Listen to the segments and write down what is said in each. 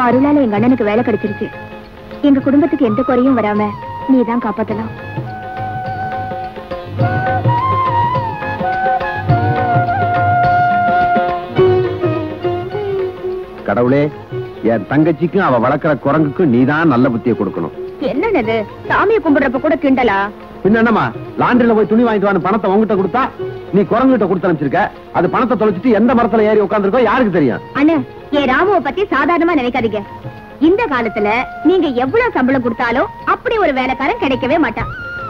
உன் அருளால எங்க அண்ணனுக்கு வேலை கிடைச்சிருச்சு எங்க குடும்பத்துக்கு எந்த குறையும் வராம நீ தான் காப்பாத்தலாம் கடவுளே என் தங்கச்சிக்கும் அவ வளர்க்கிற குரங்குக்கும் நீதான் நல்ல புத்தியை கொடுக்கணும் என்னது சாமியை கும்பிடுறப்ப கூட கிண்டலா பின்ன என்னம்மா லாண்டரியில போய் துணி வாங்கிட்டு வான்னு பணத்தை உங்ககிட்ட கொடுத்தா நீ குரங்குகிட்ட கொடுத்து அனுப்பிச்சிருக்க அது பணத்தை தொலைச்சிட்டு எந்த மரத்துல ஏறி உட்காந்துருக்கோ யாருக்கு தெரியும் அண்ணே என் ராமுவ பத்தி சாதாரணமா நினைக்காதீங்க இந்த காலத்துல நீங்க எவ்வளவு சம்பளம் கொடுத்தாலும் அப்படி ஒரு வேலைக்காரன் கிடைக்கவே மாட்டான்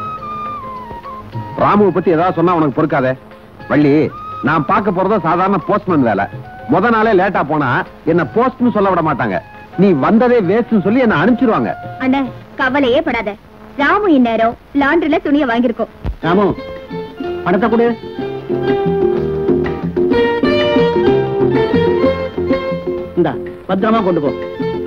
ராமுவை பத்தி ஏதாவது சொன்னா உனக்கு பொறுக்காதே வள்ளி நான் பார்க்க போறதோ சாதாரண போஸ்ட்மேன் வேலை முத நாளே லேட்டா போனா என்ன போஸ்ட்னு சொல்ல விட மாட்டாங்க நீ வந்ததே வேஸ்ட்னு சொல்லி என்ன அனுப்பிச்சிருவாங்க அண்ணே கவலையே படாத ராமு இந்நேரம் லாண்டரில துணியை வாங்கியிருக்கோம் ராமு பணத்தை கொடு இந்தா பத்திரமா கொண்டு போ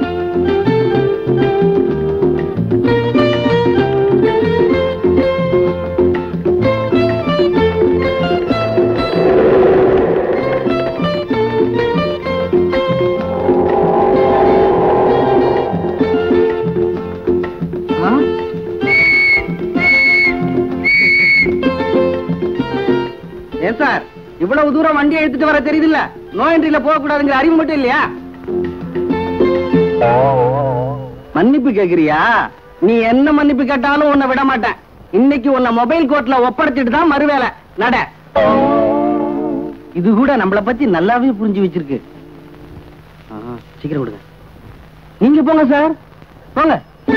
ஆ? ஏன் சார் இவ்வளவு தூரம் வண்டி எடுத்துட்டு வர தெரியுதுல்ல நோ என்ட்ரில போக கூடாதுங்கிற அறிவு மட்டும் இல்லையா மன்னிப்பு கேக்குறியா நீ என்ன மன்னிப்பு கேட்டாலும் உன்னை விட மாட்டேன் இன்னைக்கு உன்னை மொபைல் கோர்ட்ல ஒப்படைச்சிட்டு தான் மறுவேலை நட இது கூட நம்மள பத்தி நல்லாவே புரிஞ்சு வச்சிருக்கு ஆ, சீக்கிரம் விடுங்க நீங்க போங்க சார் போங்க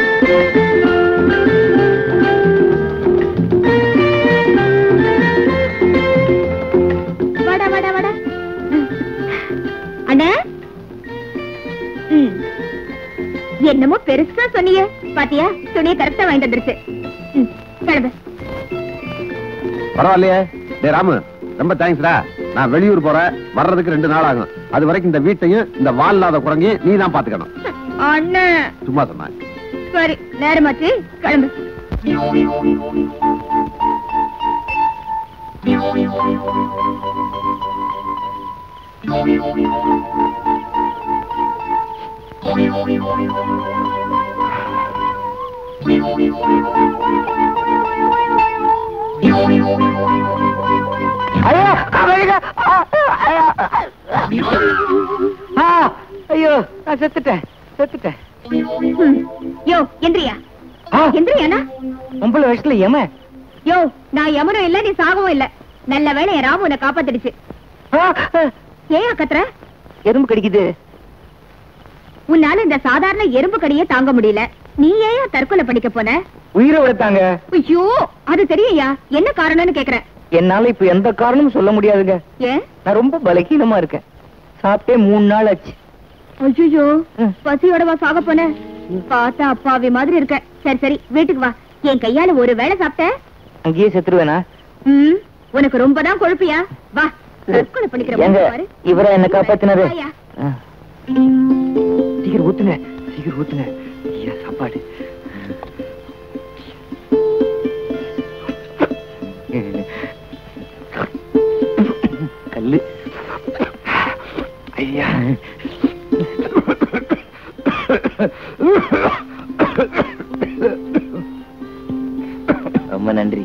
வாடா வாடா வாடா அண்ணா ம். என்னமோ பெருசா சொன்னீங்க பாத்தியா துணியை கரெக்டா வாங்கிட்டு வந்துருச்சு ம், கிளம்பு பரவாயில்லையே டே ராமு ரொம்ப தேங்க்ஸ்டா நான் வெளியூர் போறேன் வர்றதுக்கு ரெண்டு நாள் ஆகும் அது வரைக்கும் இந்த வீட்டையும் இந்த வால் இல்லாத குரங்கையும் நீ தான் பாத்துக்கணும் அண்ணா சும்மா சொன்னேன் சரி நேரமாச்சு கிளம்பு ஐயோ கவலைங்க. ஆ, ஐயோ. ஆ, ஐயோ நான் செத்துட்டேன் செத்துட்டேன் ம். யோ எந்திரியா ஆ, எந்திரியாண்ணா ஒன்பது வயசுல ஏம யோ நான் எமனும் இல்ல நீ சாகவும் இல்ல நல்ல வேளை என் ராமு உன்னை காப்பாத்திடுச்சு ஏன் கத்துற எறும்பு கடிக்குது உன்னால இந்த சாதாரண எறும்பு கடியே தாங்க முடியல நீ ஏன் தற்கொலை பண்ணிக்க போன உயிரை விடுத்தாங்க ஐயோ அது தெரியுயா என்ன காரணம்னு கேக்குறேன் என்னால இப்ப எந்த காரணமும் சொல்ல முடியாதுங்க ஏன் நான் ரொம்ப பலகீனமா இருக்கேன் சாப்பிட்டே மூணு நாள் ஆச்சு ஐயோ ம். பசியோடவா சாக போன பார்த்தா அப்பாவி மாதிரி இருக்க சரி சரி வீட்டுக்கு வா என் கையால ஒரு வேளை சாப்பிட்ட அங்கேயே செத்துருவேனா ம், உனக்கு ரொம்ப தான் கொழுப்பியா வா தற்கொலை பண்ணிக்கிற ஏங்க பொண்ணு பாரு. இவரா என்ன காப்பாத்தினாரு வாயா. ஆ. சீக்கிரம் ஊத்துங்க சீக்கிரம் ஊத்துங்க ஐயா சாப்பாடு கல்லு ஐயா ரொம்ப நன்றி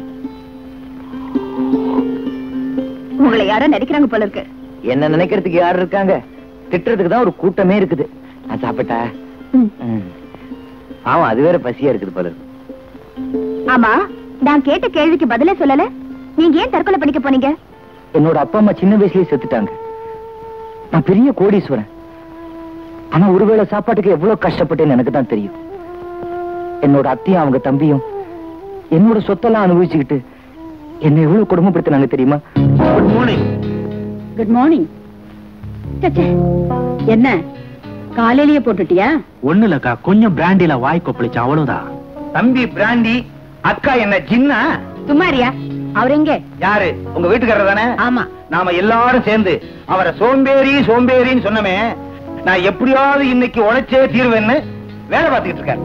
உங்களை யாரோ நடிக்கிறாங்க போல இருக்கு என்ன நினைக்கிறதுக்கு யார் இருக்காங்க திட்டுறதுக்கு தான் ஒரு கூட்டமே இருக்குது நான் சாப்பிட்டா ம். ம். ஆமா அது வேற பசியா இருக்குது போல இருக்கு. ஆமா நான் கேட்ட கேள்விக்கு பதிலே சொல்லல நீங்க ஏன் தற்கொலை பண்ணிக்க போனீங்க என்னோட அப்பா அம்மா சின்ன வயசுலயே செத்துட்டாங்க நான் பெரிய கோடீஸ்வரன் ஆனா ஒருவேளை சாப்பாட்டுக்கு எவ்வளவு கஷ்டப்பட்டேன்னு எனக்கு தான் தெரியும் என்னோட அத்தையும் அவங்க தம்பியும் என்னோட சொத்தெல்லாம் அனுபவிச்சுக்கிட்டு என்ன எவ்வளவு கொடுமைப்படுத்தினாங்க தெரியுமா குட் மார்னிங் குட் மார்னிங் என்ன காலையிலேயே போட்டுட்டியா ஒண்ணு இல்லக்கா கொஞ்சம் பிராண்டில வாய் கொப்பளிச்சு அவ்வளவுதான் தம்பி பிராண்டி அக்கா என்ன ஜின்னா சும்மாரியா அவர் எங்க யாரு உங்க வீட்டுக்காரர் தானே ஆமா நாம எல்லாரும் சேர்ந்து அவரை சோம்பேறி சோம்பேறின்னு சொன்னமே நான் எப்படியாவது இன்னைக்கு உழைச்சே தீர்வேன்னு வேலை பார்த்துக்கிட்டு இருக்கேன்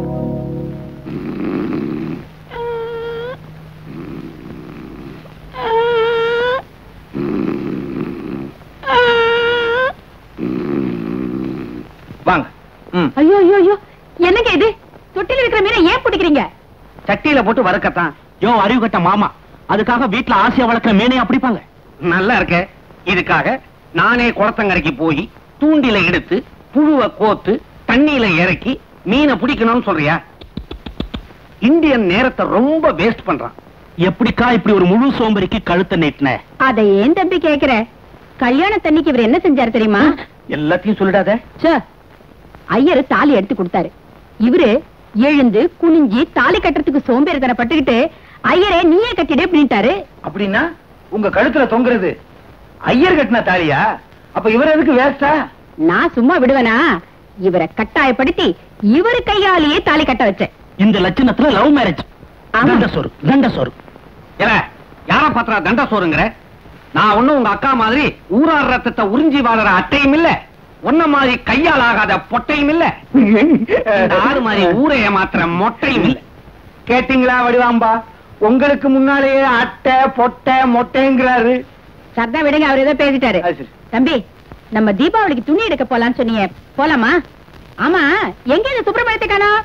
வாங்க ம். ஐயோ ஐயோ ஐயோ என்னங்க இது தொட்டில இருக்கிற மீனை ஏன் பிடிக்கிறீங்க சட்டியில போட்டு வறுக்கத்தான் யோ அறிவு கட்ட மாமா அதுக்காக வீட்டுல ஆசையா வளர்க்குற மீனையா பிடிப்பாங்க நல்லா இருக்க இதுக்காக நானே குளத்தங்கரைக்கு போய் தூண்டில எடுத்து புழுவை கோத்து தண்ணியில இறக்கி மீனை பிடிக்கணும்னு சொல்றியா இந்தியன் நேரத்தை ரொம்ப வேஸ்ட் பண்றான் எப்படிக்கா இப்படி ஒரு முழு சோம்பரிக்கு கழுத்தை நீட்டின அதை ஏன் தம்பி கேக்குற கல்யாண தண்ணிக்கு இவர் என்ன செஞ்சாரு தெரியுமா எல்லாத்தையும் சொல்லிடாத ச்சே, ஐயரு தாலி எடுத்து கொடுத்தாரு இவரு எழுந்து குனிஞ்சி தாலி கட்டுறதுக்கு சோம்பேறித்தனை பட்டுக்கிட்டு ஐயரே நீயே கட்டிடு அப்படின்ட்டாரு அப்படின்னா உங்க கழுத்துல தொங்குறது ஐயர் கட்டின தாலியா அப்ப இவர் எதுக்கு வேஸ்டா நான் சும்மா விடுவேனா இவரை கட்டாயப்படுத்தி இவரு கையாலேயே தாலி கட்ட வச்சேன் இந்த லட்சணத்துல லவ் மேரேஜ் ஆமா. தண்ட சோறு தண்ட சோறு ஏல யார பாத்திரா தண்ட சோறுங்கிற நான் ஒண்ணும் உங்க அக்கா மாதிரி ஊரார் ரத்தத்தை உறிஞ்சி வாழற அட்டையும் இல்ல உன்ன மாதிரி கையால் ஆகாத பொட்டையும் இல்ல இந்த ஆறு மாதிரி ஊரை ஏமாத்துற மொட்டையும் இல்ல கேட்டீங்களா வடிவாம்பா உங்களுக்கு முன்னாலேயே அட்டை பொட்டை மொட்டைங்கிறாரு சர்தா விடுங்க அவர் ஏதோ பேசிட்டாரு அது சரி. தம்பி நம்ம தீபாவளிக்கு துணி எடுக்க போலான்னு சொன்னீங்க போலாமா ஆமா எங்க இந்த சுப்பிரமணியத்தை காணோம்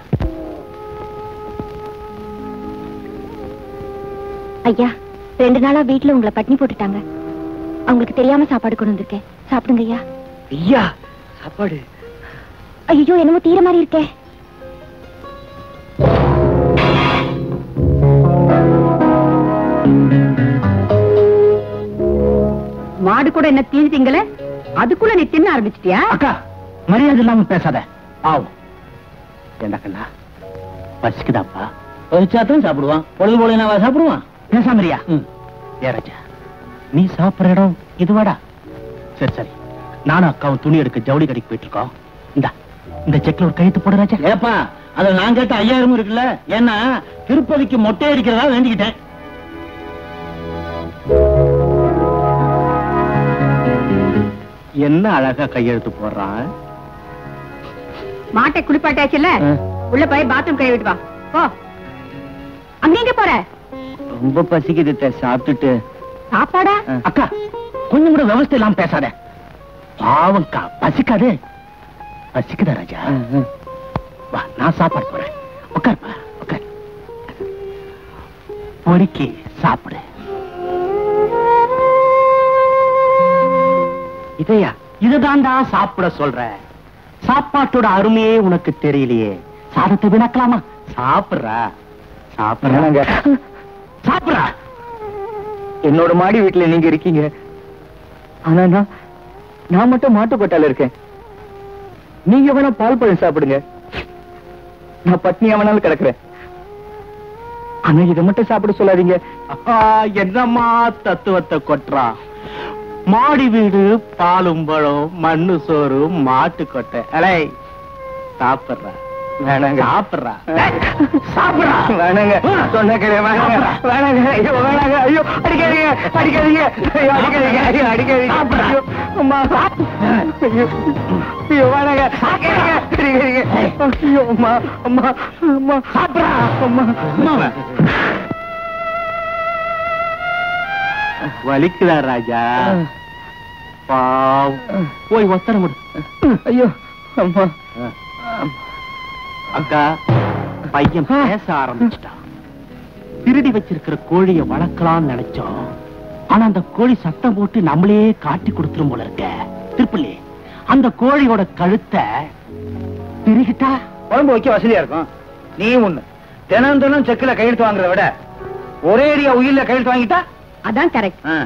ஐயா ரெண்டு நாளா வீட்ல உங்களை பட்னி போட்டுட்டாங்க அவங்களுக்கு தெரியாம சாப்பாடு கொண்டு வந்திருக்கேன் சாப்பிடுங்க ஐயா ஐயா சாப்பாடு ஐயோ என்னமோ தீர மாதிரி இருக்கே மாடு கூட என்ன தீஞ்சிட்டீங்களே அதுக்குள்ள நீ தின்ன ஆரம்பிச்சிட்டியா அக்கா மரியாதை இல்லாம பேசாத பாவம் என்ன கண்ணா பசிக்குதாப்பா பறிச்சாத்தான் சாப்பிடுவான் பொழுது போல நான் சாப்பிடுவான் பேசாமரியா ஏ ராஜா நீ சாப்பிடுற இடம் இதுவாடா சரி சரி நானும் அக்காவும் துணி எடுக்க ஜவுளி கடைக்கு போயிட்டு இருக்கோம் இந்தா இந்த செக்ல ஒரு கையெழுத்து போடு ராஜா ஏப்பா அதுல நான் கேட்ட ஐயாயிரம் இருக்குல்ல ஏன்னா திருப்பதிக்கு மொட்டை அடிக்கிறதா வேண்டிக்கிட்டேன் என்ன அழகா கையெழுத்து போடுறான் மாட்டை குளிப்பாட்டாச்சுல்ல உள்ள போய் பாத்ரூம் கை விட்டு வா போ அங்க எங்க போற ரொம்ப பசிக்குது சாப்பிட்டுட்டு சாப்பாடா அக்கா கொஞ்சம் கூட விவசாயம் இல்லாம பேசாத பாவம்க்கா பசிக்காது பசிக்குதா ராஜா வா நான் சாப்பாடு போறேன் உட்காருப்பா உட்கார் பொறுக்கி சாப்பிடு இதையா இதுதான்டா சாப்பிட சொல்ற சாப்பாட்டோட அருமையே உனக்கு தெரியலையே சாதத்தை விளக்கலாமா சாப்பிடுறா சாப்பிடுறாங்க சாப்பிடுறா என்னோட மாடி வீட்டுல நீங்க இருக்கீங்க ஆனா நான் நான் மட்டும் மாட்டுக்கொட்டால இருக்கேன் நீங்க வேணா பால் பழம் சாப்பிடுங்க நான் பட்னியா வேணாலும் கிடக்குறேன் ஆனா இதை மட்டும் சாப்பிட சொல்லாதீங்க ஆஹா, என்னம்மா தத்துவத்தை கொட்டுறா மாடி வீடு பாலும் பழம் மண்ணு சோறு மாட்டு கொட்டை அலை சாப்பிடுறா வேணாங்க சாப்பிடுறா சாப்பிடுறா வேணாங்க சொன்ன கிடையாது வேணாங்க வேணாங்க ஐயோ வேணாங்க ஐயோ அடிக்காதீங்க அடிக்காதீங்க ஐயோ அடிக்காதீங்க ஐயோ அடிக்காதீங்க ஐயோ அம்மா ஐயோ ஐயோ வேணாங்க அடிக்காதீங்க அடிக்காதீங்க ஐயோ அம்மா அம்மா அம்மா சாப்பிடா அம்மா அம்மாவை. வலிக்குதா ராஜா பாவம் போய் ஒத்தனை முடி ஐயோ அம்மா அக்கா பையன் பேச ஆரம்பிச்சிட்டான் திருடி வச்சிருக்கிற கோழிய வளர்க்கலாம்னு நினைச்சோம் ஆனா அந்த கோழி சத்தம் போட்டு நம்மளே காட்டி கொடுத்துரும் போல இருக்க திருப்பள்ளி அந்த கோழியோட கழுத்தை திருகிட்டா குழம்பு வைக்க வசதியா இருக்கும் நீ ஒண்ணு தினம் தினம் செக்குல கையெழுத்து வாங்குறத விட ஒரே ஏரியா உயிர்ல கையெழுத்து வாங்கிட்டா அதான் கரெக்ட் ஆ.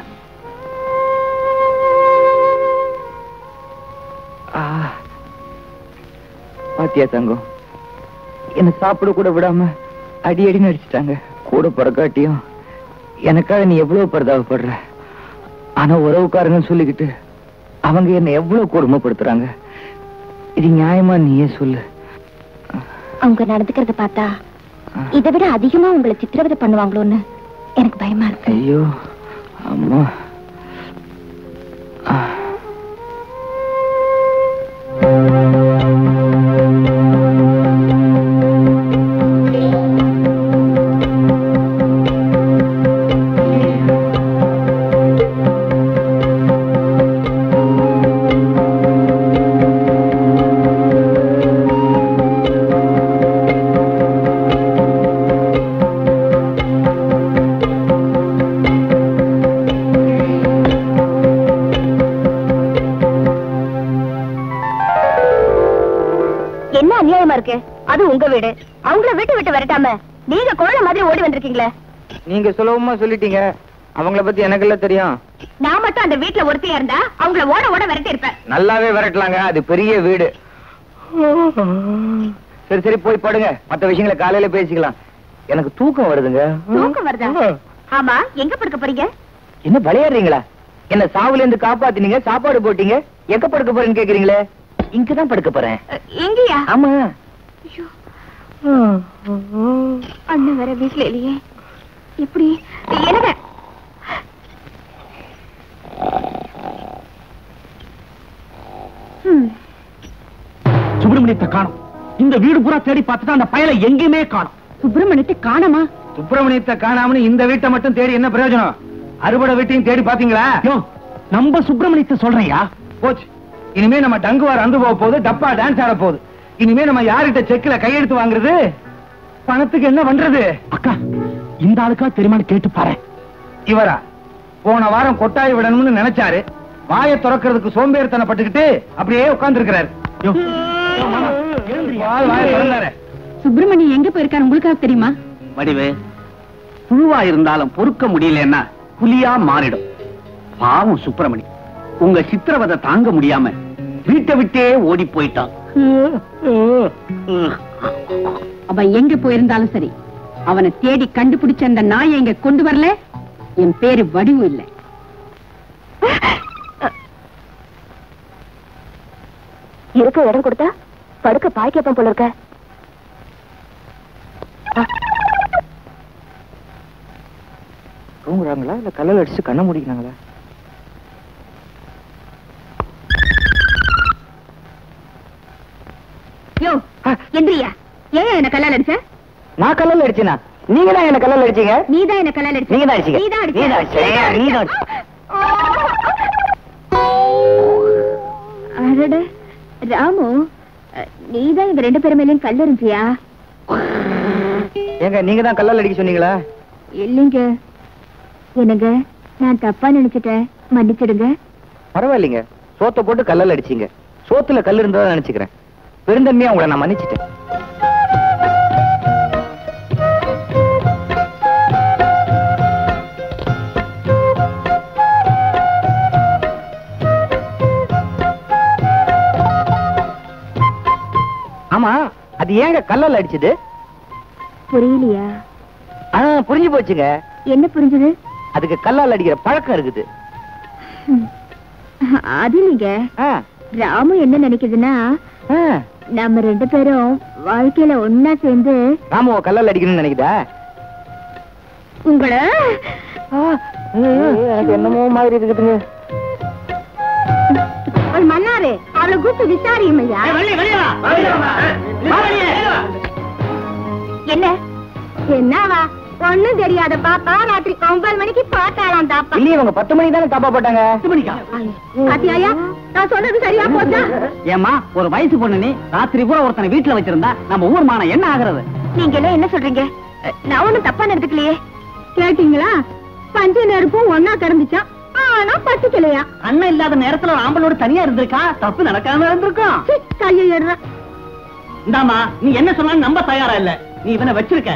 பாத்தியா தங்கம் என்ன சாப்பிட கூட விடாம அடி அடி நடிச்சிட்டாங்க கூட பிறக்காட்டியும் எனக்காக நீ எவ்வளவு பரிதாபப்படுற ஆனா உறவுக்காரங்க சொல்லிக்கிட்டு அவங்க என்ன எவ்வளவு கொடுமைப்படுத்துறாங்க இது நியாயமா நீயே சொல்லு அவங்க நடந்துக்கிறத பார்த்தா இதை விட அதிகமா உங்களை சித்திரவதை பண்ணுவாங்களோன்னு எனக்கு பயமா இருக்கு ஐயோ அம்மா ஆ. அநியாயமா இருக்கு அது உங்க வீடு அவங்கள வீட்டு விட்டு விரட்டாம நீங்க கோழை மாதிரி ஓடி வந்திருக்கீங்களே நீங்க சுலபமா சொல்லிட்டீங்க அவங்கள பத்தி எனக்கு எல்லாம் தெரியும் நான் மட்டும் அந்த வீட்டுல ஒருத்தையா இருந்தா அவங்கள ஓட ஓட விரட்டி இருப்பேன் நல்லாவே விரட்டலாங்க அது பெரிய வீடு சரி சரி போய் படுங்க மத்த விஷயங்களை காலையில பேசிக்கலாம் எனக்கு தூக்கம் வருதுங்க தூக்கம் வருதா ஆமா எங்க படுக்க போறீங்க என்ன விளையாடுறீங்களா என்ன சாவுல இருந்து காப்பாத்தினீங்க சாப்பாடு போட்டீங்க எங்க படுக்க போறேன்னு கேக்குறீங்களே இங்கதான் படுக்க போறேன் அஹ், எங்கயா ஆமா அண்ணன் வேற வீட்டுல இல்லையே எப்படி என்னங்க ம், சுப்பிரமணியத்தை காணும் இந்த வீடு பூரா தேடி பார்த்துட்டு அந்த பயலை எங்கேயுமே காணும் சுப்பிரமணியத்தை காணமா சுப்பிரமணியத்தை காணாமனு இந்த வீட்டை மட்டும் தேடி என்ன பிரயோஜனம் அறுபடை வீட்டையும் தேடி பாத்தீங்களா யோ நம்ம சுப்பிரமணியத்தை சொல்றையா போச்சு இனிமே நம்ம டங்குவார் அந்து போக போகுது டப்பா டான்ஸ் ஆட போகுது இனிமே நம்ம யார்கிட்ட செக்ல கையெழுத்து வாங்குறது பணத்துக்கு என்ன பண்றது அக்கா இந்த ஆளுக்கா தெரியுமான்னு கேட்டு பாரு இவரா போன வாரம் கொட்டாய் விடணும்னு நினைச்சாரு வாயை திறக்கிறதுக்கு சோம்பேறித்தனப்பட்டுக்கிட்டு அப்படியே உட்கார்ந்து இருக்கிறாரு யோ, யோ, மாமா, எழுந்திரியா. வாயை திறந்தாரு சுப்பிரமணியம் எங்க போயிருக்காரு உங்களுக்காக தெரியுமா வடிவு புழுவா இருந்தாலும் பொறுக்க முடியலன்னா புலியா மாறிடும் பாவம் சுப்பிரமணி உங்க சித்திரவதை தாங்க முடியாம வீட்டை விட்டே ஓடி போயிட்டான் அவன் எங்க போயிருந்தாலும் சரி அவனை தேடி கண்டுபிடிச்ச அந்த நாயை இங்க கொண்டு வரல என் பேரு வடிவு இல்ல இருக்க இடம் கொடுத்தா படுக்க பாய் கேப்பம் போல இருக்க தூங்குறாங்களா இல்ல கல்லல் அடிச்சு கண்ண முடிக்கிறாங்களா யோ எந்திரியா ஏன் என்ன கல்லால் அடிச்ச நான் கல்லல் அடிச்சேனா நீங்க தான் என்ன கல்லல் அடிச்சீங்க நீதான் என்ன கல்லால் அடிச்ச நீங்க தான் அடிச்சீங்க. நீதான் அடிச்ச. நீதான் அடிச்ச. நீதான் அடிச்ச. அடட ராமு நீதான் இங்க ரெண்டு பேரும் மேலயும் கல் இருந்துச்சியா ஏங்க நீங்க தான் கல்லல் அடிக்க சொன்னீங்களா இல்லைங்க என்னங்க நான் தப்பா நினைச்சிட்டேன் மன்னிச்சிடுங்க பரவாயில்லைங்க சோத்தை போட்டு கல்லல் அடிச்சீங்க சோத்துல கல் இருந்ததா நினைச்சுக்கிறேன் பெருந்தன்மையா உங்களை நான் மன்னிச்சிட்டேன் ஆமா அது ஏங்க கல்லல் அடிச்சது புரியலையா ஆ புரிஞ்சு போச்சுங்க என்ன புரிஞ்சது அதுக்கு கல்லால் அடிக்கிற பழக்கம் இருக்குது அது இல்லைங்க ஆ, ராமு என்ன நினைக்குதுன்னா ஆ. நம்ம ரெண்டு பேரும் வாழ்க்கையில ஒன்னா சேர்ந்து ராமுவ கல்லால் அடிக்கணும்னு நினைக்குதா உங்களை எனக்கு என்னமோ மாதிரி இருக்குதுங்க ஒரு மன்னாரு அவளை கூப்பிட்டு விசாரியும் ஐயா என்ன என்னவா ஒண்ணும் தெரியாத பாப்பா ராத்திரி ஒன்பது மணிக்கு பாட்டாளாம் தாப்பா இல்லையே இவங்க பத்து மணிக்கு தானே தாப்பா போட்டாங்க பாத்தியாயா நான் சொன்னது சரியா போச்சா ஏமா ஒரு வயசு பொண்ணு நீ ராத்திரி பூரா ஒருத்தனை வீட்டுல வச்சிருந்தா நம்ம ஊர் மானம் என்ன ஆகுறது நீங்க எல்லாம் என்ன சொல்றீங்க அஹ், நான் ஒண்ணும் தப்பா நடந்துக்கலையே கேட்டீங்களா பஞ்ச நெருப்பும் ஒன்னா கறந்துச்சான் ஆனா பசிக்கலையா அண்ணன் இல்லாத நேரத்துல ஒரு ஆம்பளோட தனியா இருந்திருக்கா தப்பு நடக்காம இருந்திருக்கும் சி, கையை ஏறுறா இந்தாமா நீ என்ன சொன்னாலும் நம்ப தயாரா இல்ல நீ இவனை வச்சிருக்க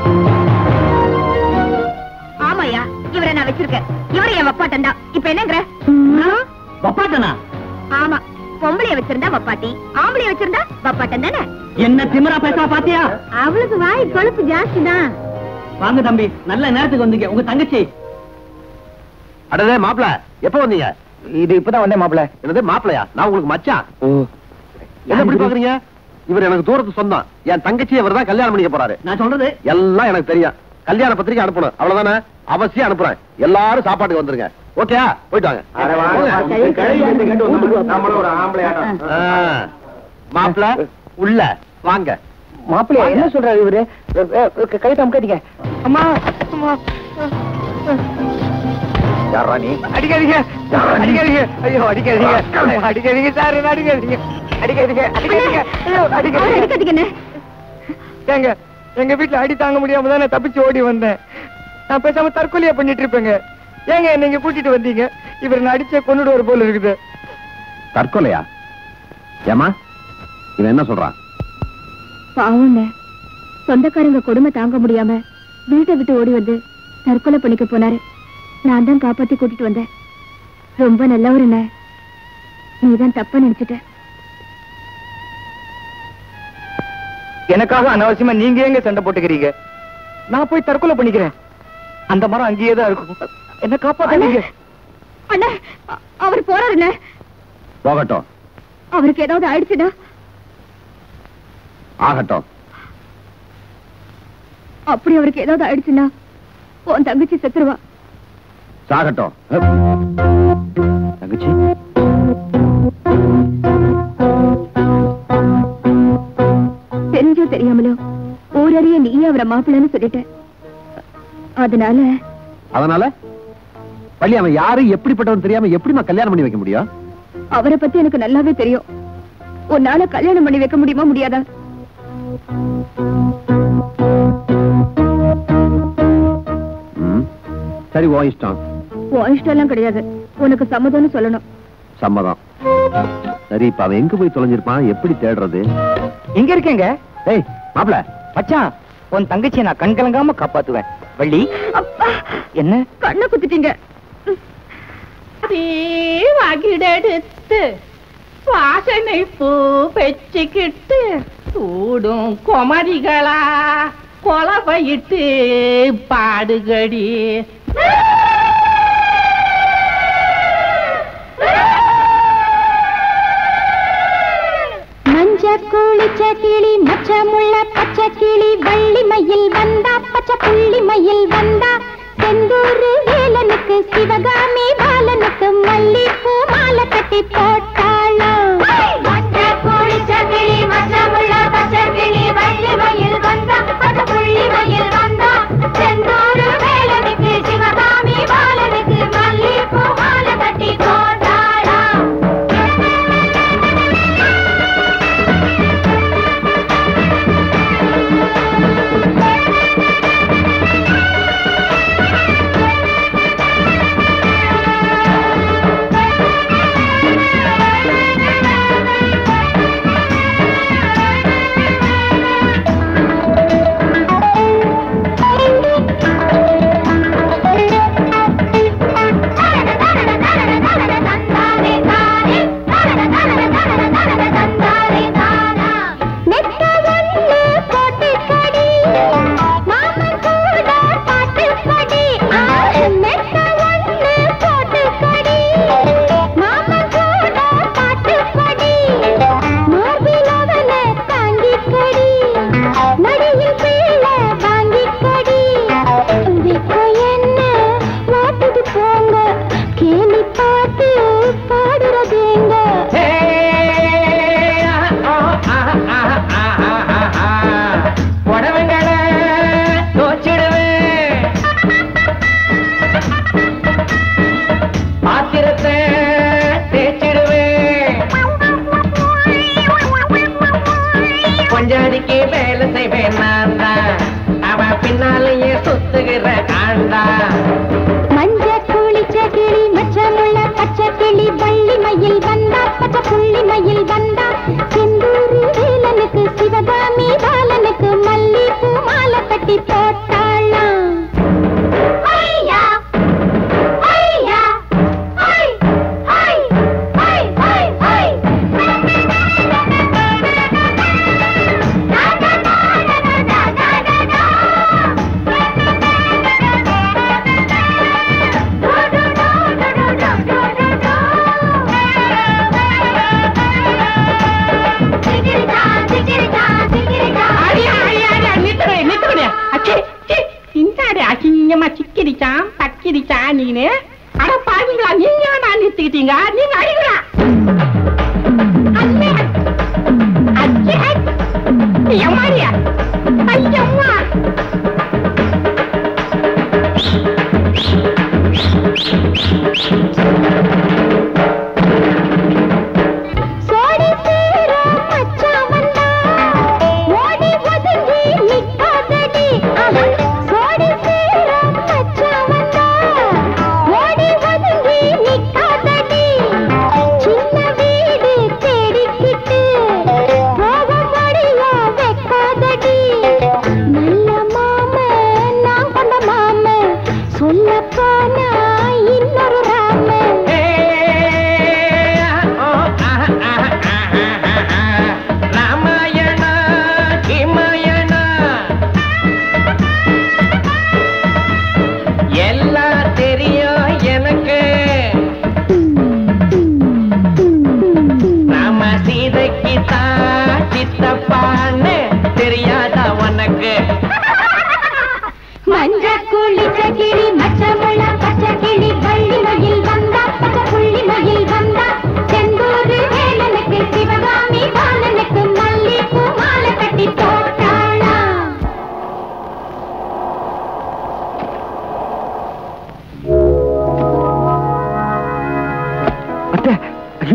ஆமாயா இவரை நான் வச்சிருக்கேன் இவரை என் வப்பாட்டன் தான் இப்ப என்னங்கிற வப்பாட்டனா ஆமா பொம்பளைய வச்சிருந்தா வப்பாட்டி ஆம்பளைய வச்சிருந்தா வப்பாட்டன் தானே என்ன திமிரா பேசா பாத்தியா அவளுக்கு வாய் கொழுப்பு ஜாஸ்தி தான் வாங்க தம்பி நல்ல நேரத்துக்கு வந்தீங்க உங்க தங்கச்சி அடதே மாப்பிள எப்ப வந்தீங்க இது இப்பதான் வந்தேன் மாப்பிள என்னது மாப்பிளையா நான் உங்களுக்கு மச்சான் ஓ என்ன இப்படி பாக்குறீங்க இவர் எனக்கு தூரத்து சொந்தம் என் தங்கச்சி இவர் தான் கல்யாணம் பண்ணிக்க போறாரு நான் சொல்றது எல்லாம் எனக்கு தெரியும் கல்யாண பத்திரிக்கை அனுப்பணும் அவ்வளவுதானே அவசியம் அனுப்புறேன் எல்லாரும் சாப்பாட்டுக்கு வந்துருங்க ஓகே போயிட்டு வாங்க ஆ, மாப்பிள உள்ள வாங்க மாப்பிளையா என்ன சொல்றாரு இவரு கை தம்காதீங்க அம்மா அம்மா யாரா நீ அடிக்காதீங்க அடிக்காதீங்க ஐயோ அடிக்காதீங்க அடிக்காதீங்க சார் என்ன அடிக்காதீங்க அடிக்காதீங்க அடிக்காதீங்க ஐயோ அடிக்காதீங்க அடிக்காதீங்கண்ணே ஏங்க எங்க வீட்டுல அடி தாங்க முடியாம தான் நான் தப்பிச்சு ஓடி வந்தேன் நான் பேசாம தற்கொலையா பண்ணிட்டு இருப்பேங்க ஏங்க நீங்க கூட்டிட்டு வந்தீங்க இவர் நான் அடிச்சே கொண்டுடுவார் போல இருக்குது தற்கொலையா ஏமா இவன் என்ன சொல்றான் பாவம்ண்ணே சொந்தக்காரங்க கொடுமை தாங்க முடியாம வீட்டை விட்டு ஓடி வந்து தற்கொலை பண்ணிக்க போனாரு நான் தான் காப்பாத்தி கூட்டிட்டு வந்தேன் ரொம்ப நல்லவருண்ணே நீதான் தப்பா நினைச்சிட்ட எனக்காக அனாவசியமா நீங்க எங்க சண்டை போட்டுக்கிறீங்க நான் போய் தற்கொலை பண்ணிக்கிறேன் அந்த மரம் அங்கேயே தான் இருக்கும் என்ன காப்பாத்தாதீங்க அண்ணா அ- அவர் போறாருண்ணே போகட்டும் அவருக்கு ஏதாவது ஆயிடுச்சுன்னா ஆகட்டும் அப்படி அவருக்கு ஏதாவது ஆயிடுச்சுன்னா உன் தங்கச்சி செத்துருவா சாகட்டும் தங்கச்சி தெரிஞ்சோ தெரியாமலோ ஊரறிய நீயே அவரை மாப்பிள்ளைன்னு சொல்லிட்ட அதனால அதனால பள்ளி அவன் யாரு எப்படிப்பட்டவன் தெரியாம எப்படிம்மா கல்யாணம் பண்ணி வைக்க முடியும் அவரை பத்தி எனக்கு நல்லாவே தெரியும் உன்னால கல்யாணம் பண்ணி வைக்க முடியுமா முடியாதா ம். சரி ஓ இஷ்டம் உன் இஷ்டம் எல்லாம் கிடையாது உனக்கு சம்மதம்னு சொல்லணும் சம்மதம் சரி இப்ப அவன் எங்க போய் தொலைஞ்சிருப்பான் எப்படி தேடுறது இங்க இருக்கேங்க ஏய் மாப்பிள மச்சான் உன் தங்கச்சியை நான் கண் கலங்காம காப்பாத்துவேன் வள்ளி அப்பா என்ன கண்ணை குத்திட்டீங்க வகிடெடுத்து வாசனை பூ பெச்சுக்கிட்டு சூடும் குமரிகளா கொலவையிட்டு பாடுகடி மஞ்ச கூளிச்ச கிளி மச்சமுள்ள பச்சை கிளி வள்ளி மயில் வந்தா பச்சை புள்ளி மயில் வந்தா செந்தூர் வேலனுக்கு சிவகாமி பாலனுக்கு மல்லிப்பூ மாலை கட்டி போட்டாளாம் மஞ்ச கூளிச்ச கிளி மச்சமுள்ள பச்சை கிளி வள்ளி மயில் வந்தா பச்சை புள்ளி மயில் வந்தா செந்தூர் வேலனுக்கு சிவகாமி பாலனுக்கு மல்லிப்பூ மாலை கட்டி போட்டாளாம் நடியில் பிள்ளை வாங்கிக் கொடி விக்கோ என்ன வாட்டுக்கு போங்க கேலி பாட்டு பாடுறதுங்க புடவங்களை தோச்சிடுவேன் பாத்திரத்தை தேய்ச்சிடுவேன் கொஞ்சாதிக்கு வேலை செய்வேன் நான் தான் அவன் பின்னாலேயே சுத்துகிற காண்டா மஞ்ச குளிச்ச கிளி மச்சமுள்ள பச்சை கிளி வள்ளி மயில் வந்தா பச்சை புள்ளி மயில் வந்தா செந்தூரு வேலனுக்கு சிவகாமி பாலனுக்கு மல்லிப்பூ மாலை கட்டி போட்டாளாம் ஐயா ஐயா ஐ ஐ ஐ ஐ ஐ அடி, அடி, அடி, நித்துக்கடி, நித்துக்கடி. அச்சி, சி, இந்தாடி அசிங்கமா சிக்கிரிச்சான் பக்கிரிச்சான் நீனு அட பாருங்களா நீங்க நான் நிறுத்திக்கிட்டீங்க நீங்க அடிக்கிறா அண்ணே. அச்சி, அச்சி. எம்மாடியா ஐயம்மா சோடி சேர மச்சான் வந்தா ஓடி ஒதுங்கி நிக்காதடி அவன் சோடி சேர மச்சான் வந்தா ஓடி ஒதுங்கி நிக்காதடி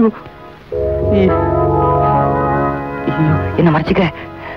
ஐயோ ஐயோ. ஐயோ, என்ன மறைச்சுக்க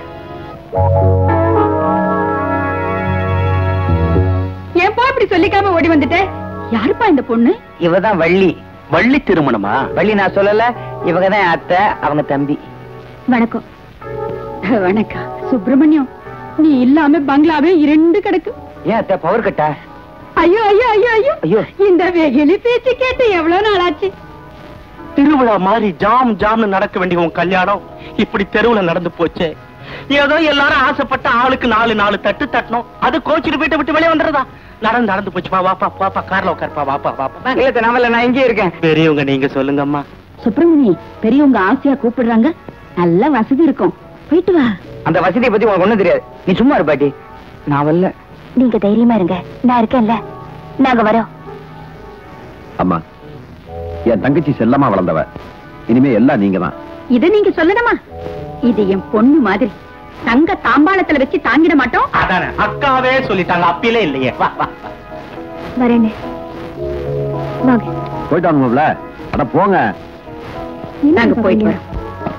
ஏன்பா இப்படி சொல்லிக்காம ஓடி வந்துட்ட யாருப்பா இந்த பொண்ணு இவதான் வள்ளி வள்ளி திருமணமா வள்ளி நான் சொல்லல இவங்க தான் அத்தை அவங்க தம்பி வணக்கம் வணக்கம் சுப்பிரமணியம் நீ இல்லாம பங்களாவே இரண்டு கிடக்கு ஏன் அத்தை பவர் கட்டா ஐயோ ஐயோ ஐயோ ஐயோ ஐயோ. இந்த வெகுளி பேச்சு கேட்டு எவ்வளவு நாளாச்சு திருவிழா மாதிரி ஜாம் ஜாம்னு நடக்க வேண்டிய உன் கல்யாணம் இப்படி தெருவுல நடந்து போச்சே ஏதோ எல்லாரும் ஆசைப்பட்ட ஆளுக்கு நாலு நாலு தட்டு தட்டணும் அது கோச்சிட்டு போயிட்டு விட்டு வெளியே வந்துடுறதா நடந்து நடந்து போச்சுப்பா வாப்பா வாப்பா கார்ல உட்காருப்பா வாப்பா வாப்பா இல்ல அத்தை, நான் இல்ல, நான் இங்கே இருக்கேன் பெரியவங்க நீங்க சொல்லுங்கம்மா சுப்பிரமணி பெரியவங்க ஆசையா கூப்பிடுறாங்க நல்ல வசதி இருக்கும் போயிட்டு வா அந்த வசதியை பத்தி உனக்கு ஒண்ணும் தெரியாது நீ சும்மா இரு பாட்டி நான் வரல நீங்க தைரியமா இருங்க நான் இருக்கேன்ல நாங்க வரோம் அம்மா என் தங்கச்சி செல்லமா வளர்ந்தவ இனிமே எல்லாம் நீங்க தான் இத நீங்க சொல்லணுமா இது என் பொண்ணு மாதிரி தங்க தாம்பாளத்துல வச்சு தாங்கிட மாட்டோம் அதானே அக்காவே சொல்லிட்டாங்க அப்பிலே இல்லையே வா வா வா. வரேன்னு வாங்க போயிட்டு வாங்க அட போங்க நாங்க போயிட்டு வரோம்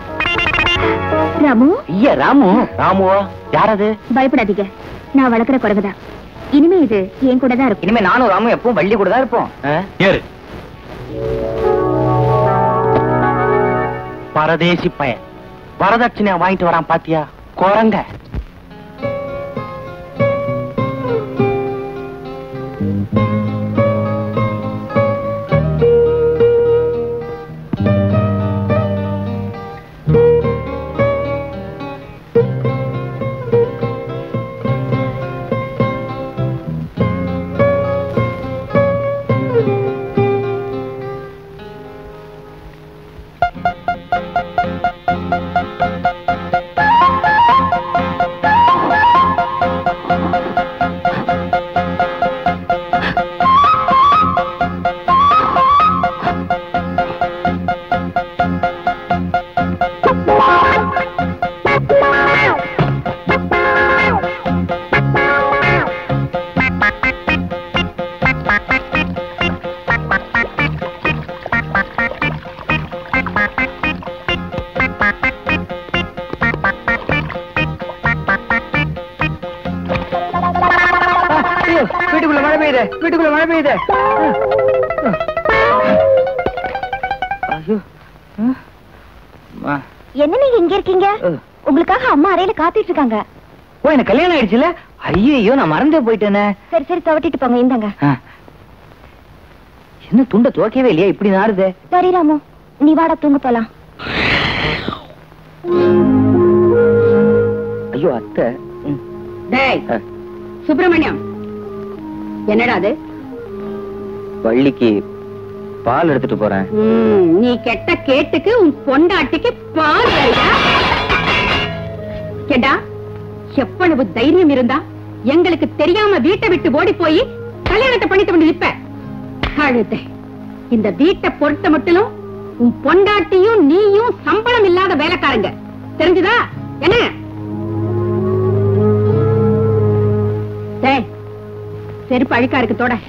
ராமு ஐயா ராமு ராமுவா யாரது பயப்படாதீங்க நான் வளர்க்குற குறைவுதான் இனிமே இது என் கூட தான் இருக்கும் இனிமே நானும் ராமும் எப்பவும் வள்ளி கூட தான் இருப்போம் ஏறு பரதேசி பையன் வரதட்சணையா வாங்கிட்டு வரான் பாத்தியா குரங்க ஐயோ, வீட்டுக்குள்ள மழை பெய்யுது வீட்டுக்குள்ள மழை பெய்யுது ஐயோ ம். அம்மா. என்ன நீங்க இங்க இருக்கீங்க அஹ். உங்களுக்காக அம்மா அறையில காத்துட்டு இருக்காங்க ஓ எனக்கு கல்யாணம் ஆயிடுச்சுல ஐயோ நான் மறந்தே போயிட்டேனே சரி சரி தவட்டிட்டு போங்க இந்தாங்க ஆ. என்ன துண்ட துவைக்கவே இல்லையா இப்படி நாறுதே சரி ராமு நீ வாடா தூங்க போலாம் ஐயோ அத்தை ம். டேய் ஆ. சுப்பிரமணியம் என்னடா அது வள்ளிக்கு பால் எடுத்துட்டு போறேன் ம், நீ கெட்ட கேட்டுக்கு உன் பொண்டாட்டிக்கு பால் வேறையா? கேட்டா எவ்வளவு தைரியம் இருந்தா எங்களுக்கு தெரியாம வீட்டை விட்டு ஓடி போய் கல்யாணத்தை பண்ணிட்டு வந்து நிப்ப அழுதே இந்த வீட்டை பொறுத்த மட்டும் உன் பொண்டாட்டியும் நீயும் சம்பளம் இல்லாத வேலைக்காரங்க தெரிஞ்சுதா என்ன டேய், செருப்பு அழுக்கா இருக்கு தோட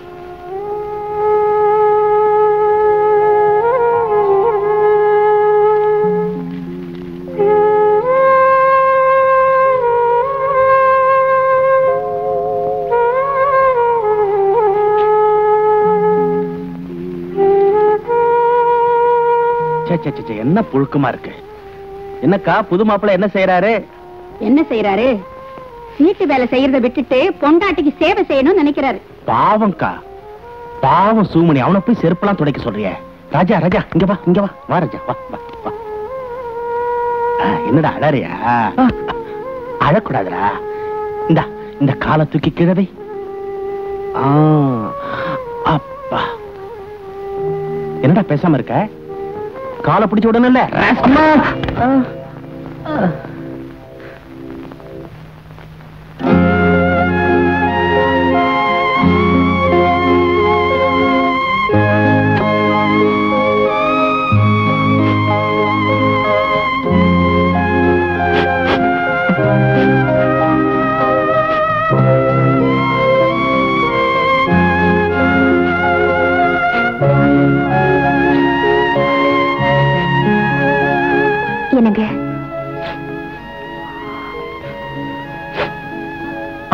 சே, சே, சே, சே, என்ன புழுக்கமா இருக்கு என்னக்கா புது மாப்பிள்ளை என்ன செய்யறாரு என்ன செய்யறாரு வீட்டு வேலை செய்யறத விட்டுட்டு பொண்டாட்டிக்கு சேவை செய்யணும்னு நினைக்கிறாரு பாவம்க்கா பாவம் சூமணி அவனை போய் செருப்பெல்லாம் துடைக்க சொல்றியே ராஜா ராஜா இங்க வா இங்க வா வா ராஜா வா வா வா ஆ, என்னடா அழறியா அழக்கூடாதுடா இந்த இந்த காலை தூக்கி கிழவை அப்பா என்னடா பேசாம இருக்க காலை பிடிச்ச உடனே இல்ல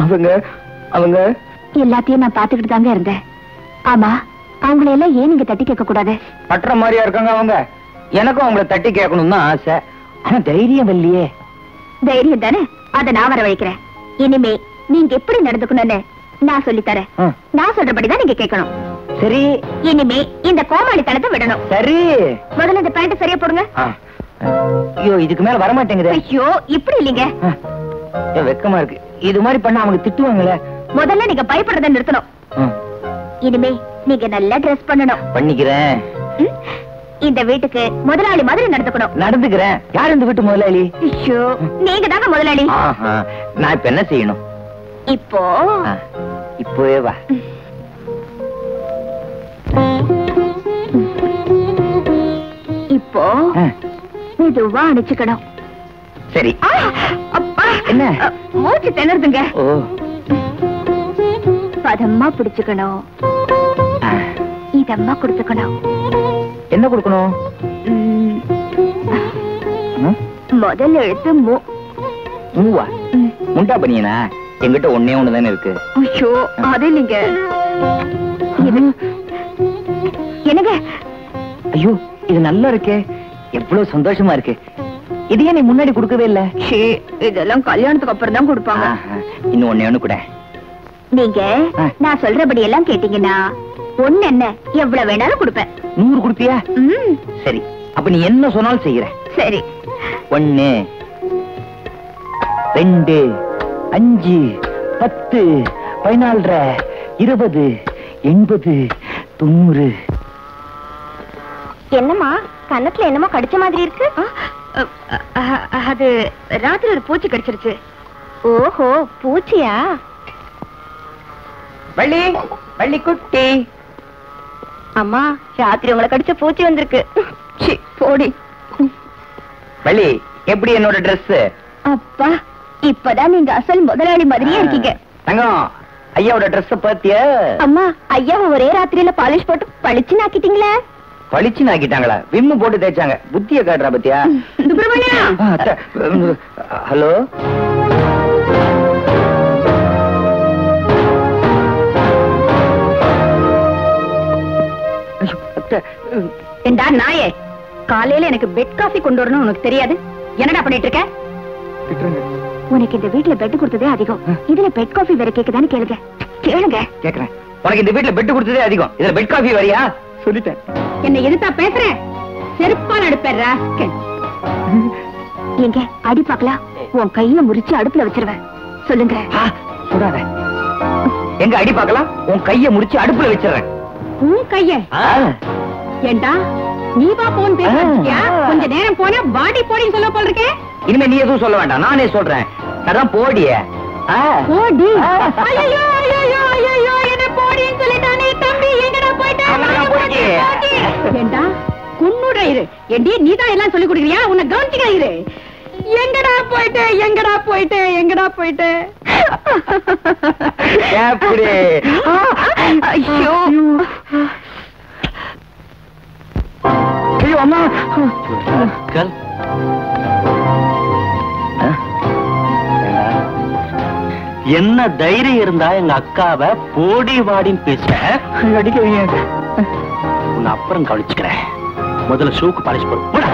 அவங்க அவங்க எல்லாத்தையும் நான் பாத்துக்கிட்டு தாங்க இருந்தேன் ஆமா அவங்கள எல்லாம் ஏன் நீங்க தட்டி கேட்க கூடாது பட்டுற மாதிரியா இருக்காங்க அவங்க எனக்கும் அவங்கள தட்டி கேட்கணும் தான் ஆசை ஆனா தைரியம் இல்லையே தைரியம் தானே அத நான் வர வைக்கிறேன் இனிமே நீங்க எப்படி நடந்துக்கணும்னு நான் சொல்லித் தரேன் ஆ, நான் சொல்றபடிதான் நீங்க கேட்கணும் சரி இனிமே இந்த கோமாளித்தனத்தை விடணும் சரி முதல்ல இந்த பேண்ட் சரியா போடுங்க ஆ. ஐயோ இதுக்கு மேல வர மாட்டேங்குதே ஐயோ இப்படி இல்லைங்க ஆ, ஐயோ, வெக்கமா இருக்கு இது மாதிரி பண்ணா அவங்க திட்டுவாங்களே முதல்ல நீங்க பயப்படுறத நிறுத்தணும் ஆ, இனிமே நீங்க நல்லா ட்ரெஸ் பண்ணணும் பண்ணிக்கிறேன் ம்? இந்த வீட்டுக்கு முதலாளி மாதிரி நடந்துக்கணும் நடந்துக்கிறேன் யார் இந்த வீட்டு முதலாளி ஐயோ நீங்க தாங்க முதலாளி ஆஹா, நான் இப்ப என்ன செய்யணும் இப்போ ஆ, இப்போவே வா இப்போ ஆ, மெதுவா அணைச்சுக்கணும் சரி ஆ, அப்பா என்ன? அ, மூச்சு திணறுதுங்க ஓ பதமா பிடிச்சுக்கணும் ஆ, இதம்மா கொடுத்துக்கணும் என்ன கொடுக்கணும் ம், ம், முதல் எழுத்து மூ மூவா ம். முண்டா பண்ணியனா என்கிட்ட ஒன்னே ஒண்ணு தானே இருக்கு ஐயோ அது நீங்க இது என்னங்க ஐயோ இது நல்லா இருக்கே எவ்வளவு சந்தோஷமா இருக்கு இது ஏன் நீ முன்னாடி கொடுக்கவே இல்ல ச்சீ, இதெல்லாம் கல்யாணத்துக்கு அப்புறம் தான் கொடுப்பாங்க ஆஹா, இன்னும் ஒண்ணே ஒண்ணு கூட நீங்க ஆ. நான் சொல்றபடி எல்லாம் கேட்டீங்கன்னா ஒண்ணு என்ன எவ்வளவு வேணாலும் கொடுப்பேன் நூறு கொடுப்பியா ம், சரி அப்ப நீ என்ன சொன்னாலும் செய்யறேன் சரி ஒண்ணு ரெண்டு அஞ்சு பத்து பதினாலரை இருபது எண்பது தொண்ணூறு என்னம்மா கன்னத்துல என்னமோ கடிச்ச மாதிரி இருக்கு அது ராத்திரி ஒரு பூச்சி கடிச்சிருச்சு ஓஹோ பூச்சியா வள்ளி வள்ளி குட்டி அம்மா ராத்திரி உங்களை கடிச்ச பூச்சி வந்திருக்கு ச்சீ, போடி வள்ளி எப்படி என்னோட Dress அப்பா இப்பதான் நீங்க அசல் முதலாளி மாதிரியே இருக்கீங்க தங்கம் ஐயாவோட Dress பாத்தியா அம்மா ஐயாவை ஒரே ராத்திரியில பாலிஷ் போட்டு பளிச்சுன்னு ஆக்கிட்டீங்களே பளிச்சுன்னு ஆக்கிட்டாங்களா விம்மு போட்டு தேய்ச்சாங்க புத்திய காட்டுறா பத்தியா சுப்பிரமணியம் ஆ, அத்தை, உம், ஹலோ ஐயோ, அத்தை, உம், ஏண்டா நாயே காலையில எனக்கு பெட் காஃபி கொண்டு வரணும் உனக்கு தெரியாது என்னடா பண்ணிட்டு இருக்க திட்டுறாங்க. உனக்கு இந்த வீட்ல பெட் கொடுத்ததே அதிகம் இதுல பெட் காஃபி வேற கேக்குதான்னு கேளுங்க கேளுங்க கேக்குறேன் உனக்கு இந்த வீட்ல பெட் கொடுத்ததே அதிகம் இதுல பெட் காஃபி வரியா சொல்லிட்டேன் என்ன எதுத்தா பேசுற செருப்பால் அடுப்பேன் எங்க அடி பாக்கலாம் உன் கைய முறிச்சு அடுப்புல வச்சிருவேன் சொல்லுங்க ஆ, சுடாத எங்க அடி பார்க்கலாம் உன் கைய முடிச்சு அடுப்புல வச்சிடுறேன் உன் கைய ஆ, ஏண்டா நீ வா போன் பேச வச்சிட்டியா? கொஞ்ச நேரம் போனா பாடி போடின்னு சொல்ல போல இருக்கே இனிமே நீ எதுவும் சொல்ல வேண்டாம் நானே சொல்றேன் அதான் போடிய ஆ. போடி ஆ. ஐயோ ஐயோ ஐயோ என்ன போடின்னு சொல்லிட்டானே தம்பி எங்கடா போயிட்ட அவன்தான் போடி. ஏண்டா குன்னுட இரு ஏண்டி நீதான் எல்லாம் சொல்லி கொடுக்குறியா உன்னை கவனிச்சுக்க இரு எங்கடா போயிட்டு எங்கடா போயிட்டு எங்கடா போயிட்டு எப்படி? ஐயோ ஐயோ அம்மா என்ன தைரியம் இருந்தா எங்க அக்காவை போடி வாடின்னு பேச அடிக்கிறீங்க உன்னை அப்புறம் கவனிச்சுக்கிறேன் முதல்ல ஷூக்கு பாலிஷ் போடு போடா.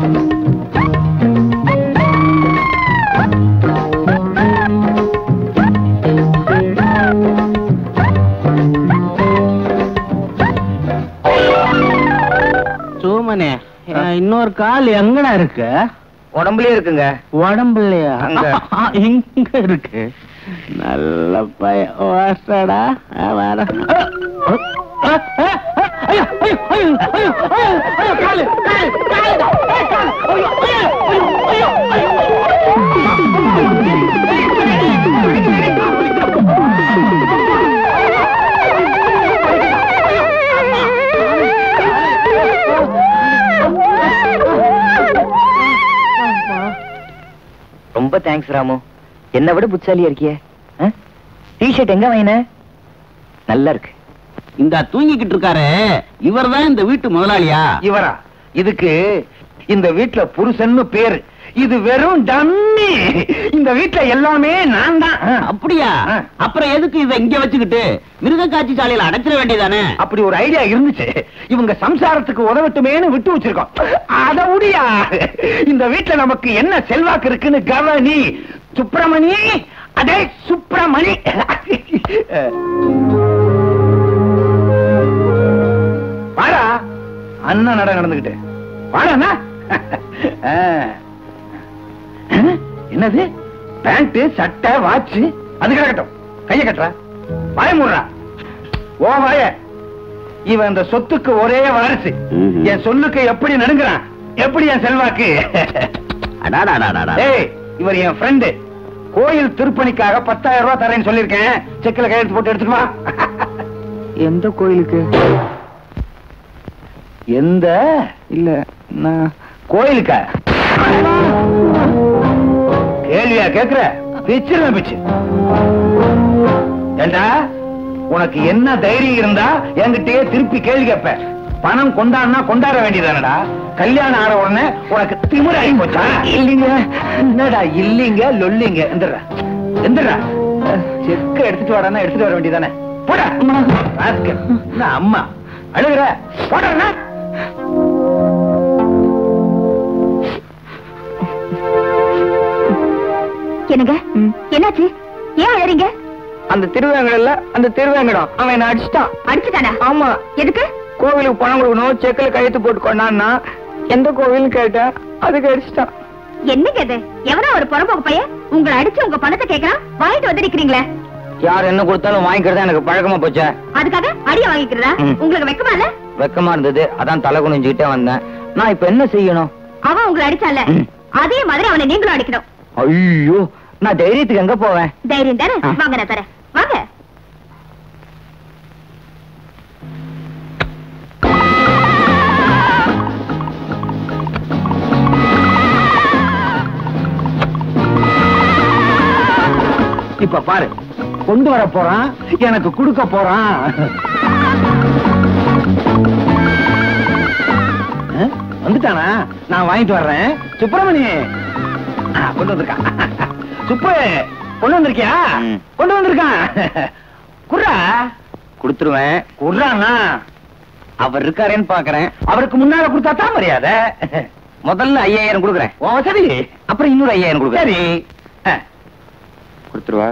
சோமனே இன்னொரு கால் எங்கடா இருக்கு உடம்புலயே இருக்குங்க உடம்புலையா அங்க. இங்க இருக்கு நல்ல பய வாசடா வர ரொம்ப தேங்க்ஸ் ராமு என்னை விட புத்தாலியா இருக்கியே டிஷர்ட் எங்க வாங்கின நல்லா இருக்கு இந்த தூங்கிக்கிட்டு இருக்காரு இவர்தான் இந்த வீட்டு முதலாளியா இவரா இதுக்கு இந்த வீட்ல புருஷன்னு பேரு இது வெறும் டம்மி இந்த வீட்ல எல்லாமே நான் தான் அப்படியா ஆ. அப்புறம் எதுக்கு இத இங்க வச்சுக்கிட்டு மிருக காட்சி சாலையில அடைச்சிட வேண்டியதானே அப்படி ஒரு ஐடியா இருந்துச்சு இவங்க சம்சாரத்துக்கு உதவட்டுமேன்னு விட்டு வச்சிருக்கோம் அத முடியா இந்த வீட்ல நமக்கு என்ன செல்வாக்கு இருக்குன்னு கவனி சுப்பிரமணி அதே சுப்பிரமணி வாடா அண்ணன் நட நடந்துகிட்டு வாடா அண்ணா. ஆ. ஆ, என்னது பேண்ட் சட்டை வாட்ச் அது கிடக்கட்டும் கைய கட்டுற வாய மூடுறா ஓ வாய இவன் இந்த சொத்துக்கு ஒரே வாரிசு ம்ஹும். என் சொல்லுக்கு எப்படி நடுங்குறான் எப்படி என் செல்வாக்கு அடாடாடாடாடா. ஏய் இவர் என் ஃப்ரெண்டு கோயில் திருப்பணிக்காக பத்தாயிரம் ரூபாய் தரேன்னு சொல்லியிருக்கேன் செக்கில் கையெழுத்து போட்டு எடுத்துட்டு வா எந்த கோயிலுக்கு எந்த இல்ல நான் கோயிலுக்கா கேள்வியா கேக்குற பிச்சிருவேன் பிச்சு ஏண்டா உனக்கு என்ன தைரியம் இருந்தா என்கிட்டயே திருப்பி கேள்வி கேட்ப பணம் கொண்டாடினா கொண்டாட வேண்டியதானடா கல்யாணம் ஆன உடனே உனக்கு திமிராகி போச்சா இல்லீங்க என்னடா இல்லீங்க லொல்லிங்க எந்திரா எந்திரா செக்க எடுத்துட்டு வாடான்னா எடுத்துட்டு வர வேண்டியதானே போடா ராஸ்கல். என்ன அம்மா அழுகுற போடா என்னங்க என்னாச்சு ஏன் அழறீங்க அந்த திருவேங்கடல்ல அந்த திருவேங்கடம் அவன் என்ன அடிச்சிட்டான் அடிச்சுட்டானா ஆமா எதுக்கு கோவிலுக்கு பணம் கொடுக்கணும் செக்கில் கையெழுத்து போட்டு கொண்டான்னா எந்த கோவில்னு கேட்டேன் அதுக்கு அடிச்சிட்டான் என்னங்க இது எவனோ ஒரு புறம்போக்கு பையன் உங்களை அடிச்சு உங்க பணத்தை கேக்குறான் வாங்கிட்டு வந்து நிக்கிறீங்களே யார் என்ன கொடுத்தாலும் வாங்கிக்கிறதா எனக்கு பழக்கமா போச்சே அதுக்காக அடிய வாங்கிக்கிறதா ம். உங்களுக்கு வெக்கமா இல்ல வெக்கமா இருந்தது அதான் தலை குனிஞ்சுக்கிட்டே வந்தேன் நான் இப்ப என்ன செய்யணும் அவன் உங்களை அடிச்சால ம். அதே மாதிரி அவனை நீங்களும் அடிக்கணும் ஐயோ நான் தைரியத்துக்கு எங்க போவேன் தைரியம் தானே ஆ. வாங்க நான் தரேன் வாங்க இப்ப பாரு கொண்டு வர போறான் எனக்கு கொடுக்க போறான் அஹ், வந்துட்டானா நான் வாங்கிட்டு வர்றேன் சுப்பிரமணி ஆ, கொண்டு வந்திருக்கான் சுப்பு கொண்டு வந்திருக்கியா ம். கொண்டு வந்திருக்கான் குர்ரா கொடுத்துருவேன் குர்ரானா அவர் இருக்காரேன்னு பாக்குறேன் அவருக்கு முன்னால கொடுத்தா தான் மரியாதை முதல்ல ஐயாயிரம் கொடுக்குறேன் ஓ சரி அப்புறம் இன்னொரு ஐயாயிரம் கொடுக்குறேன் சரி அஹ், கொடுத்துருவா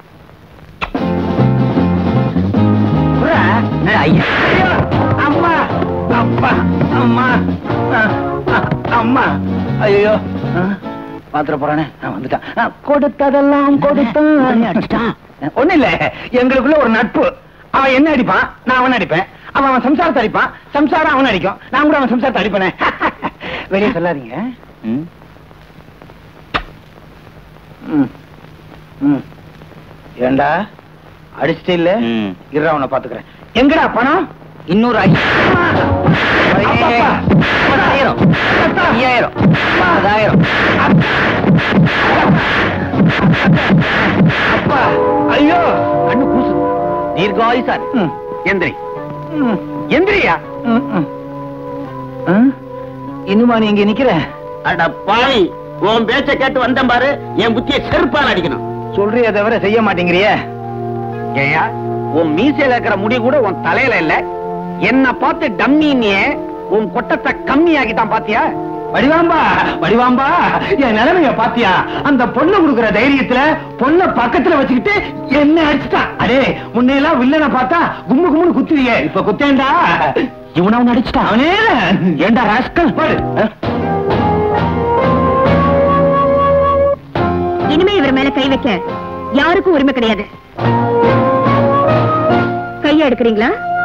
குர்ரா ஐயா ஐயோ, அம்மா அப்பா அம்மா அஹ், அஹ், அம்மா ஐயோ பாத்திர போறானே அஹ், வந்துட்டான் அஹ், கொடுத்ததெல்லாம் கொடுத்தான் அடிச்சிட்டான். ஒண்ணு இல்ல எங்களுக்குள்ள ஒரு நட்பு அவன் என்ன அடிப்பான் நான் அவன் அடிப்பேன் அவன் அவன் சம்சாரத்தை அடிப்பான் சம்சாரம் அவன் அடிக்கும் நான் கூட அவன் சம்சாரத்தை அடிப்பேனே வெளியே சொல்லாதீங்க ம். ம். ம். ஏண்டா அடிச்சிட்டே இல்ல ம். இரு அவனை பாத்துக்கிறேன் எங்கடா பணம் இன்னொரு ஐயாயிரம் அப்பப்பா. பத்தாயிரம் ஐயாயிரம் பதாயிரம் அப்பா ஐயோ கண்ணு கூசு தீர்காயுசார் ம். எந்திரி ம். எந்திரியா ம், ம். ஆ? இன்னுமா நீ இங்க நிக்கிற அட பாவி உன் பேச்ச கேட்டு வந்தேன் பாரு என் புத்திய செருப்பால் அடிக்கணும் சொல்றிய தவிர செய்ய மாட்டேங்கிறிய ஏயா உன் மீசையில இருக்கிற முடி கூட உன் தலையில இல்ல என்ன பார்த்து டம்மின்னே உன் கொட்டத்தை கம்மி ஆக்கிட்டான் பாத்தியா வடிவாம்பா வடிவாம்பா என் நிலைமைய பாத்தியா அந்த பொண்ணு கொடுக்கிற தைரியத்துல பொண்ண பக்கத்துல வச்சுக்கிட்டு என்ன அடிச்சுட்டான் அடே முன்னையெல்லாம் வில்லனை பார்த்தா கும்மு கும்முன்னு குத்துவியே இப்ப குத்தேன்டா இவனை அவன் அடிச்சுட்டான் அவனே ஏண்டா ராஸ்கல் பாரு இனிமே இவர் மேல கை வைக்க யாருக்கும் உரிமை கிடையாது கைய எடுக்கிறீங்களா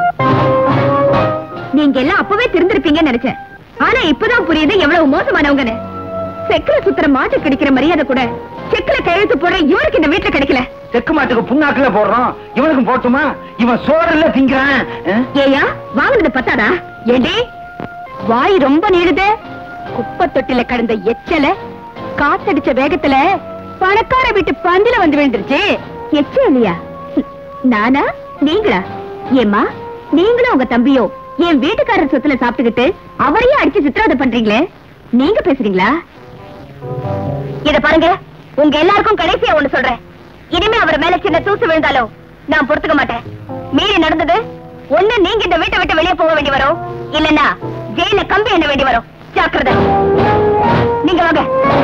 நீங்க எல்லாம் அப்பவே திருந்திருப்பீங்கன்னு நினைச்சேன் ஆனா இப்பதான் புரியுது எவ்வளவு மோசமானவங்கன்னு செக்குல சுத்துற மாட்டு கிடைக்கிற மரியாதை கூட செக்குல கையெழுத்து போட இவருக்கு இந்த வீட்டுல கிடைக்கல செக்கு மாட்டுக்கு புண்ணாக்குல போடுறோம் இவனுக்கும் போட்டுமா இவன் சோறுல திங்கிறான் ஆ? ஏயா வாங்கினது பத்தாதா ஏண்டி வாய் ரொம்ப நீடுது குப்பை தொட்டில கடந்த எச்சல காத்தடிச்ச வேகத்துல பணக்கார வீட்டு பந்தில வந்து விழுந்துருச்சு எச்ச இல்லையா ஹம், நானா நீங்களா ஏம்மா நீங்களும் உங்க தம்பியும் என் வீட்டுக்காரர் சொத்துல சாப்பிட்டுக்கிட்டு அவரையே அடிச்சு சித்திரவதை பண்றீங்களே நீங்க பேசுறீங்களா இத பாருங்க உங்க எல்லாருக்கும் கடைசியா ஒண்ணு சொல்றேன் இனிமே அவர் மேல சின்ன தூசு விழுந்தாலும் நான் பொறுத்துக்க மாட்டேன் மீறி நடந்தது ஒண்ணு நீங்க இந்த வீட்டை விட்டு வெளியே போக வேண்டி வரும் இல்லன்னா ஜெயில கம்பி எண்ண வேண்டி வரும் ஜாக்கிரதை நீங்க வாங்க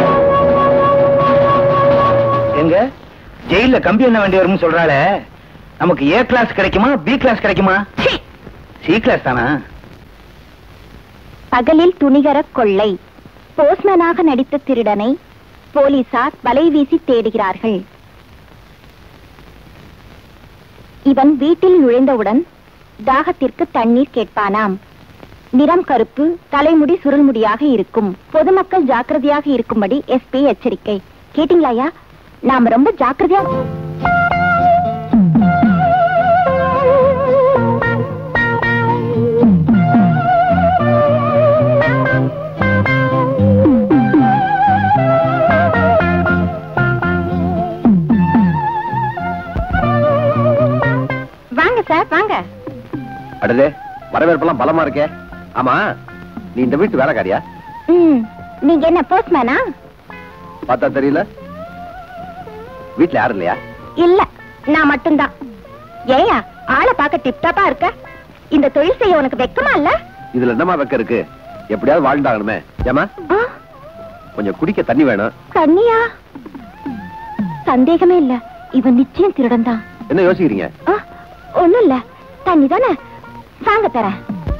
எங்க ஜெயில கம்பி என்ன வேண்டி வரும்னு சொல்றாளே நமக்கு ஏ கிளாஸ் கிடைக்குமா பி கிளாஸ் கிடைக்குமா சீ! சி கிளாஸ் தானா பகலில் துணிகர கொள்ளை போஸ்மேனாக நடித்த திருடனை போலீசார் வலை வீசி தேடுகிறார்கள் இவன் வீட்டில் நுழைந்தவுடன் தாகத்திற்கு தண்ணீர் கேட்பானாம் நிறம் கருப்பு தலைமுடி சுருள்முடியாக இருக்கும் பொதுமக்கள் ஜாக்கிரதையாக இருக்கும்படி எஸ்பி எச்சரிக்கை கேட்டீங்களாயா நாம ரொம்ப ஜாக்கிரதையா வாங்க சார் வாங்க அடடே வரவேற்பெல்லாம் பலமா இருக்கே ஆமா நீ இந்த வீட்டு வேலைக்காரியா ம் நீங்க என்ன போஸ்ட்மேனா பார்த்தா தெரியல வீட்ல யாரும் இல்லையா இல்ல நான் மட்டும்தான் ஏயா ஆளை பார்க்க டிப்டாப்பா இருக்க இந்த தொழில் செய்ய உனக்கு வெக்கமா இல்ல இதுல என்னமா வைக்க இருக்கு எப்படியாவது வாழ்ந்தாகணுமே ஏமா ஆ, கொஞ்சம் குடிக்க தண்ணி வேணும் தண்ணியா சந்தேகமே இல்ல இவன் நிச்சயம் திருடன் தான் என்ன யோசிக்கிறீங்க ஒண்ணும் இல்ல தண்ணி தானே வாங்க தரேன்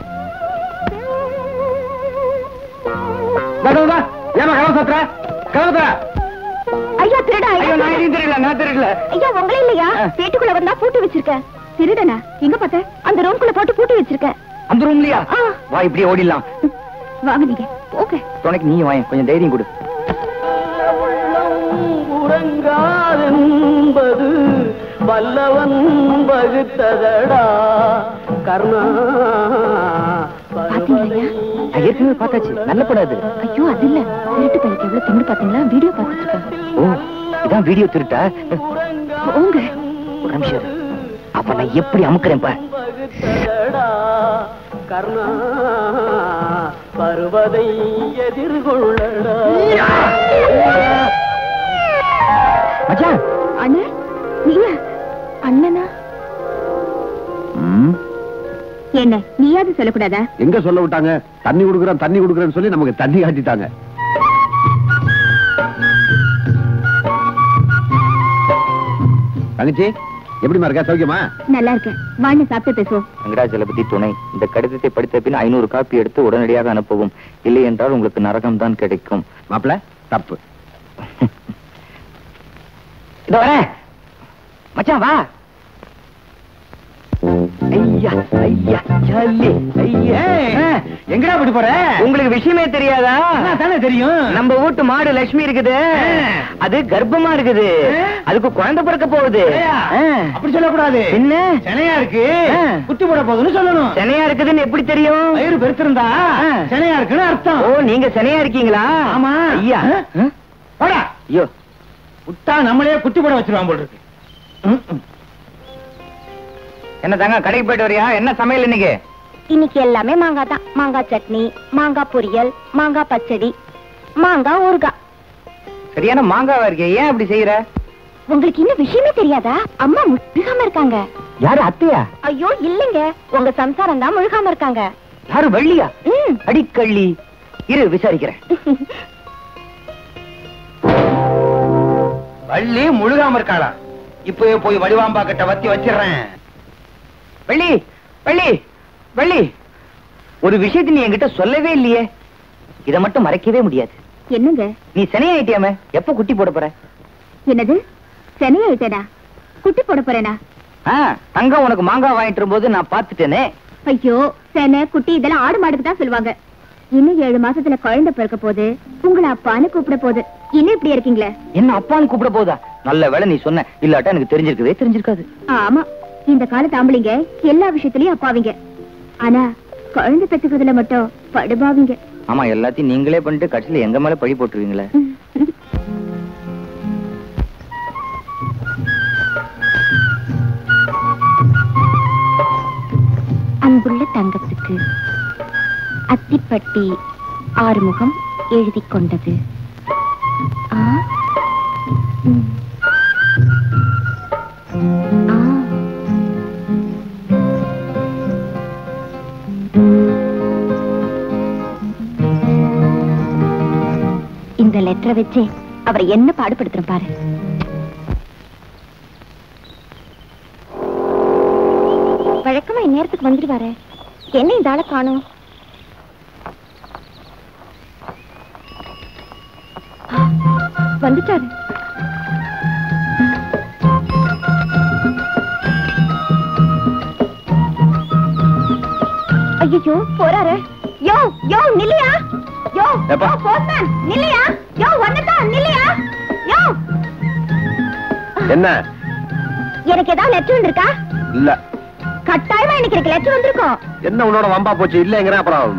ஏமா கலவு சாத்துற கலவு தர ஐயா திருடா ஐயோ நான் எதையும் தெரியல நான் தெரியல ஐயா உங்களே இல்லையா ஆ. வீட்டுக்குள்ள வந்தா பூட்டி வச்சிருக்கேன் திருடனா எங்க பார்த்த அந்த ரூம்குள்ள போட்டு பூட்டி வச்சிருக்கேன் அந்த ரூம்லயா ஆ. வா இப்படியே ஓடிடலாம் வாங்க நீங்க ஓகே துணைக்கு நீ வாங்க கொஞ்சம் தைரியம் கொடு உறங்காதென்பது வல்லவன் வகுத்ததடா கர்ணா பாத்தீங்களா நான் ஏற்கனவே பார்த்தாச்சு நல்ல படம் அது ஐயோ அது இல்ல திருட்டு பையனுக்கு எவ்வளவு திமிரு பாத்தீங்களா வீடியோ பார்த்துட்டு இருக்கேன் ஓ இதான் வீடியோ திருட்டா போங்க ஒரு நிமிஷம் இரு. அவனை எப்படி அமுக்குறேன் பார் வகுத்ததடா கர்ணா பருவதை எதிர்கொள்ளடா மச்சான் அண்ணா நீங்க அண்ணனா ம், என்ன நீயாவது சொல்லக்கூடாதா எங்க சொல்ல விட்டாங்க தண்ணி குடுக்குறேன் தண்ணி குடுக்குறேன்னு சொல்லி நமக்கு தண்ணி காட்டிட்டாங்க தங்கச்சி எப்படிமா இருக்கா சௌக்கியமா நல்லா இருக்கேன் வாங்க சாப்பிட்டு பேசுவோம் வெங்கடாஜலபதி துணை இந்த கடிதத்தை படித்த பின் ஐநூறு காப்பி எடுத்து உடனடியாக அனுப்பவும் இல்லை என்றால் உங்களுக்கு நரகம் தான் கிடைக்கும் மாப்பிள தப்பு இதோ வரேன் மச்சான் வா ஐயா ஐயா ஜல்லி ஐயா எங்கடா போட்டு போற உங்களுக்கு விஷயமே தெரியாதா தானே தெரியும் நம்ம வீட்டு மாடு லட்சுமி இருக்குது அது கர்ப்பமா இருக்குது அதுக்கு குழந்தை பிறக்க போகுது ஏய்யா, ஆ. அப்படி சொல்லக்கூடாது என்ன சென்னையா இருக்கு ஆ. குட்டி போட போகுதுன்னு சொல்லணும் சென்னையா இருக்குதுன்னு எப்படி தெரியும் வயிறு பெருத்திருந்தா ஆ. சென்னையா இருக்குன்னு அர்த்தம் ஓ நீங்க சென்னையா இருக்கீங்களா ஆமா. ஐயா ஆ? போடா ஐயோ விட்டா நம்மளே குட்டி போட வச்சிருவான் போல் இருக்கு ம், ம். என்ன தாங்க கடைக்கு போயிட்டு வரியா என்ன சமையல் இன்னைக்கு இன்னைக்கு எல்லாமே மாங்காய் தான் மாங்காய் சட்னி மாங்காய் பொரியல் மாங்காய் பச்சடி மாங்காய் ஊறுகாய் சரியான மாங்காவா இருக்கே ஏன் அப்படி செய்யற உங்களுக்கு இன்னும் விஷயமே தெரியாதா அம்மா முழுகாம இருக்காங்க யாரு அத்தையா ஐயோ இல்லைங்க உங்க சம்சாரம் தான் முழுகாம இருக்காங்க யாரு வள்ளியா ம் அடிக்கள்ளி இரு விசாரிக்கிறேன் வள்ளி முழுகாம இருக்காளா இப்பவே போய் வடிவாம்பா கிட்ட வத்தி வச்சிடுறேன் வள்ளி வள்ளி வள்ளி ஒரு விஷயத்தை நீ என்கிட்ட சொல்லவே இல்லையே இத மட்டும் மறைக்கவே முடியாது என்னங்க நீ சனியாயிட்டியாம எப்ப குட்டி போட போற என்னது சென்னையாயிட்டேனா குட்டி போட போறேனா ஆ, தங்கம் உனக்கு மாங்காய் வாங்கிட்டு வரும்போது நான் பாத்துட்டேனே ஐயோ செனை குட்டி இதெல்லாம் ஆடு மாடுக்கு தான் சொல்லுவாங்க இன்னும் ஏழு மாசத்துல குழந்தை பிறக்க போகுது உங்களை அப்பான்னு கூப்பிட போகுது இன்னும் இப்படி இருக்கீங்களே என்ன அப்பான்னு கூப்பிட போதா நல்ல வேளை நீ சொன்ன இல்லாட்டா எனக்கு தெரிஞ்சிருக்கவே தெரிஞ்சிருக்காது ஆமா இந்த காலத்து ஆம்பளைங்க எல்லா விஷயத்திலயும் அப்பாவிங்க ஆனா குழந்தை பெத்துக்கிறதுல மட்டும் படுபாவிங்க ஆமா எல்லாத்தையும் நீங்களே பண்ணிட்டு கடைசியில எங்க மேல பழி போட்டுருவீங்களே அன்புள்ள தங்கத்துக்கு அத்திப்பட்டி ஆறுமுகம் எழுதி கொண்டது ஆ? ம். ஆ. இந்த லெட்டரை வச்சு அவரை என்ன பாடுபடுத்துறேன் பாரு வழக்கமா இந்நேரத்துக்கு வந்துடுவாரு என்ன இந்த ஆளை காணும் வந்துட்டாரு ஐயோ போறாரு யோ யோ நில்லையா யோ எப்பா? யோ, போஸ்ட்மேன் நில்லையா யோ ஒன்னதான் நில்லையா யோ என்ன எனக்கு ஏதாவது லெட்டர் வந்திருக்கா இல்ல கட்டாயமா எனக்கு எனக்கு லெட்டர் வந்திருக்கும் என்ன உன்னோட வம்பா போச்சு இல்லைங்கிற அப்புறம்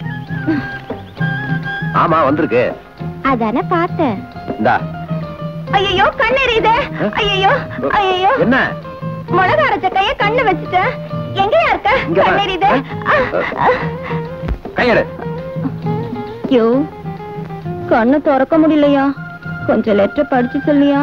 ஆமா வந்திருக்கு அதானே பார்த்தேன் இந்தா ஐயோ கண்ணு எரியுது ஐயோ ஐயோ என்ன மிளகா அரைச்ச கைய கண்ணு வச்சுட்டேன் எங்கயா இருக்க இங்க வா. கண்ணு எரியுது கையெடு ஐயோ கண்ணு திறக்க முடியலையா கொஞ்சம் லெட்டர் படிச்சு சொல்லியா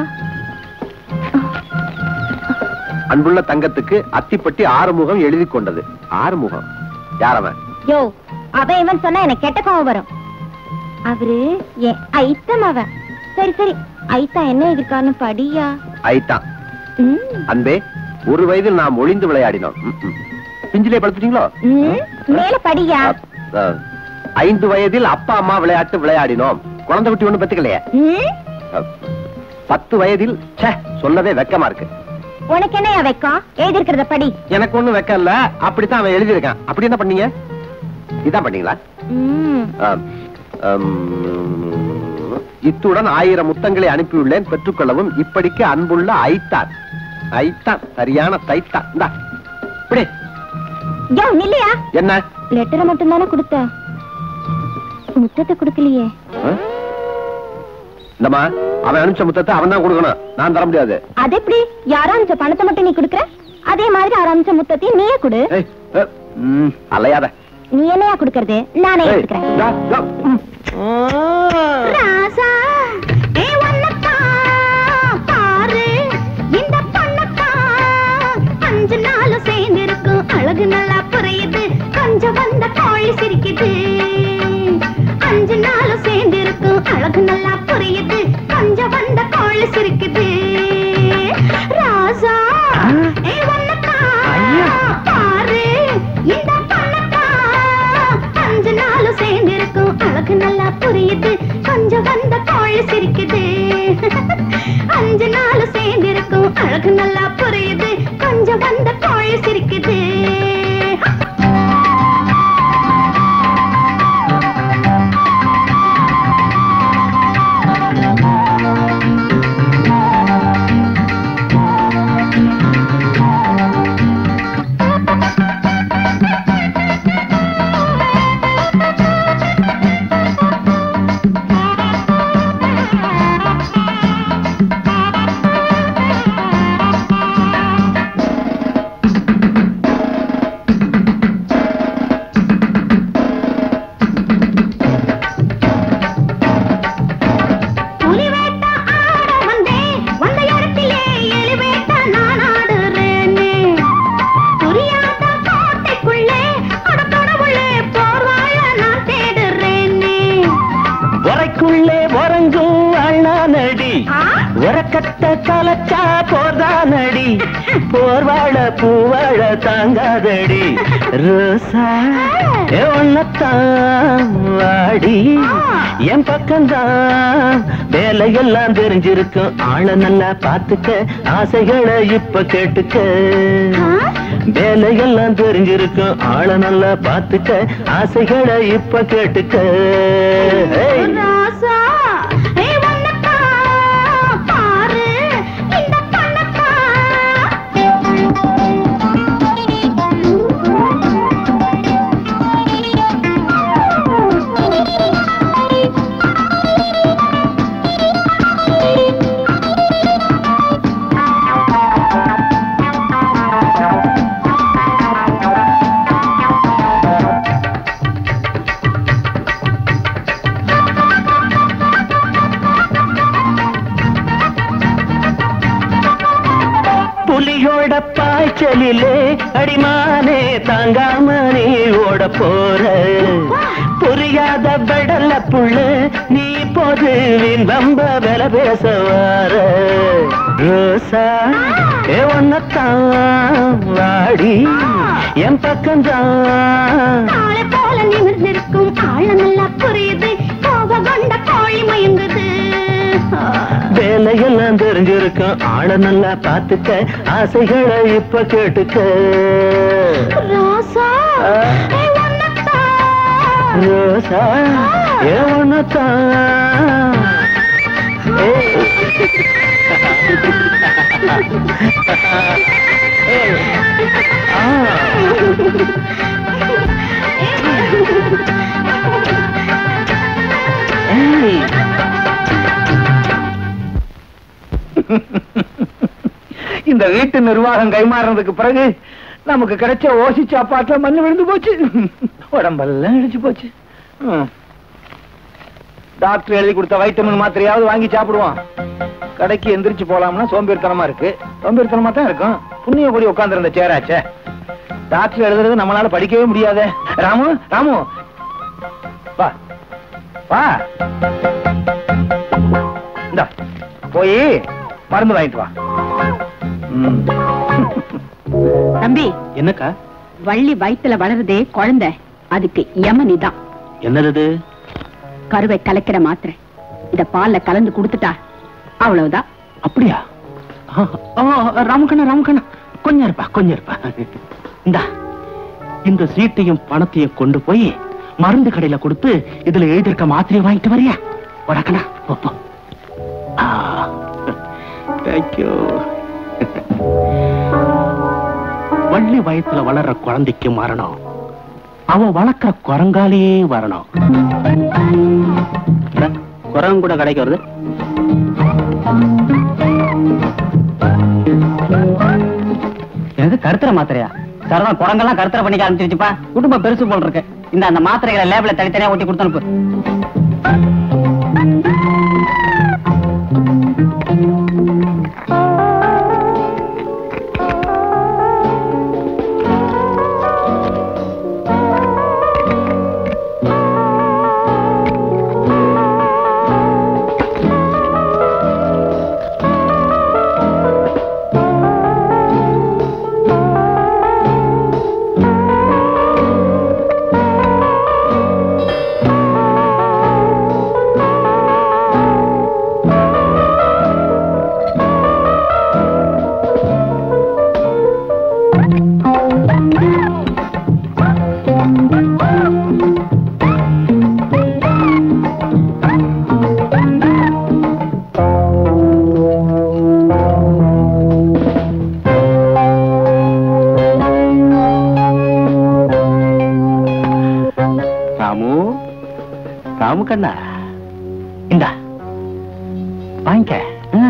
அன்புள்ள தங்கத்துக்கு அத்திப்பட்டி ஆறுமுகம் எழுதி கொண்டது ஆறுமுகம் யாரவன் யோ அவன் இவன் சொன்னா எனக்கு கெட்ட கோவம் வரும் அவரு என் ஐத்தம் அவன் சரி சரி ஐத்தா என்ன எதிர்க்கான்னு படியா ஐத்தான் ம், அன்பே ஒரு வயதில் நாம் ஒளிந்து விளையாடினோம் ம், ம். பிஞ்சிலே படுத்துட்டீங்களோ ம், மேல படியா அ, அ, ஐந்து வயதில் அப்பா அம்மா விளையாட்டு விளையாடினோம் குழந்தை குட்டி ஒண்ணு பெத்துக்கலையே ம், அ, பத்து வயதில் ச்சே சொல்லவே வெக்கமா இருக்கு உனக்கு என்னையா வைக்கும் எழுதி இருக்கிறத படி எனக்கு ஒண்ணும் வெக்கம் இல்ல அப்படித்தான் அவன் எழுதியிருக்கான் அப்படி என்ன பண்ணீங்க இதான் பண்ணீங்களா ம், ஆம். ஆம். இத்துடன் ஆயிரம் முத்தங்களை அனுப்பியுள்ளேன் பெற்றுக்கொள்ளவும் இப்படிக்கு அன்புள்ள ஐத்தான் ஐத்தான் சரியான தைத்தான் இந்தா இப்படி யோ நில்லையா என்ன லெட்டரை மட்டும் தானே கொடுத்த முத்தத்தை கொடுக்கலையே ஆ? இந்தம்மா அவன் அனுப்பிச்ச முத்தத்தை அவன் தான் கொடுக்கணும் நான் தர முடியாது அது எப்படி யாராமிச்ச பணத்தை மட்டும் நீ கொடுக்குற அதே மாதிரி ஆரம்பிச்ச முத்தத்தையும் நீயே கொடு ஏய், ஏ, ம், அலையாத நீ என்னையா கொடுக்கறது நானே ஏய், எடுத்துக்கிறேன் இந்தா, இதோ, ம். ராசா ஏ வண்ணத்தான் பாரு இந்த பொண்ணத்தான் அஞ்சு நாளும் சேர்ந்திருக்கும் அழகு நல்லா புரியுது கொஞ்சம் வந்த கோழி சிரிக்குது அஞ்சு நாளும் சேர்ந்திருக்கும் அழகு நல்லா புரியுது கொஞ்சம் வந்த கோழி சிரிக்குது ராசா ஏ வண்ணத்தான் பாரு இந்த பொண்ணத்தான் அஞ்சு நாளும் சேர்ந்திருக்கும் அழகு நல்லா புரியுது கொஞ்சம் வந்த கோழி சிரிக்குது அஞ்சு நாளும் சேர்ந்திருக்கும் அழகு நல்லா புரியுது கொஞ்சம் வந்த கோழி சிரிக்குது உள்ளே உறங்கும் அண்ணானடி உறக்கத்த கலச்சா போர்தானடி போர்வாழ பூவாழ தாங்காதடி ரோசா ஏ ஒன்னத்தான் வாடி என் பக்கம்தான் வேலையெல்லாம் தெரிஞ்சிருக்கும் ஆள நல்லா பாத்துக்க ஆசைகளை இப்ப கேட்டுக்க வேலையெல்லாம் தெரிஞ்சிருக்கும் ஆள நல்லா பாத்துக்க ஆசைகளை இப்ப கேட்டுக்க ஏய். ராசா ஏ வண்ணப்பா பாரு இந்த கண்ணப்பா புலியோட பாய்ச்சலிலே அடிமானே தாங்காம நீ ஓட போற புரியாத பெடல்ல புள்ள நீ போது வீண் வம்ப வில பேச வார ரோசா ஏ ஒன்னத்தான் வாடி என் பக்கம்தான் ஆளை போல நிமிர்ந்திருக்கும் ஆள நல்லா புரியுது கோப கொண்ட கோழி மயங்குது வேலையெல்லாம் தெரிஞ்சிருக்கும் ஆள நல்லா பாத்துக்க ஆசைகளை இப்ப கேட்டுக்க ராசா ஏ வண்ணப்பா ரோசா ஏ ஒன்னத்தான் இந்த வீட்டு நிர்வாகம் கைமாறினதுக்கு பிறகு நமக்கு கிடைச்ச ஓசி சாப்பாட்டுல மண்ணு விழுந்து போச்சு உடம்பெல்லாம் இடிச்சு போச்சு ம். டாக்டர் எழுதி கொடுத்த வைட்டமின் மாத்திரையாவது வாங்கி சாப்பிடுவோம் கடைக்கு எந்திரிச்சு போலாம்னா சோம்பேறித்தனமா இருக்கு சோம்பேறித்தனமா தான் இருக்கும் புண்ணிய கூடி உட்கார்ந்திருந்த சேராச்சே டாக்டர் எழுதுறது நம்மளால படிக்கவே முடியாதே ராமு ராமு வா வா இந்தா போய் மருந்து வாங்கிட்டு வா ம். தம்பி என்னக்கா வள்ளி வயித்துல வளருதே குழந்தை அதுக்கு யமனி தான் என்னது கருவை கலக்கிற மாத்திரை இத பால்ல கலந்து கொடுத்துட்டா அவ்வளவுதான் அப்படியா ஆ, ஆ, ராமகண்ணா ராமகண்ணா கொஞ்சம் இருப்பா கொஞ்சம் இருப்பா இந்தா இந்த சீட்டையும் பணத்தையும் கொண்டு போய் மருந்து கடையில கொடுத்து இதுல எழுதியிருக்க மாத்திரையை வாங்கிட்டு வரியா வடக்கண்ணா போ, போ. ஆ, thank you. வள்ளி வயத்துல வளர்ற குழந்தைக்கு மரணம் அவ வளர்க்கிற குரங்காலேயே வரணும் குரங்கு கூட கடைக்கு வருது எனக்கு கருத்துற மாத்திரையா சரவண குரங்கெல்லாம் கருத்துற பண்ணிக்க ஆரம்பிச்சிருச்சுப்பா குடும்பம் பெருசு போல் இருக்கு இந்த அந்த மாத்திரைகளை லேபிள தனித்தனியா ஒட்டி கொடுத்து அனுப்பு ராமு ராமு கண்ணா இந்தா வாங்கிக்க ஆ.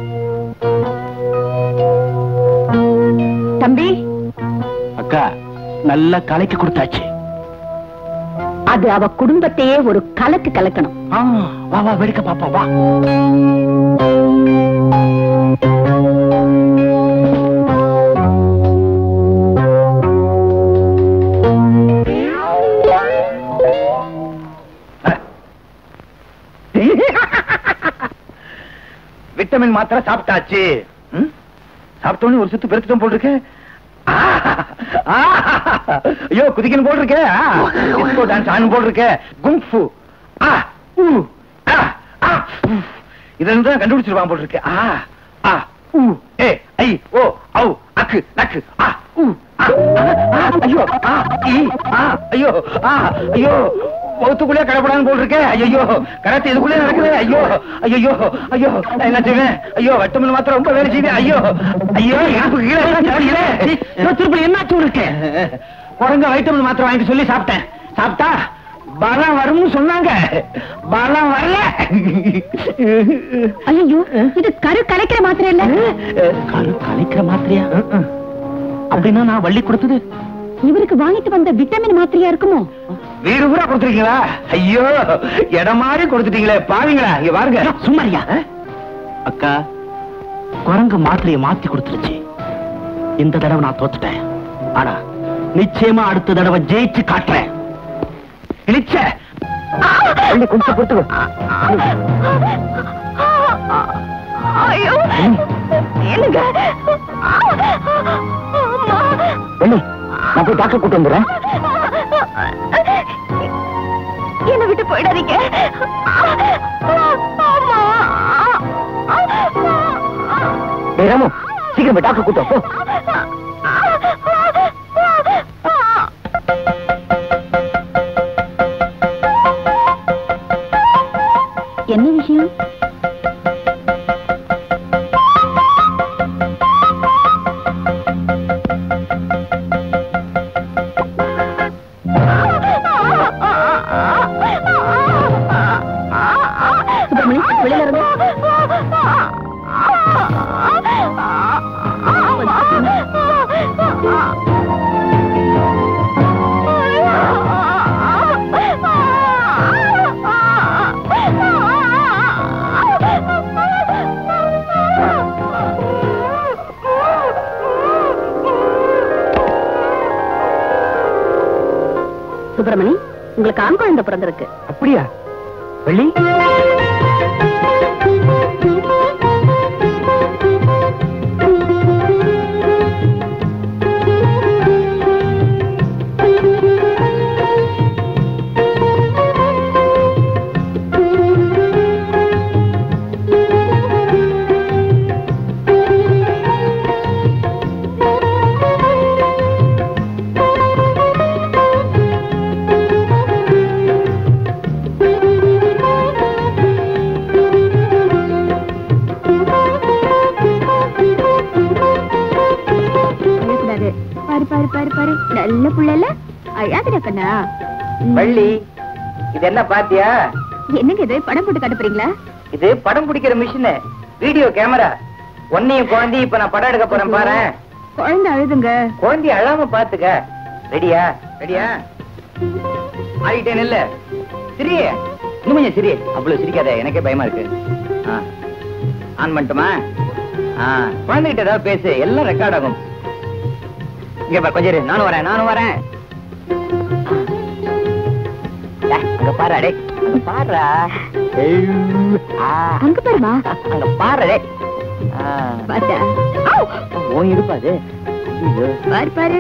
தம்பி அக்கா நல்லா கலைக்கு கொடுத்தாச்சு அது அவ குடும்பத்தையே ஒரு கலக்கு கலக்கணும் ஆ, வா வா வெடிக்க பாப்போம் வா விட்டமின் மாத்திரை சாப்பிட்டாச்சு ம்? சாப்பிட்ட உடனே ஒரு சுத்து பெருத்துட்டோம் போல் இருக்கு ஆ! ஆ! ஐயோ குதிக்கணும் போல் இருக்கே டிஸ்கோ டான்ஸ் ஆனும் போல் இருக்கே குங்ஃபு ஆ ஊ ஆ ஆ உ. இதெல்லாம் தான் கண்டுபிடிச்சிருவான் போல் இருக்கு ஆ ஆ ஊ ஏ ஐ ஓ ஔ அக்கு நக்கு ஆ ஊ ஆ ஆ, ஆ, ஐயோ ஆ ஈ ஆ ஐயோ ஆ ஐயோ ஒத்துக்குள்ளே கடப்படான்னு போல் இருக்கே ஐயோ கராத்தே இதுக்குள்ளே நடக்குது ஐயோ ஐயோ ஐயோ நான் என்ன செய்வேன் ஐயோ வட்டமில் மாத்திரம் ரொம்ப வேலை செய்வேன் ஐயோ ஐயோ எனக்கு கீழே எல்லாம் சாடிக்கிறே. திருப்பி என்னாச்சு உனக்கு குரங்க வைட்டமின் மாத்திரம் வாங்கி சொல்லி சாப்பிட்டேன் சாப்பிட்டா பலம் வரும்னு சொன்னாங்க பலம் வரல ஐயோ இது கரு கலைக்கிற மாத்திரை இல்ல கரு கலைக்கிற மாத்திரையா அப்படின்னா நான் வள்ளி கொடுத்தது இவருக்கு வாங்கிட்டு வந்த விட்டமின் மாத்திரையா இருக்குமோ வீடு பூரா கொடுத்துருக்கீங்களா ஐயோ இடம் மாதிரி கொடுத்துட்டீங்களே பாவீங்களா இங்க பாருங்க சும்மாரியா அக்கா குரங்கு மாத்திரையை மாத்தி கொடுத்துருச்சு இந்த தடவை நான் தோத்துட்டேன் ஆனா நிச்சயமா அடுத்த தடவை ஜெயிச்சு காட்டுறேன் இழிச்ச வள்ளி கொஞ்சம் பொறுத்துக்கோ ஐயோ என்னங்க வள்ளி நான் போய் டாக்டர் கூட்டு வந்துடுறேன் என்ன விட்டு போயிடாதீங்க டேய் ராமு சீக்கிரம் போய் டாக்டர் கூட்டு வா, போ என்ன விஷயம் சுப்பிரமணி வெளியில இருந்து சுப்பிரமணி உங்களுக்கு ஆண் குழந்தை பிறந்திருக்கு அப்படியா வள்ளி அழக்கூடாது பாரு பாரு பாரு பாரு நல்ல புள்ளல அழாதுடா கண்ணா ம். வள்ளி இது என்ன பாத்தியா என்னங்க இது படம் போட்டு காட்ட போறீங்களா இது படம் பிடிக்கிற மிஷின் வீடியோ கேமரா ஒன்னையும் குழந்தை இப்ப நான் படம் எடுக்க போறேன் பாரு குழந்தை அழுதுங்க குழந்தைய அழாம பாத்துக்க ரெடியா ரெடியா ஆடிட்டேன் இல்ல சிரி இன்னும் கொஞ்சம் சிரி அவ்வளவு சிரிக்காத எனக்கே பயமா இருக்கு ஆ. ஆன் பண்ணட்டுமா ஆ, குழந்தைகிட்ட ஏதாவது பேசு எல்லாம் ரெக்கார்ட் ஆகும் இங்க பாரு கொஞ்சம் இரு. நானும் வரேன் நானும் வரேன் டே, அங்க பாரு டே அங்க பாருடா ஏய், ஆ, அங்க பாருமா அங்க பாரு டே ஆ. பார்த்தா உன் இடுப்பா அது ஐயோ. பாரு பாரு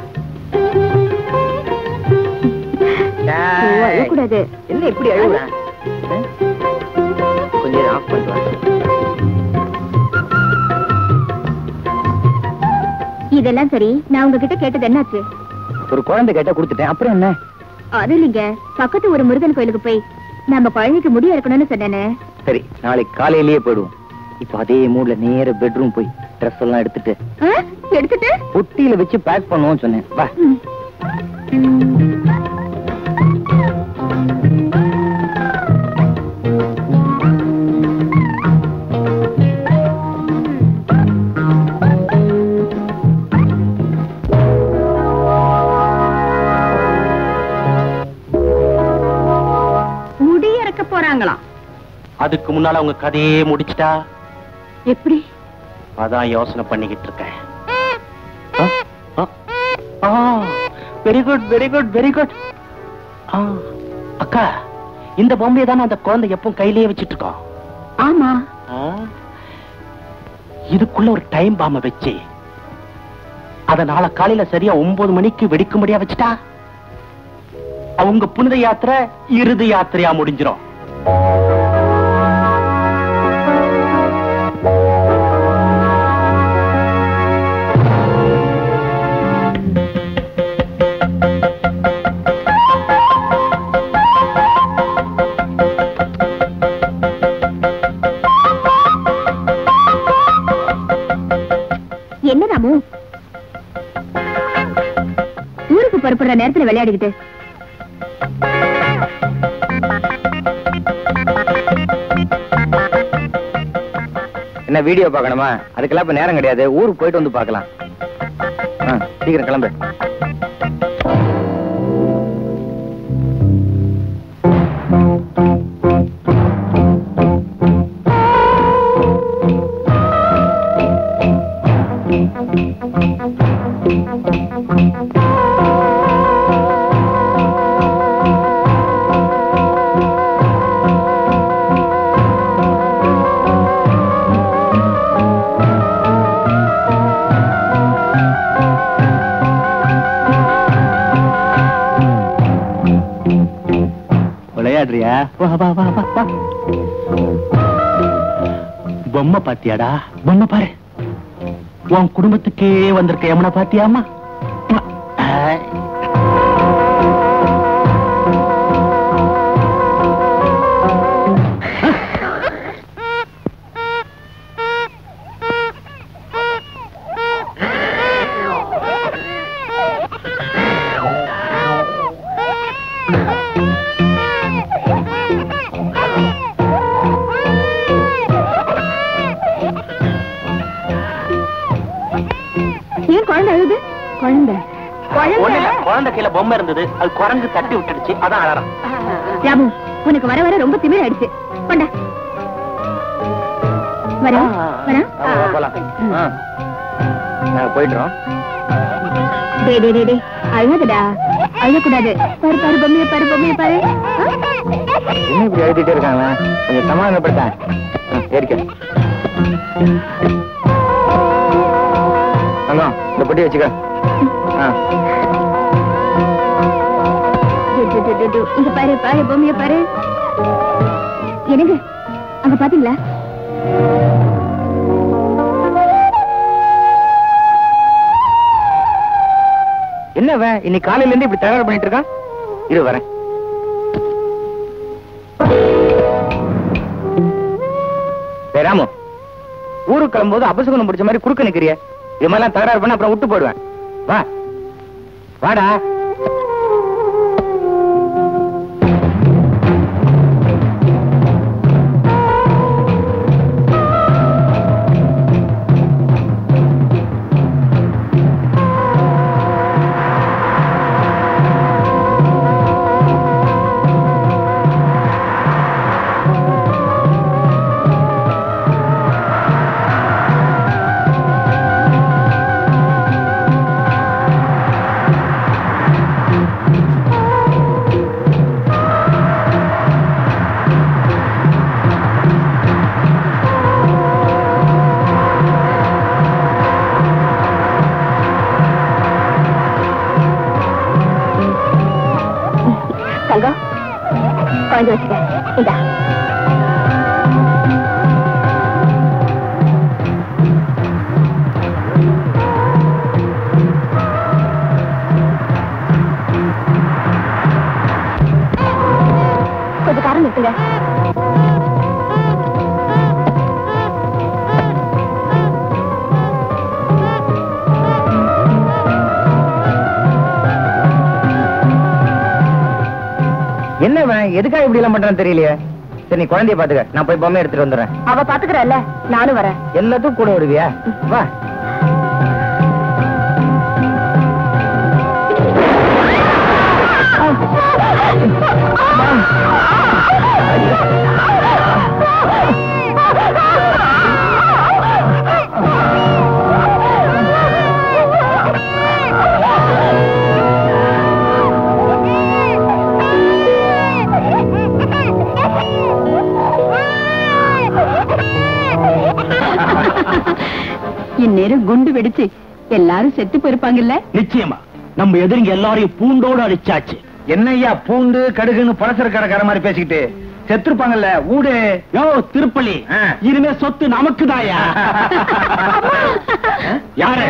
டேய். ஓ, அழக்கூடாது என்ன இப்படி அழுகுற ஆ? கொஞ்சம் ஆஃப் பண்ணிட்டு வா. இதெல்லாம் சரி நான் உங்ககிட்ட கேட்டது என்னாச்சு ஒரு குழந்தை கேட்டா கொடுத்துட்டேன் அப்புறம் என்ன அது இல்லைங்க பக்கத்து ஒரு முருகன் கோயிலுக்கு போய் நம்ம குழந்தைக்கு முடி இறக்கணும்னு சொன்னேனே சரி நாளைக்கு காலையிலேயே போயிடுவோம் இப்போ அதே மூட்ல நேர பெட்ரூம் போய் ட்ரெஸ் எல்லாம் எடுத்துட்டு ஆ? எடுத்துட்டு பொட்டியில வச்சு பேக் பண்ணுவோம் சொன்னேன் வா ம். முடி இறக்க போறாங்களாம் அதுக்கு முன்னால அவங்க கதையே முடிச்சிட்டா எப்படி அதான் யோசனை பண்ணிக்கிட்டு இருக்கேன் very good very good very good அக்கா இந்த பொம்மையை தானே அந்த குழந்தை எப்பவும் கையிலேயே வச்சிட்டு இருக்கோம் ஆமா ஆ, இதுக்குள்ள ஒரு டைம் பாம வச்சு அதனால காலையில சரியா ஒன்பது மணிக்கு வெடிக்கும்படியா வச்சுட்டா அவங்க புனித யாத்திரை இறுதி யாத்திரையா முடிஞ்சிரும் என்ன ராமு ஊருக்கு புறப்படுற நேரத்துல விளையாடிக்கிட்டு என்ன வீடியோ பார்க்கணுமா அதுக்கெல்லாம் இப்ப நேரம் கிடையாது ஊருக்கு போயிட்டு வந்து பார்க்கலாம் ஆ, சீக்கிரம் கிளம்பு விளையாடுறியா வா வா வா வா வா பொம்மை பாத்தியாடா பொம்மை பாரு உன் குடும்பத்துக்கே வந்திருக்க யமுனை பாத்தியாமா ஏன் குழந்தை அழுது குழந்தை ஒண்ணு இல்ல, குழந்தை கையில பொம்மை இருந்தது அது குரங்கு தட்டி விட்டுடுச்சு அதான் அழறான் ராமு உனக்கு வர வர ரொம்ப திமிர் ஆயிடுச்சு கொண்டா வரா வரா ஆமா, வா, போலாம் ஆ. நாங்க போயிடுறோம் டே டே டே டே அழுகாதடா அழக்கூடாது பாரு பாரு பொம்மைய பாரு பொம்மைய பாரு ஆ? என்ன இப்படி எழுதிட்டே இருக்காங்க கொஞ்சம் சமாதானப்படுத்த ஆ, ஏறிக்க தங்கம் இந்த பொட்டி வச்சுக்க ஆ டு, டு, டு, டு, டு. இங்க பாரு பாரு பொம்மைய பாரு என்னங்க அங்க பாத்தீங்களா என்ன அவன் இன்னைக்கு காலையில இருந்து இப்படி தகராறு பண்ணிட்டு இருக்கான் இரு வரேன் டேய் ராமு ஊருக்கு கிளம்பும்போது அபசகுணம் பிடிச்ச மாதிரி குறுக்க நிக்கிறிய இது மாதிரிலாம் தகராறு பண்ண அப்புறம் விட்டு போயிடுவேன் வா வாடா தங்கம் குழந்தை வச்சுக்க இந்தா கொஞ்சம் காரம் நிறுத்துங்க என்ன இவன் எதுக்காக இப்படி எல்லாம் பண்றான்னு தெரியலையே சரி நீ குழந்தைய பாத்துக்க நான் போய் பொம்மை எடுத்துட்டு வந்துடுறேன் அவ பாத்துக்கிறல்ல நானும் வரேன் எல்லாத்துக்கும் கூட வருவியா வா இந்நேரம் குண்டு வெடிச்சு எல்லாரும் செத்து போயிருப்பாங்கல்ல நிச்சயமா நம்ம எதிரிங்க எல்லாரையும் பூண்டோடு அடிச்சாச்சு என்னய்யா பூண்டு கடுகுன்னு பலசர கடைக்கார மாதிரி பேசிக்கிட்டு செத்துருப்பாங்கல்ல ஊடு யோ திருப்பள்ளி ஆ. இனிமே சொத்து நமக்கு தாயா யாரு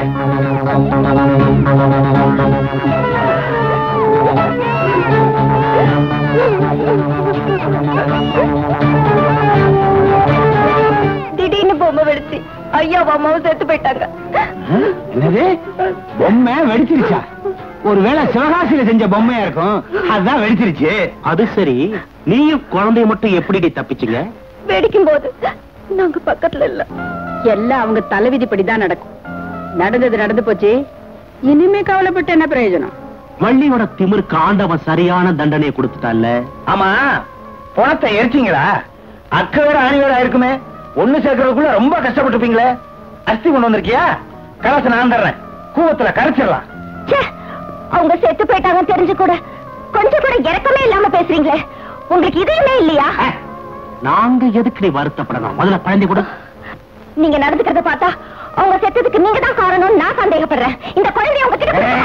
திடீர்னு பொம்மை வெடிச்சு ஐயா அம்மாவும் செத்து போயிட்டாங்க என்னது பொம்மை வெடிச்சிருச்சா ஒருவேளை சிவகாசியில செஞ்ச பொம்மையா இருக்கும் அதுதான் வெடிச்சிருச்சு அது சரி நீயும் குழந்தைய மட்டும் எப்படி தப்பிச்சீங்க வெடிக்கும் போது நாங்க பக்கத்துல இல்ல எல்லாம் அவங்க தலைவிதிப்படி தான் நடக்கும் நடந்தது நடந்து போச்சு இனிமே கவலைப்பட்டு என்ன பிரயோஜனம் வள்ளியோட திமிருக்கு ஆண்டவன் சரியான தண்டனையை கொடுத்துட்டான்ல ஆமா பணத்தை எரிச்சீங்களா அக்கவேட ஆணிவேடா இருக்குமே ஒண்ணு சேர்க்கறதுக்குள்ள ரொம்ப கஷ்டப்பட்டுப்பீங்களே அரிசி கொண்டு வந்திருக்கியா கலச நான் தர்றேன் கூவத்துல கரைச்சிடலாம் அவங்க செத்து போயிட்டாங்க தெரிஞ்சு கூட கொஞ்சம் கூட இறக்கமே இல்லாம பேசுறீங்களே உங்களுக்கு இதயமே இல்லையா நாங்க எதுக்கு நீ வருத்தப்படணும் முதல்ல குழந்தை கூட நீங்க நடந்துக்கிறத பார்த்தா அவங்க செத்ததுக்கு நீங்க தான் காரணம் நான் சந்தேகப்படுறேன் இந்த குழந்தைய உங்க கிட்ட கொடுக்க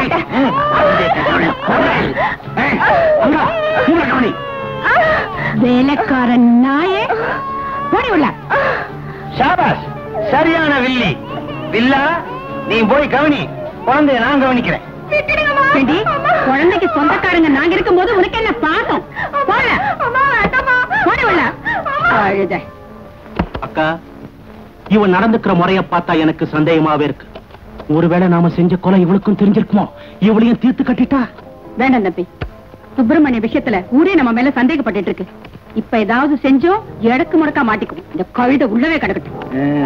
மாட்டேன். வேலைக்காரன் நாயே போடி உள்ள ஷாபாஷ் சரியான வில்லி வில்லா நீ போய் கவனி குழந்தைய நான் கவனிக்கிறேன் ஏண்டி, குழந்தைக்கு சொந்தக்காரங்க நாங்க இருக்கும்போது உனக்கு என்ன பாசம் போல போடி உள்ள அழுத அக்கா இவன் நடந்துக்கிற முறைய பார்த்தா எனக்கு சந்தேகமாவே இருக்கு ஒருவேளை நாம செஞ்ச கொலை இவளுக்கும் தெரிஞ்சிருக்குமோ இவளையும் தீர்த்து கட்டிட்டா வேண்டாம் தம்பி சுப்பிரமணிய விஷயத்துல ஊரே நம்ம மேல சந்தேகப்பட்டுட்டு இருக்கு இப்ப ஏதாவது செஞ்சோம் எடக்கு முடக்கா மாட்டிக்கும் இந்த கழுத உள்ளவே கிடக்கட்டும்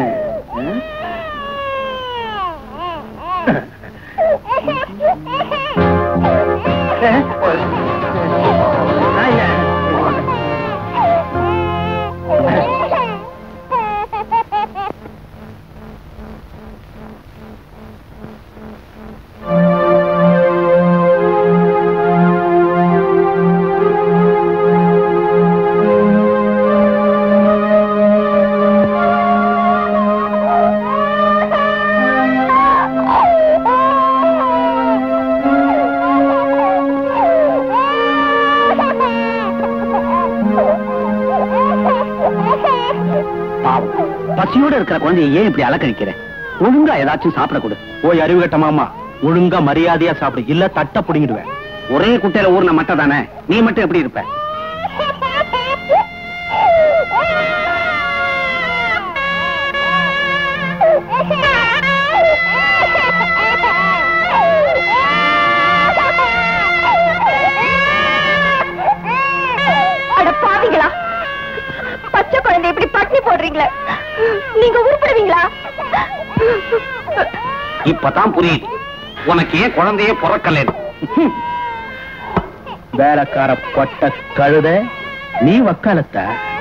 பாவம் பசியோட இருக்கிற குழந்தைய ஏன் இப்படி அலக்கழிக்கிற ஒழுங்கா ஏதாச்சும் சாப்பிட கொடு ஓய் அறிவு கட்ட மாமா ஒழுங்கா மரியாதையா சாப்பிடு இல்ல தட்ட புடிங்கிடுவேன் ஒரே குட்டையில ஊர்ன மட்டை தானே நீ மட்டும் எப்படி இருப்ப அட பாவிங்களா பச்சை குழந்தை இப்படி பட்டினி போடுறீங்களே நீங்க உருப்படுவீங்களா இப்பதான் புரியுது உனக்கு ஏன் குழந்தையே பிறக்கல வேலைக்கார பட்ட கழுத நீ வக்காலத்த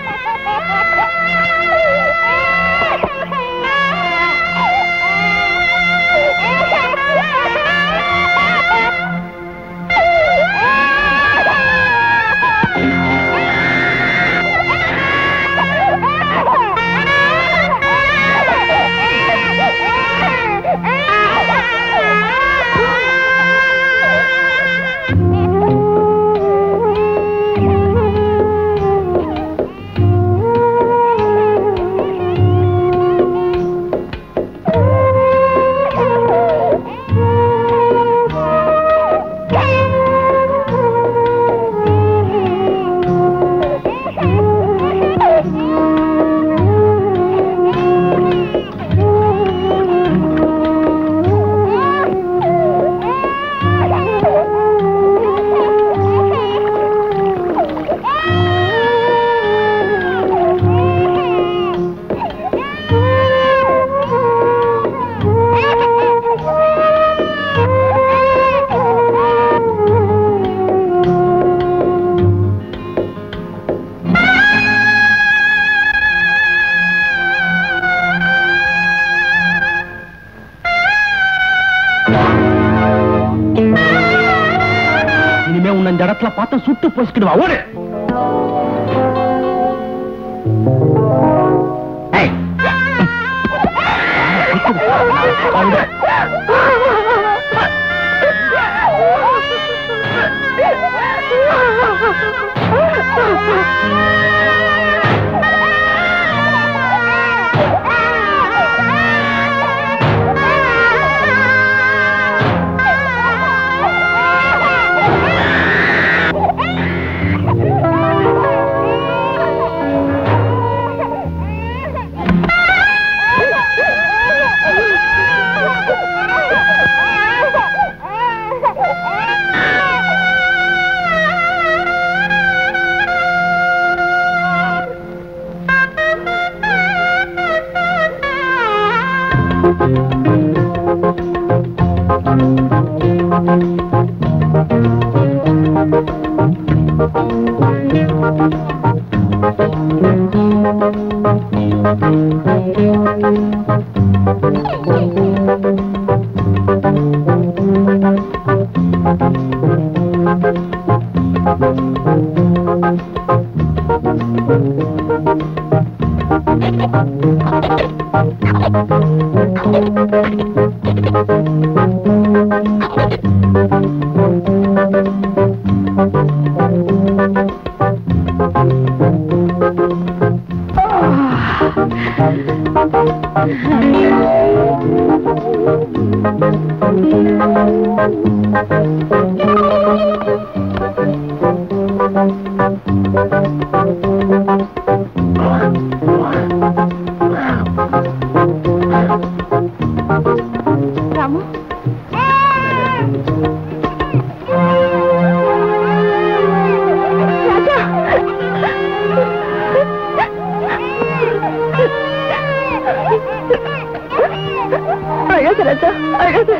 இனிமே உன்னை இந்த இடத்துல பார்த்தா சுட்டு போச்சுக்கிடுவா ஓடு ஏய். ராமு ராஜா அழகு ராஜா அழகு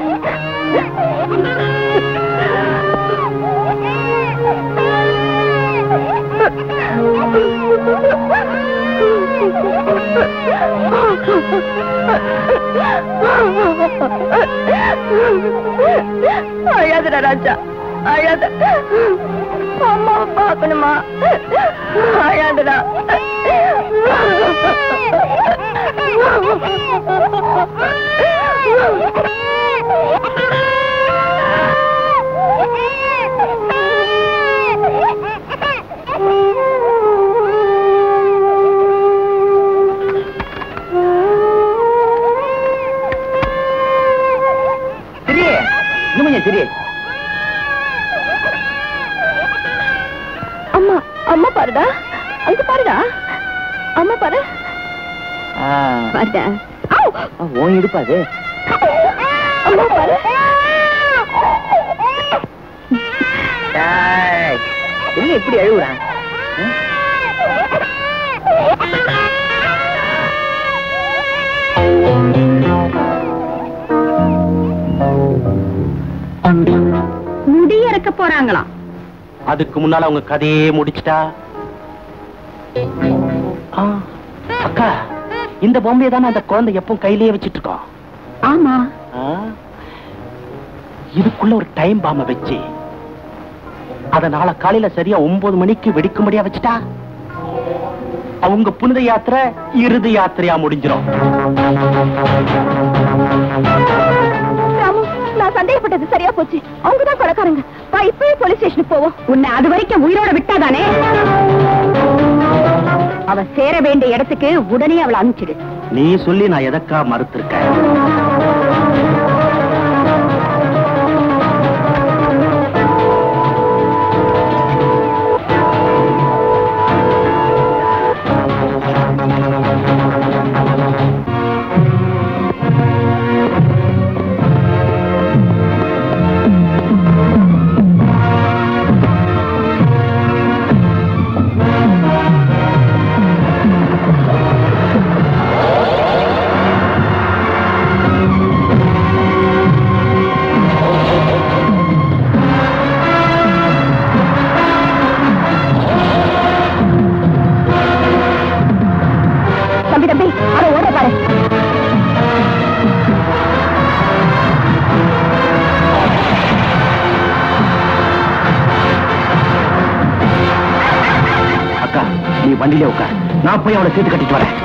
அழாதடா ராஜா அழாத அம்மாவை பார்க்கணுமா அழாதடா சிறியே இன்னும் கொஞ்சம் சிறியே அம்மா அம்மா பாருடா அங்க பாருடா அம்மா பாரு பாருடா ஆவ்! உன் இடுப்பாது அம்மா பாரு என்ன இப்படி அழுகுறான் முடி இறக்க போறாங்களாம் அதுக்கு முன்னால அவங்க கதையே முடிச்சிட்டா ஆ, அக்கா இந்த பொம்மையை தானே அந்த குழந்தை எப்பவும் கையிலேயே வச்சிட்டு இருக்கோம் ஆமா ஆ? இதுக்குள்ள ஒரு டைம் பாம வச்சு அதனால காலையில சரியா ஒன்பது மணிக்கு வெடிக்கும்படியா வச்சுட்டா அவங்க புனித யாத்திரை இறுதி யாத்திரையா முடிஞ்சிரும் ராமு நான் சந்தேகப்பட்டது சரியா போச்சு அவங்க தான் கொலைக்காரங்க வா இப்பவே போலீஸ் ஸ்டேஷனுக்கு போவோம் உன்னை அது வரைக்கும் உயிரோட விட்டாதானே அவ சேர வேண்டிய இடத்துக்கு உடனே அவளை அனுப்பிச்சிடு நீ சொல்லி நான் எதக்கா மறுத்திருக்கேன் தம்பி தம்பி அவ ஓட பாரு அக்கா நீ வண்டியிலே உட்கார் நான் போய் அவளை சேர்த்து கட்டிட்டு வரேன்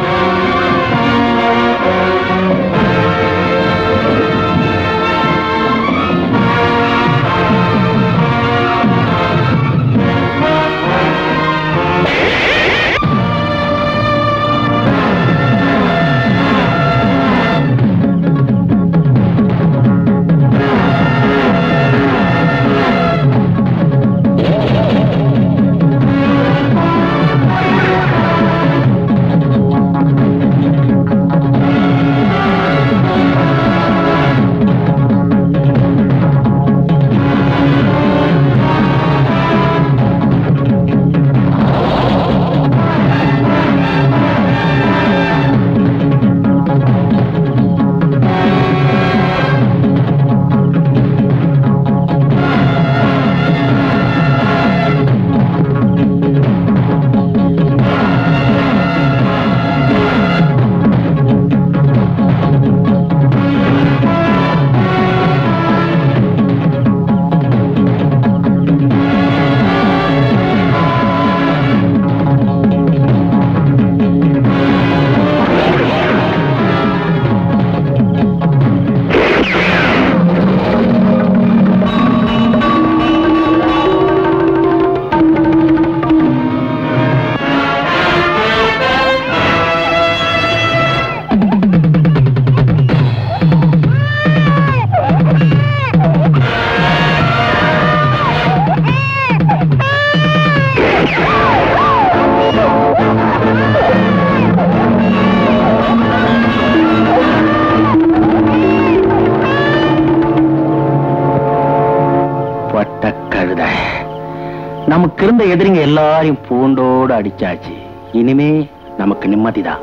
நமக்கு இருந்த எதிரிங்க எல்லாரையும் பூண்டோடு அடிச்சாச்சு இனிமே நமக்கு நிம்மதிதான்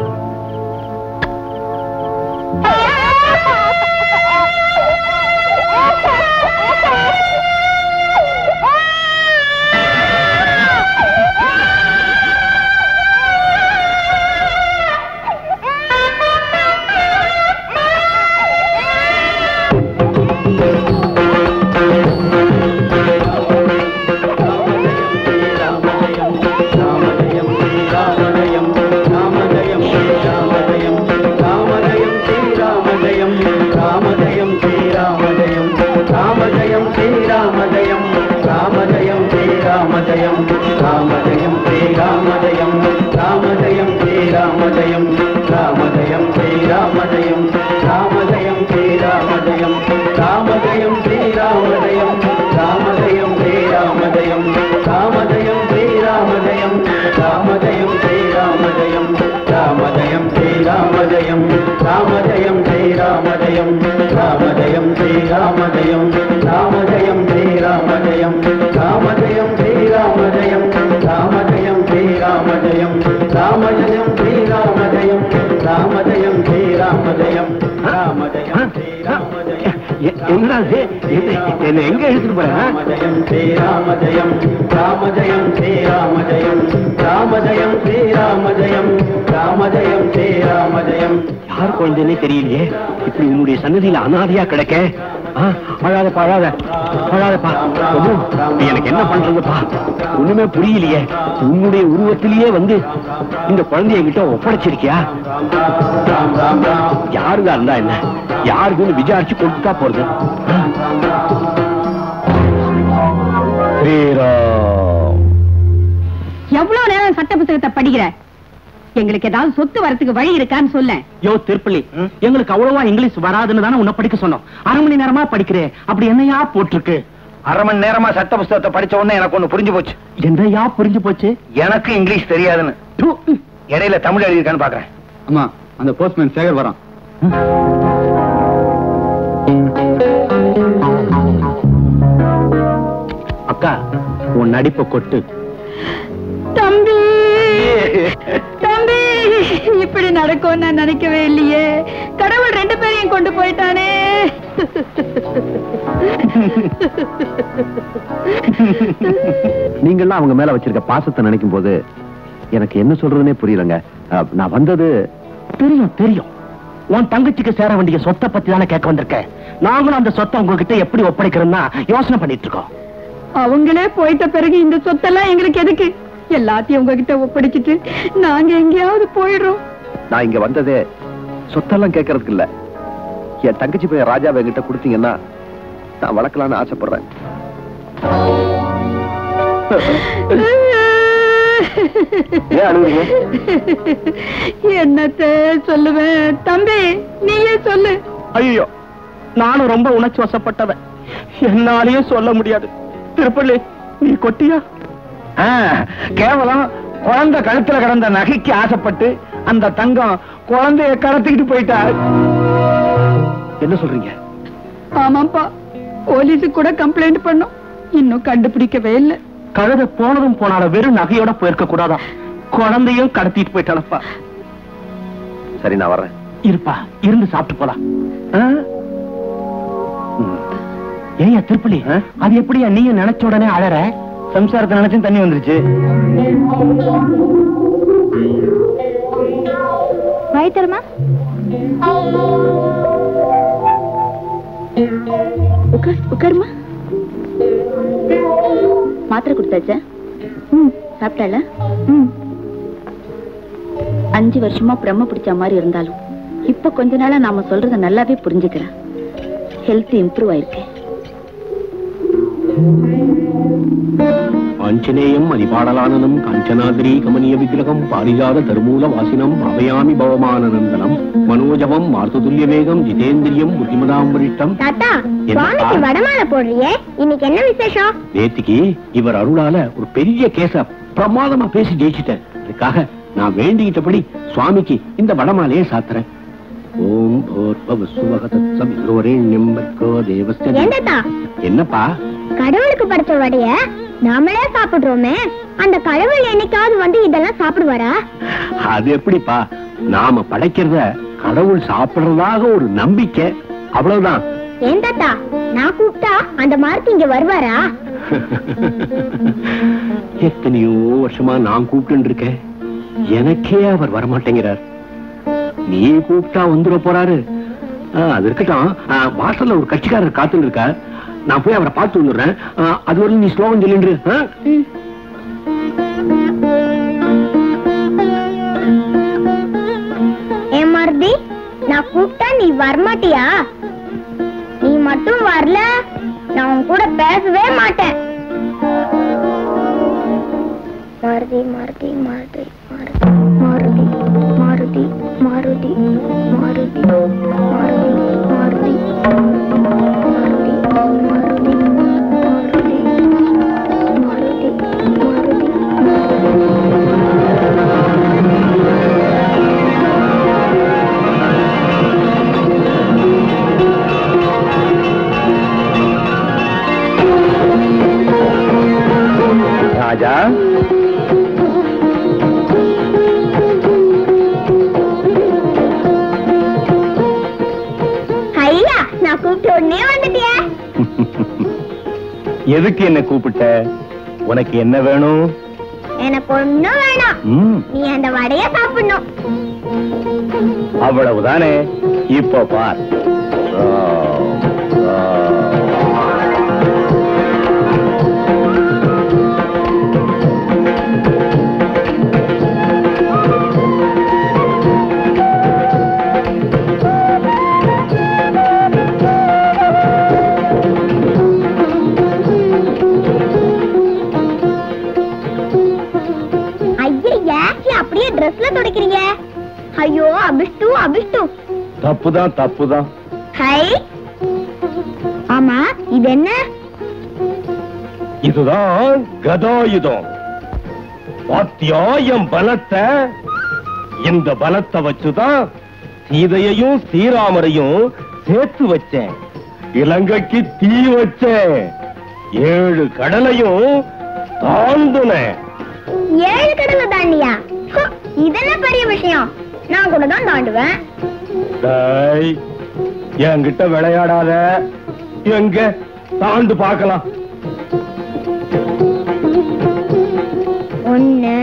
என்னடா என்ன எங்க எடுத்துட்டு போறேன் யார் குழந்தைன்னே தெரியலையே இப்படி உன்னுடைய சன்னதியில அனாதையா கிடக்க ஆ, அழாதப்பா அழாத அழாதப்பா பிரபு, எனக்கு என்ன பண்றதுப்பா ஒண்ணுமே புரியலையே உன்னுடைய உருவத்திலேயே வந்து இந்த குழந்தைய கிட்ட ஒப்படைச்சிருக்கியா யாருதா இருந்தா என்ன யாருக்குன்னு விசாரிச்சு கொடுத்துட்டா போறது ஸ்ரீராம் எவ்வளவு நேரம் சட்ட புத்தகத்தை படிக்கிற எங்களுக்கு ஏதாவது சொத்து வரத்துக்கு வழி இருக்கான்னு சொல்ல யோ திருப்பள்ளி எங்களுக்கு அவ்வளவா இங்கிலீஷ் வராதுன்னு தானே உன்னை படிக்க சொன்னோம் அரை மணி நேரமா படிக்கிறேன் அப்படி என்னையா போட்டிருக்கு அரை மணி நேரமா சட்ட புஸ்தகத்தை படிச்ச உடனே எனக்கு ஒண்ணு புரிஞ்சு போச்சு என்னையா புரிஞ்சு போச்சு எனக்கு இங்கிலீஷ் தெரியாதுன்னு து. இடையில தமிழ் எழுதியிருக்கான்னு பாக்குறேன் அம்மா அந்த போஸ்ட்மேன் சேகர் வரான் அக்கா உன் நடிப்பை கொட்டு தம்பி தம்பி இப்படி நடக்கும் நான் நினைக்கவே இல்லையே கடவுள் ரெண்டு பேரையும் கொண்டு போயிட்டானே நீங்கெல்லாம் அவங்க மேல வச்சிருக்க பாசத்தை நினைக்கும் போது எனக்கு என்ன சொல்றதுனே புரியலங்க அஹ், நான் வந்தது தெரியும் தெரியும் உன் தங்கச்சிக்கு சேர வேண்டிய சொத்தை பத்தி தானே கேட்க வந்திருக்கேன் நாங்களும் அந்த சொத்தை உங்ககிட்ட எப்படி ஒப்படைக்கிறோம்னா யோசனை பண்ணிட்டு இருக்கோம் அவங்களே போயிட்ட பிறகு இந்த சொத்தெல்லாம் எங்களுக்கு எதுக்கு எல்லாத்தையும் உங்ககிட்ட ஒப்படைச்சிட்டு நாங்க எங்கேயாவது போயிடுறோம் நான் இங்க வந்ததே சொத்தெல்லாம் கேட்கறதுக்கு இல்ல என் தங்கச்சி பையன் ராஜாவை என்கிட்ட கொடுத்தீங்கன்னா நான் வளர்க்கலாம்னு ஆசைப்படுறேன் ஏன் அழுகுறீங்க என்னத்த சொல்லுவேன் தம்பி நீயே சொல்லு ஐயோ நானும் ரொம்ப உணர்ச்சி வசப்பட்டவன் என்னாலேயே சொல்ல முடியாது திருப்பள்ளி நீ கொட்டியா ஆ, கேவலம் குழந்தை கழுத்துல கிடந்த நகைக்கு ஆசைப்பட்டு அந்த தங்கம் குழந்தைய கடத்திக்கிட்டு போயிட்டா என்ன சொல்றீங்க ஆமாப்பா போலீஸுக்கு கூட கம்ப்ளைண்ட் பண்ணோம் இன்னும் கண்டுபிடிக்கவே இல்லை கழுத போனதும் போனால வெறும் நகையோட போயிருக்க கூடாதா குழந்தையும் கடத்திட்டு போயிட்டானப்பா சரி நான் வர்றேன் இருப்பா இருந்து சாப்பிட்டு போலாம் ஏயா திருப்பலி அது எப்படியா நீயும் நினைச்ச உடனே அழற சம்சாரத்தை நினைச்சும் தண்ணி வந்துருச்சு வாய் தரமா உட்கார் உட்காருமா மாத்திரை கொடுத்தாச்சா ம் சாப்பிட்டால ம் அஞ்சு வருஷமா பிரம்ம பிடிச்ச மாதிரி இருந்தாலும் இப்ப கொஞ்ச நாளா நாம சொல்றத நல்லாவே புரிஞ்சுக்கிறேன் ஹெல்த் இம்ப்ரூவ் ஆயிருக்கு ஆஞ்சநேயம் அதிபாடலானனம் காஞ்சனாதிரி கமனிய விக்கிரகம் பாரிஜாத தருமூல வாசினம் அபயாமி பவமானநந்தனம் மனோஜவம் மார்த்துல்ய வேகம் ஜிதேந்திரியம் புத்திமதாம் வரிஷ்டம் தாத்தா என்னப்பா? சுவாமிக்கு வடமாலை போடுறியே இன்னைக்கு என்ன விசேஷம் நேத்திக்கு இவர் அருளால ஒரு பெரிய கேஸ பிரமாதமா பேசி ஜெயிச்சிட்டேன் அதுக்காக நான் வேண்டிக்கிட்டபடி சுவாமிக்கு இந்த வடமாலையே சாத்துறேன் ஓம் போர்பவ சுவக தத்சம் தேவஸ்ய ஏன் தாத்தா என்னப்பா கடவுளுக்கு படைச்ச வடைய நாமளே சாப்பிடுறோமே அந்த கடவுள் என்னைக்காவது வந்து இதெல்லாம் சாப்பிடுவாரா அது எப்படிப்பா நாம படைக்கிறத கடவுள் சாப்பிடுறதாக ஒரு நம்பிக்கை அவ்வளவுதான் ஏன் தாத்தா நான் கூப்பிட்டா அந்த மார்க்கு இங்க வருவாரா எத்தனையோ வருஷமா நான் கூப்பிட்டு இருக்கேன் எனக்கே அவர் வரமாட்டேங்கிறார் நீ கூப்பிட்டா வந்துட போறாரு ஆ, அது இருக்கட்டும் ஆ, வாசல்ல ஒரு கட்சிக்காரர் காத்துட்டு இருக்கார் நான் போய் அவரை பார்த்து வந்துடுறேன் ஆ, அது வரையும் நீ ஸ்லோகம் சொல்லின்று ஆ? ஏன் மருதி நான் கூப்பிட்டா நீ வரமாட்டியா நீ மட்டும் வரல நான் உன் கூட பேசவே மாட்டேன் மாருதி மாருதி மாருதி மாருதி மாருதி மாருதி மாருதி மாருதி மாருதி மாருதி மாருதி மாருதி மாருதி மாருதி ராஜா ஐயா நான் கூப்பிட்ட உடனே வந்துட்டியா எதுக்கு என்ன கூப்பிட்ட உனக்கு என்ன வேணும் எனக்கு ஒண்ணும் வேணாம் ம், நீ அந்த வடைய சாப்பிடணும் அவ்வளவுதானே இப்போ பார் ஐயா அப்படியே ட்ரெஸ்ல துடைக்கிறீங்க ஐயோ அபிஷ்டு அபிஷ்டு தப்புதான் தப்புதான் ஹை ஆமா இது என்ன இதுதான் கதாயுதம் பாத்தியா என் பலத்தை இந்த பலத்தை வச்சுதான் சீதையையும் ஸ்ரீராமரையும் சேர்த்து வச்சேன் இலங்கைக்கு தீ வச்சேன் ஏழு கடலையும் தாண்டுனேன் ஏழு கடலை தாண்டியா ஹு, இதெல்லாம் பெரிய விஷயம் நான் கூட தான் தாண்டுவேன் டேய், என்கிட்ட விளையாடாத எங்க தாண்டு பார்க்கலாம் ஒன்னு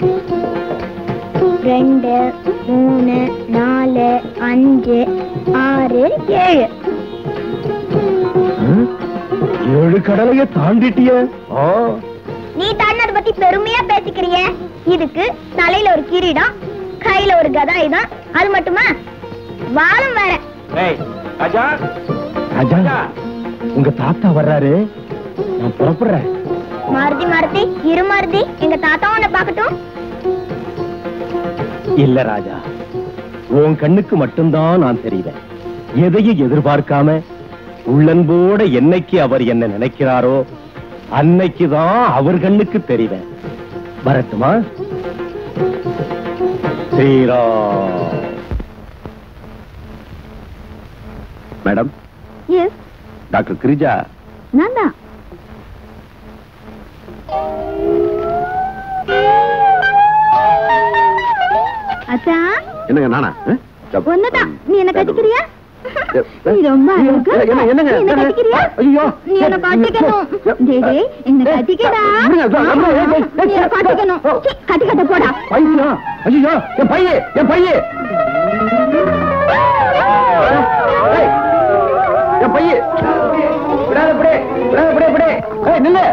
ரெண்டு மூணு நாலு அஞ்சு ஆறு ஏழு ஏழு கடலைய தாண்டிட்டிய ஆ நீ தாண்டத பத்தி பெருமையா பேசிக்கிறிய இதுக்கு தலையில ஒரு கிரீடம் கையில ஒரு கதாயுதம் அது மட்டுமா வாழும் வேற ராஜா ராஜா உங்க தாத்தா வர்றாரு நான் புறப்படுறேன் மாருதி மாருதி இரு மாருதி எங்க தாத்தா உன்னை பார்க்கட்டும் இல்ல ராஜா உன் கண்ணுக்கு மட்டும்தான் நான் தெரிவேன் எதையும் எதிர்பார்க்காம உள்ளன்போட என்னைக்கு அவர் என்ன நினைக்கிறாரோ அன்னைக்குதான் அவர் கண்ணுக்கு தெரிவேன் வரட்டுமா Sriram madam yes doctor Girija நான் தான் அச்சா என்னங்க நானா ஆ? ஒண்ணுதான் நீ என்ன கட்டிக்கிறியா ஏ, நீ ரொம்ப அழகு என்ன, என்னங்க? நீ என்ன கட்டிக்கிறியா ஐயோ. நீ என்ன கட்டிக்கணும் டேய் டேய் என்ன கட்டிக்கடா இருங்க, இதோ, ஆமா, ஏய், ஏய், ஏய், நீ என்ன கட்டிக்கணும் சீ, கட்டி கட்ட போடா பையன் ஐயோ என் பையன் என் பையன் ஏய், என் பையன் விடாத இப்படி விடாத இப்படி இப்படி ஏய் நில்லு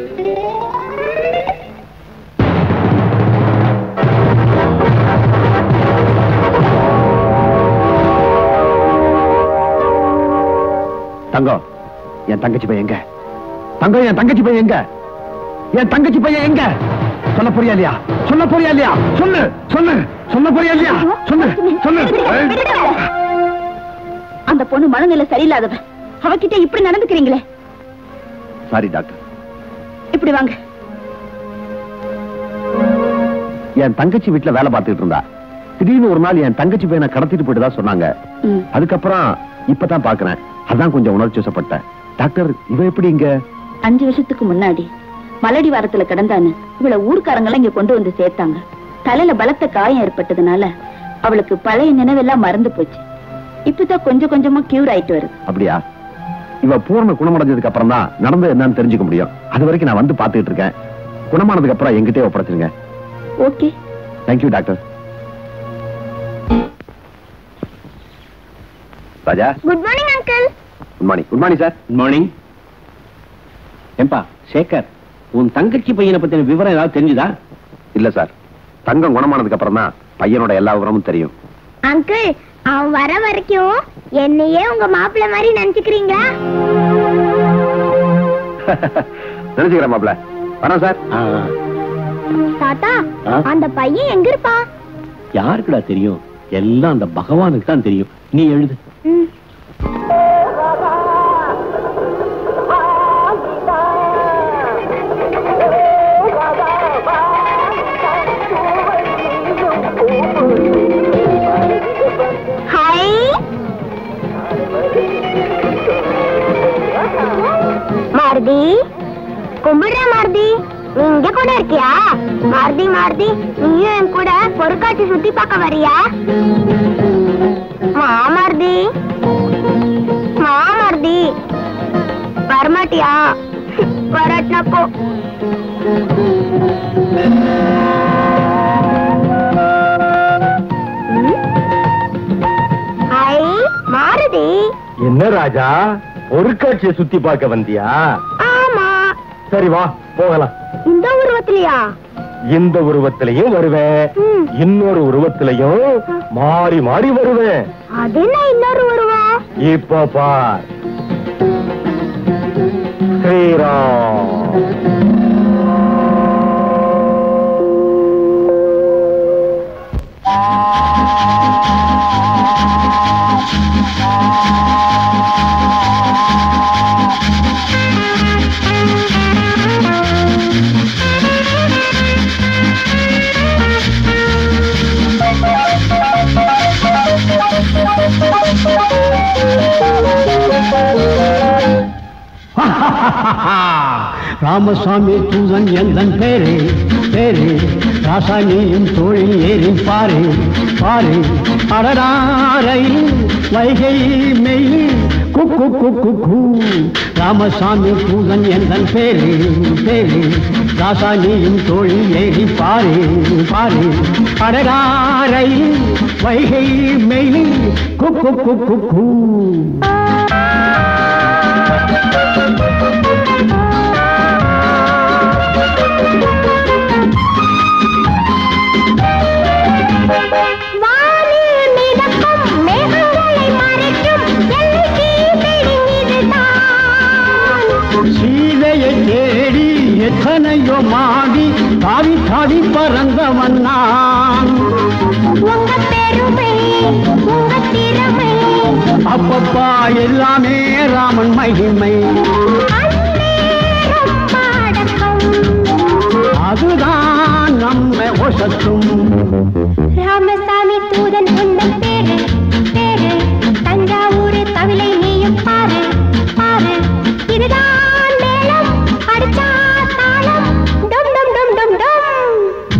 தங்கம் என் தங்கச்சி பையன் எங்க தங்கம் என் தங்கச்சி பையன் எங்க என் தங்கச்சி பையன் எங்க சொல்ல போறியா இல்லையா சொல்ல போறியா இல்லையா சொல்லு சொல்லு சொல்ல போறியா இல்லையா சொல்லு சொல்லு அந்த பொண்ணு மனநிலை சரியில்லாதவ அவகிட்ட இப்படி நடந்துக்கிறீங்களே சாரி டாக்டர் இப்படி வாங்க என் தங்கச்சி வீட்டுல வேலை பார்த்துட்டு இருந்தா திடீர்னு ஒரு நாள் என் தங்கச்சி பையனை கடத்திட்டு போயிட்டதா சொன்னாங்க ம். அதுக்கப்புறம் இப்பதான் பாக்குறேன் அதான் கொஞ்சம் உணர்ச்சி வசப்பட்டேன் டாக்டர் இவ எப்படி இங்க அஞ்சு வருஷத்துக்கு முன்னாடி மலடி வாரத்துல கிடந்தான்னு இவளை ஊர்க்காரங்க எல்லாம் இங்க கொண்டு வந்து சேர்த்தாங்க தலையில பலத்த காயம் ஏற்பட்டதுனால அவளுக்கு பழைய நினைவெல்லாம் மறந்து போச்சு இப்பதான் கொஞ்சம் கொஞ்சமா கியூர் ஆயிட்டு வருது அப்படியா இவ பூர்ண குணமடைஞ்சதுக்கு அப்புறம் தான் நடந்தது என்னன்னு தெரிஞ்சுக்க முடியும் அது வரைக்கும் நான் வந்து பாத்துக்கிட்டு இருக்கேன் குணமானதுக்கு அப்புறம் எங்கிட்டே ஒப்படைச்சிருங்க okay thank you doctor Raja good morning uncle good morning good morning sir good morning ஏம்பா சேகர் உன் தங்கச்சி பையனை பத்தின விவரம் ஏதாவது தெரிஞ்சுதா இல்ல சார் தங்கம் குணமானதுக்கு அப்புறம் தான் பையனோட எல்லா விவரமும் தெரியும் அங்கிள் அவன் வர வரைக்கும் என்னையே உங்க மாப்பிள்ளை மாதிரி நினைச்சுக்கிறீங்களா நினைச்சுக்கிறேன் மாப்ள வரேன் சார் தாத்தா ஆ? அந்த பையன் எங்க இருப்பான் யாருக்குடா தெரியும் எல்லாம் அந்த பகவானுக்கு தான் தெரியும் நீ எழுது ம். ஹாய் மாருதி கும்பிடுற மாருதி நீ இங்க கூட இருக்கியா மாருதி மாருதி நீயும் என் கூட பொருட்காட்சி சுத்தி பார்க்க வரியா மாமாருதி மாமாருதி வரமாட்டியா வரட்டினா போ ம்? ஐ மாருதி என்ன ராஜா பொருட்காட்சியை சுத்தி பார்க்க வந்தியா ஆமா சரி வா போகலாம் இந்த உருவத்திலயா இந்த உருவத்திலையும் வருவேன் ம். இன்னொரு உருவத்திலையும் மாறி மாறி வருவேன் அது என்ன இன்னொரு உருவம் இப்போ பார் ஸ்ரீராம் ராமசாமி தூதன் எந்தன் பேரே பேரே ராசாணியும் தோழில் ஏறி பாரு பாரு அடடாரை வைகை மெய் குக்கு குக்கு கூ ராமசாமி தூதன் எந்தன் பேரே பேரே ராசாணியும் தோழில் ஏறி பாரு பாரு அடடாரை வைகை மெய் குக்கு குக்கு கூ வானில் மிதக்கும் மேகங்களை மறைக்கும் எல்லைக்கு பிடிங்கிதுதான். சீதையை தேடி எத்தனையோ மாடி தாவி தாவி பறந்தவன் நான் உங்க பெருமை உங்க திறமை அப்பப்பா எல்லாமே ராமன் மகிமை அந்நேரம் பாடகம் அதுதான் நம்மை ஒசத்தும் ராமசாமி தூதன் உந்தன் பேரு பேரு தஞ்சாவூர் தவிலை நீயும் பாரு பாரு இதுதான் மேளம் அடிச்சா தாளம் டும் டும் டும் டும் டும்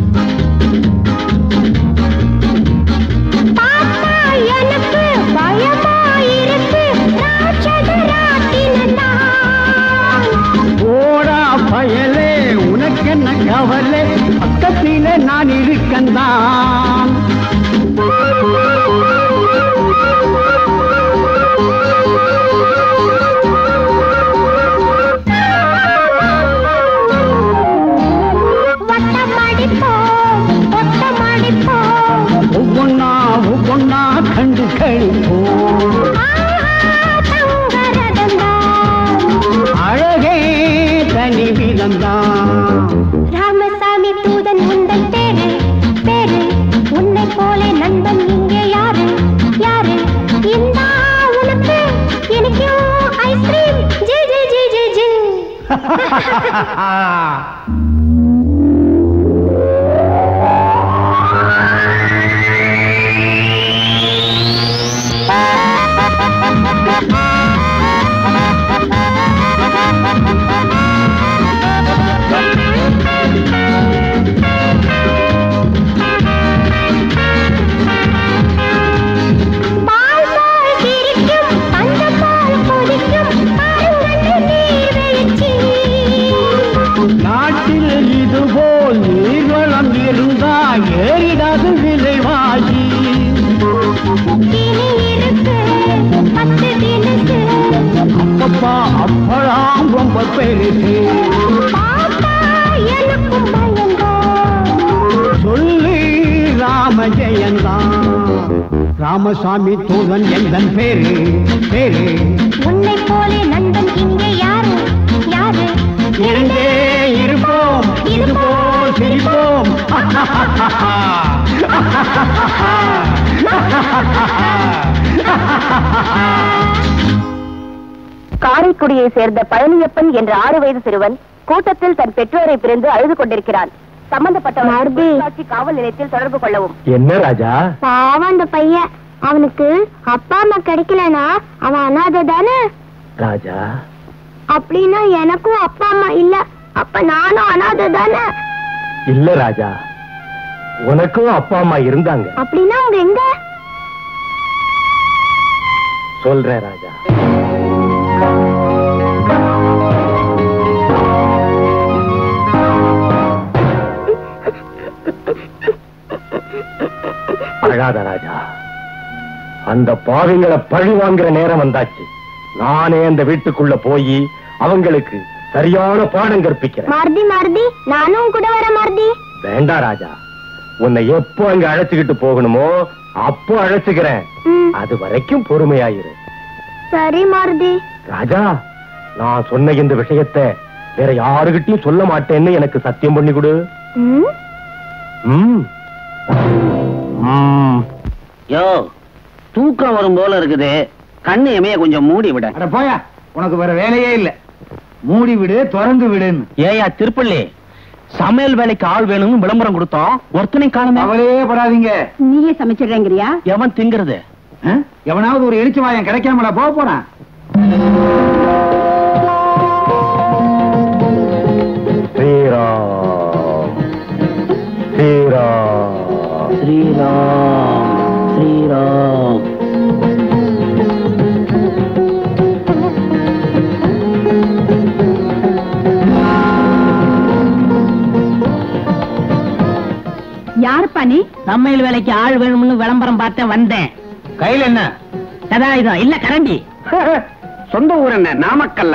பார்த்தா எனக்கு பயமாயிருக்கு ராட்சத ராட்டினந்தான் ஓடா பயலே உனக்கென்ன கவலை பக்கத்திலே நான் இருக்கந்தான் வட்டமடிப்போம் ஒட்டமடிப்போம் ஒவ்வொன்னா ஒவ்வொன்னா கண்டு கழிப்போம் அழகே தனி விதந்தான் ராமசாமி தூதன் உந்தன் பேரு பேரு உன்னை போல நண்பன் இங்கே யாரு யாரு இந்த உனக்கு எனக்கும் ஐஸ்கிரீம் ஜி ஜி ஜி ஜி ஜி அவர் பெருசு பாப்பா எனக்கும் பயந்தான் சொல்லி ராம ஜெயந்தான் ராமசாமி தூதன் எந்தன் பேரு பேரு உன்னை போலே நண்பன் இங்கே யாரு யாரு இணைந்தே இருப்போம் இது போல் சிரிப்போம் காரைக்குடியை சேர்ந்த பழனியப்பன் என்ற ஆறு வயது சிறுவன் கூட்டத்தில் தன் பெற்றோரை பிரிந்து அழுது கொண்டிருக்கிறான் சம்பந்தப்பட்ட காவல் நிலையத்தில் தொடர்பு கொள்ளவும் என்ன ராஜா பாவம் அந்த பையன் அவனுக்கு அப்பா அம்மா கிடைக்கலனா அவன் அனாதை தானே ராஜா அப்படின்னா எனக்கும் அப்பா அம்மா இல்ல அப்ப நானும் அனாதை தானே இல்ல ராஜா உனக்கும் அப்பா அம்மா இருந்தாங்க அப்படின்னா அவங்க எங்க சொல்றேன் ராஜா அழாத ராஜா அந்த பாவிங்களை பழி வாங்குற நேரம் வந்தாச்சு நானே அந்த வீட்டுக்குள்ள போய் அவங்களுக்கு சரியான பாடம் கற்பிக்கிறேன் மாருதி மாருதி நானும் கூட வர மாருதி வேண்டாம் ராஜா உன்னை எப்போ அங்க அழைச்சுக்கிட்டு போகணுமோ அப்போ அழைச்சுக்கிறேன் ம், அது வரைக்கும் பொறுமையாயிரு சரி மாருதி ராஜா நான் சொன்ன இந்த விஷயத்தை வேற யாருகிட்டயும் சொல்ல மாட்டேன்னு எனக்கு சத்தியம் பண்ணி கொடு ம், ம். ம். யோ தூக்கம் வரும் போல இருக்குது கண்ணு எமைய கொஞ்சம் மூடி விட அட போயா உனக்கு வேற வேலையே இல்ல மூடி விடு திறந்து விடுன்னு ஏயா திருப்பள்ளி சமையல் வேலைக்கு ஆள் வேணும்னு விளம்பரம் கொடுத்தோம் ஒருத்தனை காணுமே கவலையே படாதீங்க நீயே சமைச்சிடுறேங்கிறியா எவன் திங்கிறது ஆ? எவனாவது ஒரு எலிச்சு வாயம் கிடைக்காமல போக போறான் ஸ்ரீராம் ஸ்ரீராம் ஸ்ரீராம் ஸ்ரீராம் யாருப்பா நீ சமையல் வேலைக்கு ஆள் வேணும்னு விளம்பரம் பார்த்தேன் வந்தேன் கையில என்ன கதா இதம் இல்ல கரண்டி சொந்த ஊர் என்ன நாமக்கல்ல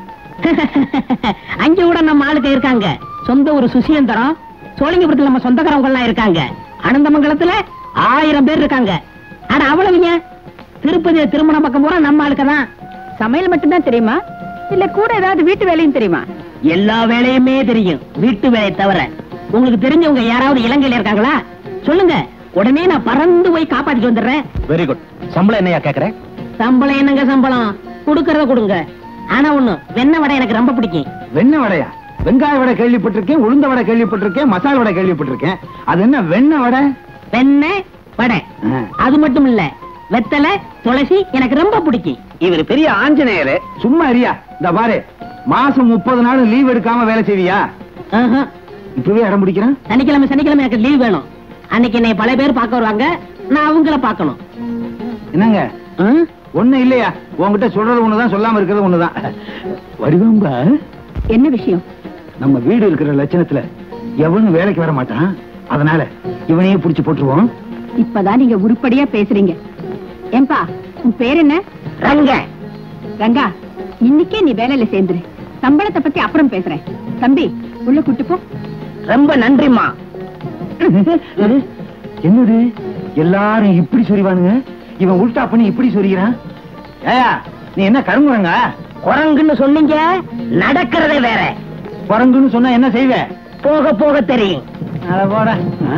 அங்க கூட நம்ம ஆளுக்கு இருக்காங்க சொந்த ஒரு சுசியந்தரம் சோழிங்கபுரத்துல நம்ம சொந்தக்காரவங்க எல்லாம் இருக்காங்க அனந்தமங்கலத்துல ஆயிரம் பேர் இருக்காங்க ஆனா அவ்வளவுங்க திருப்பதி திருமண பக்கம் பூரா நம்ம ஆளுக்கு தான் சமையல் மட்டும்தான் தெரியுமா இல்ல கூட ஏதாவது வீட்டு வேலையும் தெரியுமா எல்லா வேலையுமே தெரியும் வீட்டு வேலையை தவிர உங்களுக்கு தெரிஞ்சவங்க யாராவது இலங்கையில இருக்காங்களா சொல்லுங்க உடனே நான் பறந்து போய் காப்பாத்திட்டு வந்துடுறேன் வெரி குட் சம்பளம் என்னையா கேக்குறேன் சம்பளம் என்னங்க சம்பளம் கொடுக்கறத கொடுங்க ஆனா ஒண்ணு வெண்ணெய் வடை எனக்கு ரொம்ப பிடிக்கும் வெண்ணெய் வடையா வெங்காய வடை கேள்விப்பட்டிருக்கேன் உளுந்த வடை கேள்விப்பட்டிருக்கேன் மசால் வடை கேள்விப்பட்டிருக்கேன் அது என்ன வெண்ணெய் வடை வெண்ணெய் வடை ஆ. அது மட்டும் இல்ல வெத்தலை துளசி எனக்கு ரொம்ப பிடிக்கும் இவர் பெரிய ஆஞ்சநேயரு சும்மா அறியா இந்த பாரு மாசம் முப்பது நாள் லீவ் எடுக்காம வேலை செய்வியா ஆஹா. இப்பவே இடம் பிடிக்கிறேன் சனிக்கிழமை சனிக்கிழமை எனக்கு லீவ் வேணும் அன்னைக்கு என்னை பல பேர் பார்க்க வருவாங்க நான் அவங்கள பார்க்கணும் என்னங்க ஆ? ஒண்ணு இல்லையா உன்கிட்ட சொல்றது ஒண்ணுதான் சொல்லாம இருக்கிறது ஒண்ணுதான் வடிவம்பா என்ன விஷயம் நம்ம வீடு இருக்கிற லட்சணத்துல எவனும் வேலைக்கு வர மாட்டான் அதனால இவனையே புடிச்சு போட்டுருவோம் இப்பதான் நீங்க உருப்படியா பேசுறீங்க ஏன்பா உன் பேர் என்ன ரங்க ரங்கா இன்னைக்கே நீ வேலையில சேர்ந்துரு சம்பளத்தை பத்தி அப்புறம் பேசுறேன் தம்பி உள்ள கூட்டு போ ரொம்ப நன்றிம்மா என்னது எல்லாரும் இப்படி சொரிவானுங்க இவன் உல்டா பண்ணி இப்படி சொரிகிறான் ஏயா நீ என்ன கருங்குறங்க குரங்குன்னு சொன்னீங்க நடக்கிறதே வேற குரங்குன்னு சொன்னா என்ன செய்வ போக போக தெரியும் அட போடா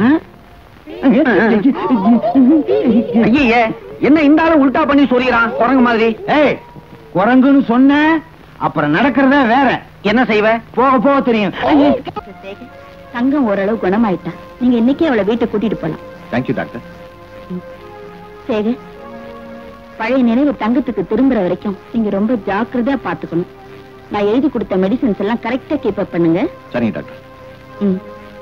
ஐயே என்ன இந்த ஆளு உல்டா பண்ணி சொல்லிக்கிறான் குரங்கு மாதிரி ஏய் குரங்குன்னு சொன்ன அப்புறம் நடக்கிறதே வேற என்ன செய்வ போக போக தெரியும் தங்கம் ஓரளவு குணமாயிட்டான் நீங்க இன்னைக்கே அவளை வீட்டுக்கு கூட்டிட்டு போலாம் தேங்க்யூ டாக்டர் சேகர் பழைய நினைவு தங்கத்துக்கு திரும்புற வரைக்கும் நீங்க ரொம்ப ஜாக்கிரதையா பாத்துக்கணும் நான் எழுதி கொடுத்த மெடிசின்ஸ் எல்லாம் கரெக்டா கீப் அப் பண்ணுங்க சரிங்க டாக்டர் ம்.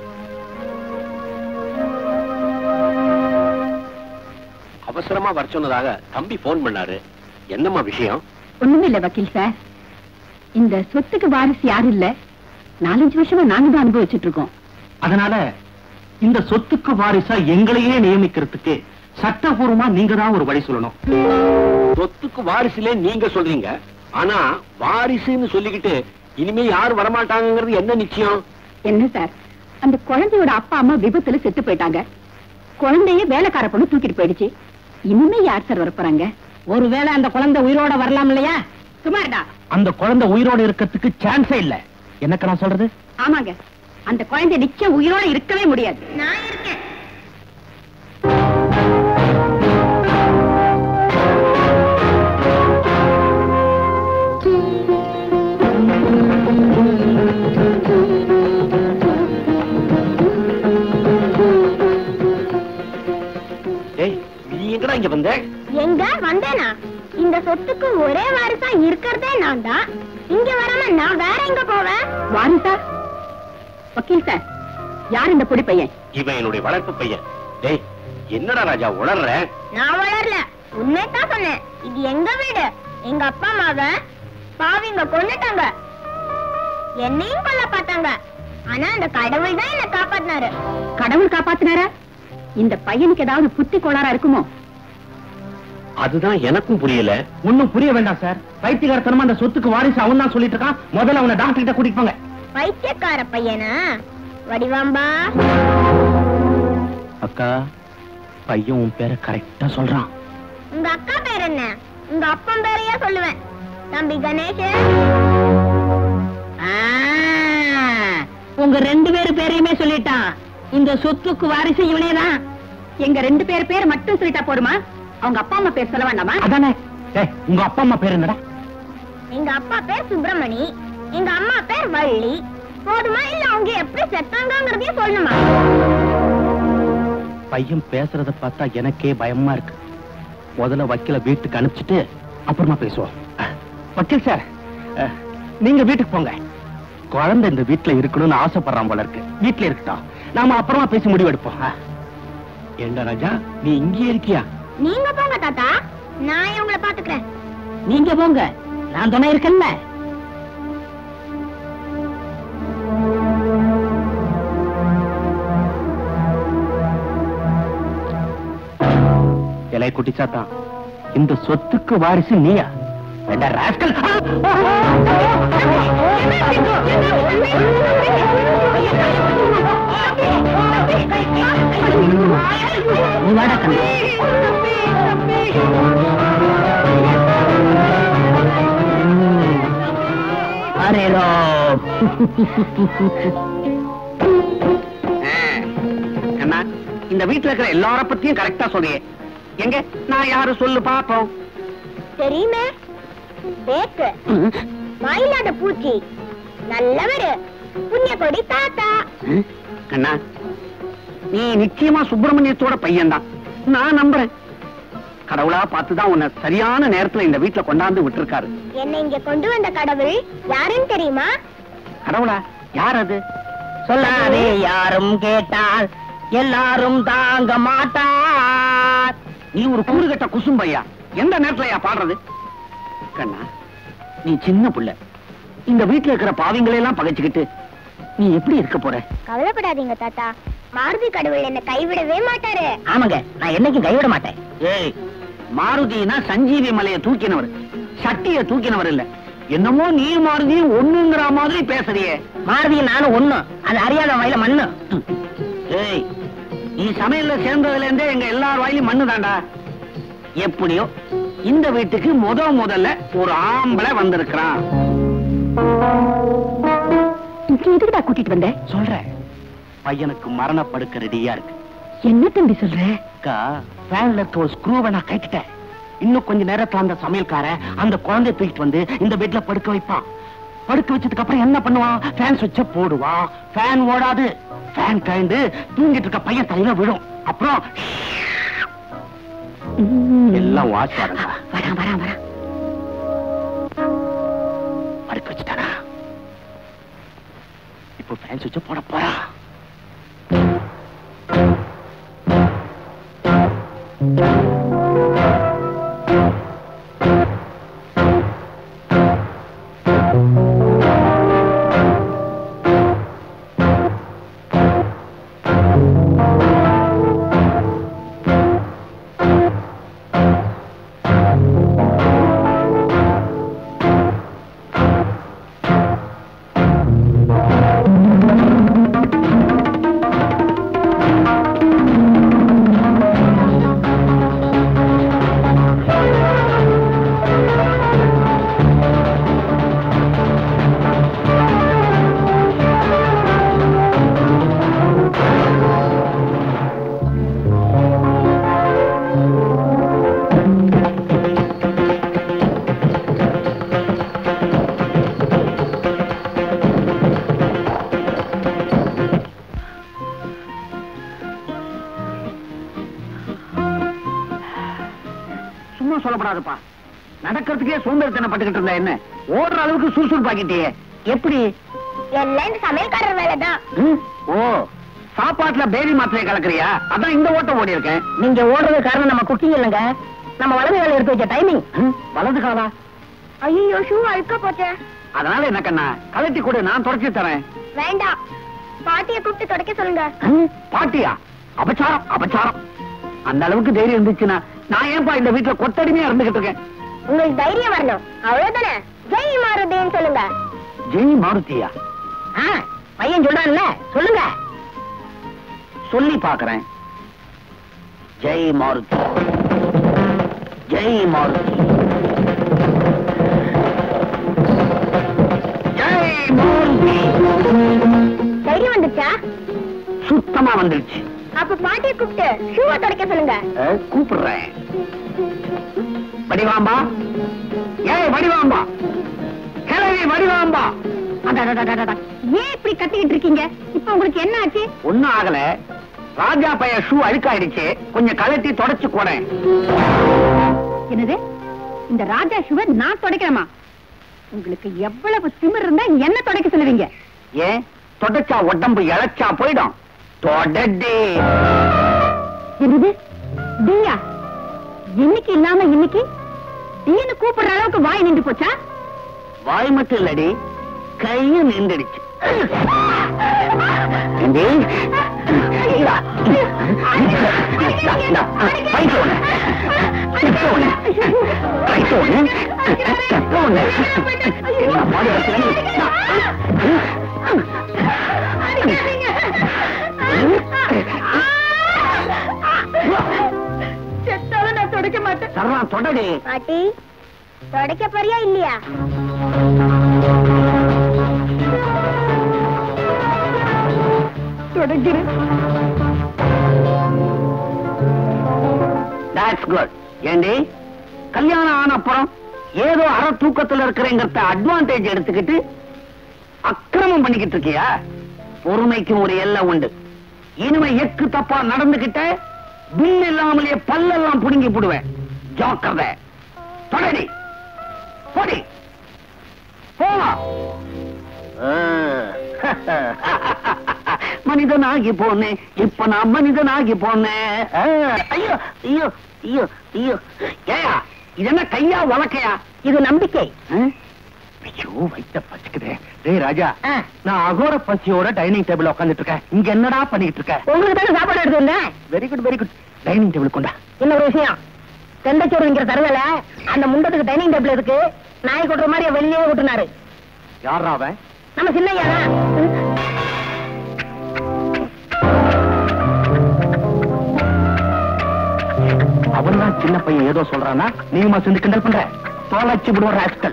அவசரமா வர சொன்னதாக தம்பி போன் பண்ணாரு என்னம்மா விஷயம் ஒண்ணுமில்ல வக்கீல் சார் இந்த சொத்துக்கு வாரிசு யாரும் இல்ல நாலஞ்சு வருஷமா நாங்க தான் அனுபவிச்சுட்டு இருக்கோம் அதனால இந்த சொத்துக்கு வாரிசா எங்களையே நியமிக்கிறதுக்கு சட்டபூர்வமா நீங்க தான் ஒரு வழி சொல்லணும் சொத்துக்கு வாரிசுலே நீங்க சொல்றீங்க ஆனா வாரிசுன்னு சொல்லிக்கிட்டு இனிமே யாரும் வரமாட்டாங்கிறது என்ன நிச்சயம் என்ன சார் அந்த குழந்தையோட அப்பா அம்மா விபத்துல செத்து போயிட்டாங்க குழந்தைய வேலைக்கார பொண்ணு தூக்கிட்டு போயிடுச்சு இனிமே யார் சார் வரப்போறாங்க ஒருவேளை அந்த குழந்தை உயிரோட வரலாம் இல்லையா சுமார்டா அந்த குழந்தை உயிரோட இருக்கிறதுக்கு சான்ஸே இல்ல எனக்கு நான் சொல்றது ஆமாங்க அந்த குழந்தை நிச்சயம் உயிரோட இருக்கவே முடியாது நான் இருக்கேன் ஏய் நீ எங்கடா இங்க வந்த எங்க வந்தேனா இந்த சொத்துக்கு ஒரே வாரிசா இருக்கிறதே நான் தான் இங்க வராம நான் வேற எங்க போவேன் வாரிசா வக்கீல் சார் யார் இந்த பொடி பையன் இவன் என்னுடைய வளர்ப்பு பையன் டேய் என்னடா ராஜா உளர்ற நான் வளரல உண்மை தான் சொன்னேன் இது எங்க வீடு எங்க அப்பா அம்மாவ பாவிங்க கொன்னுட்டாங்க என்னையும் கொல்ல பார்த்தாங்க ஆனா அந்த கடவுள் தான் என்ன காப்பாத்தினாரு கடவுள் காப்பாத்தினாரா இந்த பையனுக்கு ஏதாவது புத்தி கோளாறா இருக்குமோ அதுதான் எனக்கும் புரியல ஒண்ணும் புரிய வேண்டாம் சார் பைத்தியகாரத்தனமா அந்த சொத்துக்கு வாரிசு அவன் தான் சொல்லிட்டு இருக்கான் முதல்ல அவனை டாக்டர் கிட்ட கூட்டிட்டு போங்க பைத்தியக்கார பையனா வடிவாம்பா அக்கா பையன் உன் பேரை கரெக்டா சொல்றான் உங்க அக்கா பேர் என்ன உங்க அப்பன் பேரையே சொல்லுவேன் தம்பி கணேஷ் ஆ, உங்க ரெண்டு பேரு பேரையுமே சொல்லிட்டான் இந்த சொத்துக்கு வாரிசு இவனேதான் எங்க ரெண்டு பேர் பேர் மட்டும் சொல்லிட்டா போதுமா அவங்க அப்பா அம்மா பேர் சொல்ல வேண்டாமா அதானே டேய் உங்க அப்பா அம்மா பேர் என்னடா எங்க அப்பா பேர் சுப்பிரமணி எங்க அம்மா பேர் வள்ளி போதுமா இல்ல அவங்க எப்படி செத்தாங்கிறதையும் சொல்லணுமா பையன் பேசுறத பார்த்தா எனக்கே பயமா இருக்கு முதல்ல வக்கீல வீட்டுக்கு அனுப்பிச்சிட்டு அப்புறமா பேசுவோம் அஹ், வக்கீல் சார் அஹ், நீங்க வீட்டுக்கு போங்க குழந்தை இந்த வீட்டுல இருக்கணும்னு ஆசைப்படுறான் போல இருக்கு வீட்டுல இருக்கட்டும் நாம அப்புறமா பேசி முடிவெடுப்போம் அஹ். ஏண்டா ராஜா நீ இங்கே இருக்கியா நீங்க போங்க தாத்தா நான் இவங்களை பாத்துக்கிறேன் நீங்க போங்க நான் துணை இருக்கேன்ல இலை குட்டி சாத்தா இந்த சொத்துக்கு வாரிசு நீயா வேண்டா ராஸ்கல் நீ வாடா கண்ணு அரேலோ அண்ணா இந்த வீட்டுல இருக்கிற எல்லார பத்தியும் கரெக்டா சொல்றியே எங்க நான் யாரு சொல்லு பாப்போம் தெரியுமே பேக்கு வாயில்லாத பூச்சி நல்லவரு புண்ணிய கொடி தாத்தா அண்ணா நீ நிச்சயமா சுப்பிரமணியத்தோட பையன்தான் நான் நம்புறேன் கடவுளா பார்த்துதான் உன்னை சரியான நேரத்துல இந்த வீட்டுல கொண்டாந்து விட்டுருக்காரு என்னை இங்க கொண்டு வந்த கடவுள் யாருன்னு தெரியுமா கடவுளா யார் அது சொல்லாதே யாரும் கேட்டால் எல்லாரும் தாங்க மாட்டார் நீ ஒரு கூறுகட்ட குசும்பையா எந்த நேரத்துலயா பாடுறது கண்ணா நீ சின்ன புள்ள இந்த வீட்டுல இருக்கிற பாவிங்களை எல்லாம் பகைச்சுக்கிட்டு நீ எப்படி இருக்க போற கவலைப்படாதீங்க தாத்தா மாருதி கடவுள் என்ன கைவிடவே மாட்டாரு ஆமாங்க நான் என்னைக்கும் கைவிட மாட்டேன் ஏய் மாருதினா சஞ்சீவி மலையை தூக்கினவர் சட்டிய தூக்கினவர் இல்ல என்னமோ நீ மாருதி ஒண்ணுங்கிற மாதிரி பேசுறியே மாருதியும் நானும் ஒண்ணு அது அறியாத வயல மண்ணு ஏய் நீ சமையல்ல சேர்ந்ததுல இருந்தே எங்க எல்லார் வாயிலும் மண்ணு தாண்டா எப்படியோ இந்த வீட்டுக்கு முத முதல்ல ஒரு ஆம்பளை வந்திருக்கிறான் இங்க எதுக்குடா கூட்டிட்டு வந்த சொல்றேன் பையனுக்கு மரணப்படுக்க ரெடியா இருக்கு என்ன தம்பி சொல்ற அக்கா ஃபேன்ல இருக்க ஒரு ஸ்க்ரூவை நான் கட்டிட்டேன் இன்னும் கொஞ்ச நேரத்துல அந்த சமையல்காரன் அந்த குழந்தைய தூக்கிட்டு வந்து இந்த பெட்ல படுக்க வைப்பான் படுக்க வச்சதுக்கு அப்புறம் என்ன பண்ணுவான் ஃபேன் சுவிட்ச போடுவான் ஃபேன் ஓடாது ஃபேன் கழண்டு தூங்கிட்டு இருக்க பையன் தலையில விழும் அப்புறம் எல்லாம் வாட்ச் வரங்க வரான் வரான் வரான் படுக்க வச்சுட்டானா இப்போ ஃபேன் சுவிட்ச போட போறா சும்மா சொல்லப்படாதுப்பா நடக்கிறதுக்கே சோம்பேறித்தனப்பட்டுக்கிட்டு இருந்தா என்ன ஓடுற அளவுக்கு சுறுசுறுப்பாக்கிட்டே எப்படி எல்லாம் இந்த சமையல்காரர் வேலைதான் ம்? ஓ சாப்பாட்டுல பேரி மாத்திரை கலக்குறியா அதான் இந்த ஓட்டம் ஓடி இருக்கேன் நீங்க ஓடுறது காரணம் நம்ம குக்கிங் இல்லைங்க நம்ம வலது வேலை எடுத்து வச்ச டைமிங் ம்? வலது காலா ஐயோ ஷூ அழுக்க போச்சே அதனால என்ன கண்ணா கலட்டி கொடு நான் தொடச்சி தரேன் வேண்டாம் பாட்டியை கூப்பிட்டு தொடக்க சொல்லுங்க ம்? பாட்டியா அபச்சாரம் அபச்சாரம் அந்த அளவுக்கு தைரியம் இருந்துச்சுன்னா நான் ஏன்பா இந்த வீட்டுல கொத்தடிமையா இருந்துகிட்டு இருக்கேன் உங்களுக்கு தைரியம் வரணும் அவ்வளவுதானே ஜெய் மாருதேன்னு சொல்லுங்க ஜெய் மாருதியா ஆ, பையன் சொல்றான்ல சொல்லுங்க சொல்லி பாக்குறேன் ஜெய் மாருதி ஜெய் மாருதி ஜெய் மாருதி தைரியம் வந்துச்சா சுத்தமா வந்துருச்சு அப்ப பாட்டியை கூப்பிட்டு ஷூவை தொடக்க சொல்லுங்க அஹ், கூப்பிடுறேன் வடிவாம்பா ஏய் வடிவாம்பா கிளவி வடிவாம்பா அடடடடடட. ஏன் இப்படி கத்திக்கிட்டு இருக்கீங்க இப்ப உங்களுக்கு என்ன ஆச்சு ஒண்ணும் ஆகல ராஜா பைய ஷூ அழுக்காயிடுச்சு கொஞ்சம் கலட்டி தொடச்சு போனேன் என்னது இந்த ராஜா ஷூவை நான் தொடக்கிறேமா உங்களுக்கு எவ்வளவு திமிர் இருந்தா என்ன தொடக்க சொல்லுவீங்க ஏன் தொடச்சா உடம்பு இழைச்சா போயிடும் தொடடே என்னது தீயா இன்னைக்கு இல்லாம இன்னைக்கு தீன்னு கூப்பிடுற அளவுக்கு வாய் நின்று போச்சா வாய் மட்டும் இல்லடி கையும் நின்றுடுச்சு ஏண்டி? இந்தா, இந்தா, இந்தா, பைசா ஒண்ணு. கெட்ட ஒண்ணு. பைசா ஒண்ணு. கெட்ட ஒண்ணு. என்ன பாடு வைக்கிறேன்? இந்தா. செத்தாலும் நான் தொடக்க மாட்டேன் சர்றான் தொடடி பாட்டி தொடக்க போறியா இல்லையா தொடக்கிறேன் That's good. ஏண்டி கல்யாணம் ஆன அப்புறம் ஏதோ அற தூக்கத்துல இருக்கிறேங்கிறத அட்வான்டேஜ் எடுத்துக்கிட்டு அக்கிரமம் பண்ணிக்கிட்டு இருக்கியா பொறுமைக்கும் ஒரு எல்லை உண்டு இனிமே எக்கு தப்பா நடந்துகிட்ட பில் இல்லாமலேயே பல்லெல்லாம் புடுங்கி போடுவேன் ஜாக்கிரதை தொடடி போடி போவா மனிதனாகி போனேன் இப்ப நான் மனிதனாகி போனேன் ஆ, ஐயோ ஐயோ ஐயோ ஐயோ ஏயா இது என்ன கையா வழக்கையா இது நம்பிக்கை ஆ? ஐயோ வைத்த பச்சுக்குதே டேய் ராஜா ஆ. நான் அகோர பசியோட டைனிங் டேபிள் உட்காந்துட்டு இருக்கேன் இங்க என்னடா பண்ணிட்டு இருக்க உங்களுக்கு தானே சாப்பாடு எடுத்து வந்தேன் very good very good dining table கொண்டா இன்னொரு விஷயம் தெண்டச்சோறு விங்கிற தருதல அந்த முண்டத்துக்கு டைனிங் டேபிள் இருக்கு நாய் கொட்டுற மாதிரி வெளியே கொட்டுனாரு யாரா அவன் நம்ம சின்னையா தான் அவன் தான் சின்ன பையன் ஏதோ சொல்றானா நீமா சேர்ந்து கிண்டல் பண்ற தோலாச்சி விடுவ ராஸ்கல்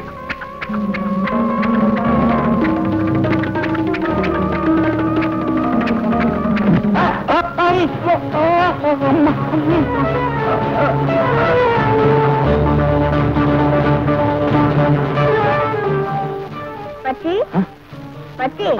பச்சி பச்சி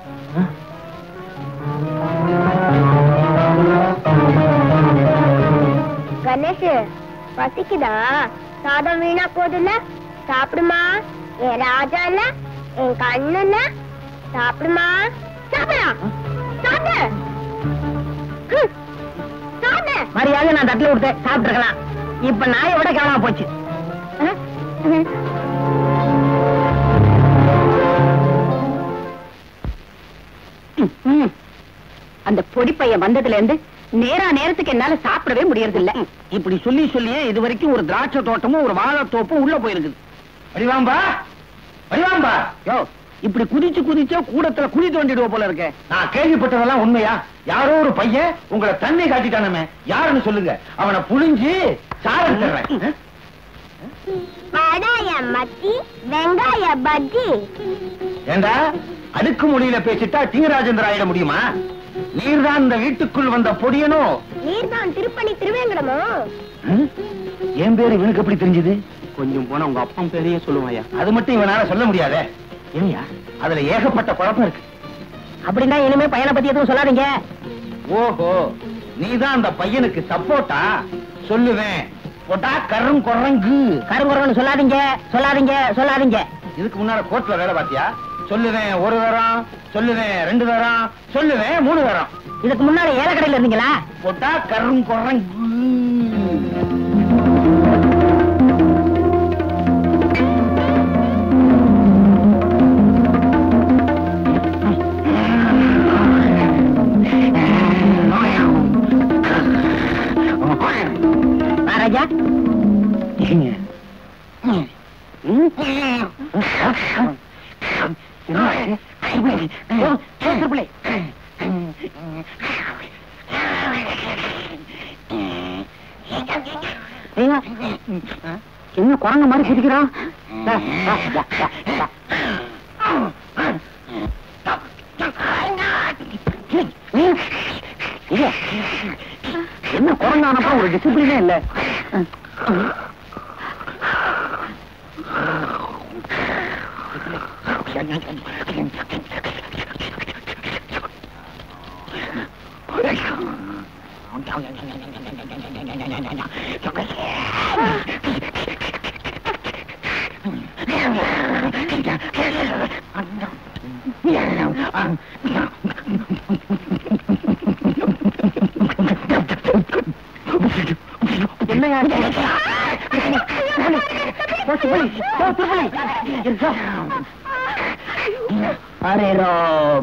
கணேஷ் பசிக்குதா சாதம் வீணா போதுல சாப்பிடுமா என் ராஜா இல்ல என் கண்ணு இல்ல சாப்பிடுமா சாப்பிடா சாப்பிடு ஹம். சாப்பிடு மரியாதை நான் தட்டுல கொடுத்தேன் சாப்பிட்டு இருக்கலாம் இப்ப நாயை விட காணாம போச்சு ம். அந்த பொடி பையன் வந்ததுல இருந்து நேரா நேரத்துக்கு என்னால சாப்பிடவே முடியறது இல்ல இப்படி சொல்லி சொல்லியே இது வரைக்கும் ஒரு திராட்சை தோட்டமும் ஒரு வாழைத்தோப்பும் உள்ள போயிருக்குது வடிவாம்பா வடிவாம்பா யோ இப்படி குதிச்சு குதிச்சா கூடத்துல குழி தோண்டிடுவ போல இருக்கே நான் கேள்விப்பட்டதெல்லாம் உண்மையா யாரோ ஒரு பையன் உங்களை தண்ணி காட்டிட்டானமே யாருன்னு சொல்லுங்க அவனை புழிஞ்சு சாரம் தர்றேன் வடாய மத்தி வெங்காய பஜ்ஜி ஏண்டா அடுக்கு மொழியில பேசிட்டா தீராஜேந்திர ஆயிட முடியுமா நீர்தான் இந்த வீட்டுக்குள் வந்த பொடியனோ நீர்தான் திருப்பணி திருவேங்கடமோ ம்? என் பேரு இவனுக்கு எப்படி தெரிஞ்சது கொஞ்சம் போனா உங்க அப்பன் பேரையே சொல்லுவாயா அது மட்டும் இவனால சொல்ல முடியாதே ஏய்யா அதுல ஏகப்பட்ட குழப்பம் இருக்கு அப்படின்னா இனிமே பையனை பத்தி எதுவும் சொல்லாதீங்க ஓஹோ நீதான் அந்த பையனுக்கு சப்போர்ட்டா சொல்லுவேன் போட்டா கரும் குரங்கு கருங்குறவன்னு சொல்லாதீங்க சொல்லாதீங்க சொல்லாதீங்க இதுக்கு முன்னால கோர்ட்ல வேலை பாத்தியா சொல்லுவேன் ஒரு தரம் சொல்லுவேன் ரெண்டு தரம் சொல்லுவேன் மூணு தரம் இதுக்கு முன்னாடி ஏலக்கடையில இருந்தீங்களா போட்டா கரும் குரங்கு ராஜா என்ன குரங்க மாதிரி குதிக்கிறான் என்ன குரங்கானப்ப ஒரு டிசிப்ளினே இல்ல அரே ராம்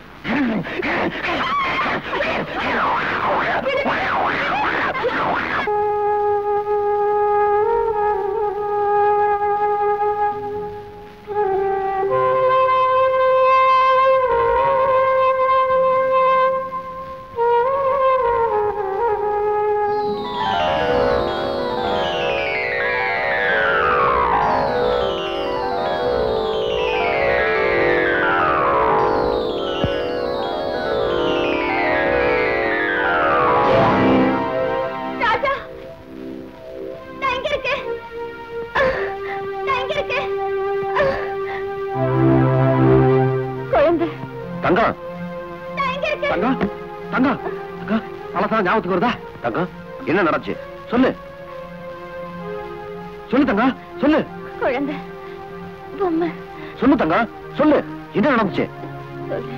ராஜா நான் இங்க இருக்கேன் நான் இங்க இருக்கேன் குழந்தை தங்கம் நான் இங்க இருக்கேன் தங்கம் தங்கம் தங்கம் பழசா ஞாபகத்துக்கு வருதா தங்கம் என்ன நடந்துச்சு சொல்லு சொல்லு தங்கம் சொல்லு குழந்தை பொம்மை சொல்லு தங்கம் சொல்லு என்ன நடந்துச்சு சொல்லு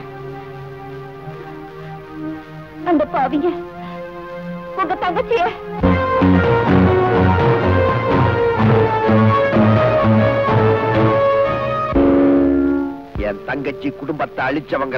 அந்த பாவிங்க உங்க தங்கச்சிய என் தங்கச்சி குடும்பத்தை அழிச்சவங்கள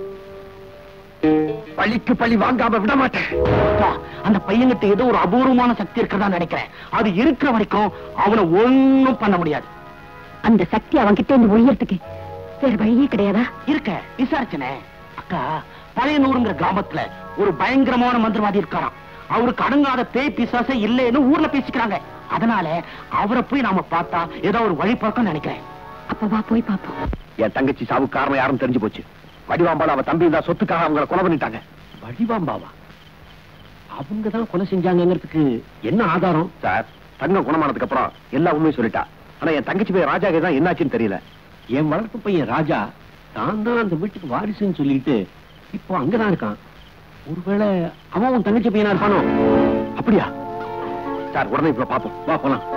பழிக்கு பழி வாங்காம விட மாட்டேன் அப்பா, அந்த பையன்கிட்ட ஏதோ ஒரு அபூர்வமான சக்தி இருக்கிறதா நினைக்கிறேன் அது இருக்கிற வரைக்கும் அவனை ஒண்ணும் பண்ண முடியாது அந்த சக்தி அவன்கிட்ட இருந்து ஒழியறதுக்கு வேற வழியே கிடையாதா இருக்க விசாரிச்சனே அக்கா பழையனூருங்கிற கிராமத்துல ஒரு பயங்கரமான மந்திரவாதி இருக்காராம் அவருக்கு அடங்காத பேய் பிசாசே இல்லைன்னு ஊர்ல பேசிக்கிறாங்க அதனால அவரை போய் நாம பார்த்தா ஏதோ ஒரு வழி பார்க்க நினைக்கிறேன் அப்ப வா போய் பாப்போம் என் தங்கச்சி சாவு காரணம் யாரும் தெரிஞ்சு போச்சு வடிவாம்பால அவ தம்பி இருந்தா சொத்துக்காக அவங்கள கொலை பண்ணிட்டாங்க வடிவாம்பாவா அவங்க தான் கொலை செஞ்சாங்கங்கிறதுக்கு என்ன ஆதாரம் சார் தங்கம் குணமானதுக்கு அப்புறம் எல்லா உண்மையும் சொல்லிட்டா ஆனா என் தங்கச்சி போய் ராஜா தான் என்னாச்சுன்னு தெரியல என் வளர்ப்பு பையன் ராஜா தான் தான் அந்த வீட்டுக்கு வாரிசுன்னு சொல்லிட்டு இப்போ அங்கதான் இருக்கான் ஒருவேளை அவன் உன் தங்கச்சி பையனா இருப்பானோ அப்படியா சார் உடனே இப்ப பாப்போம் வா போலாம்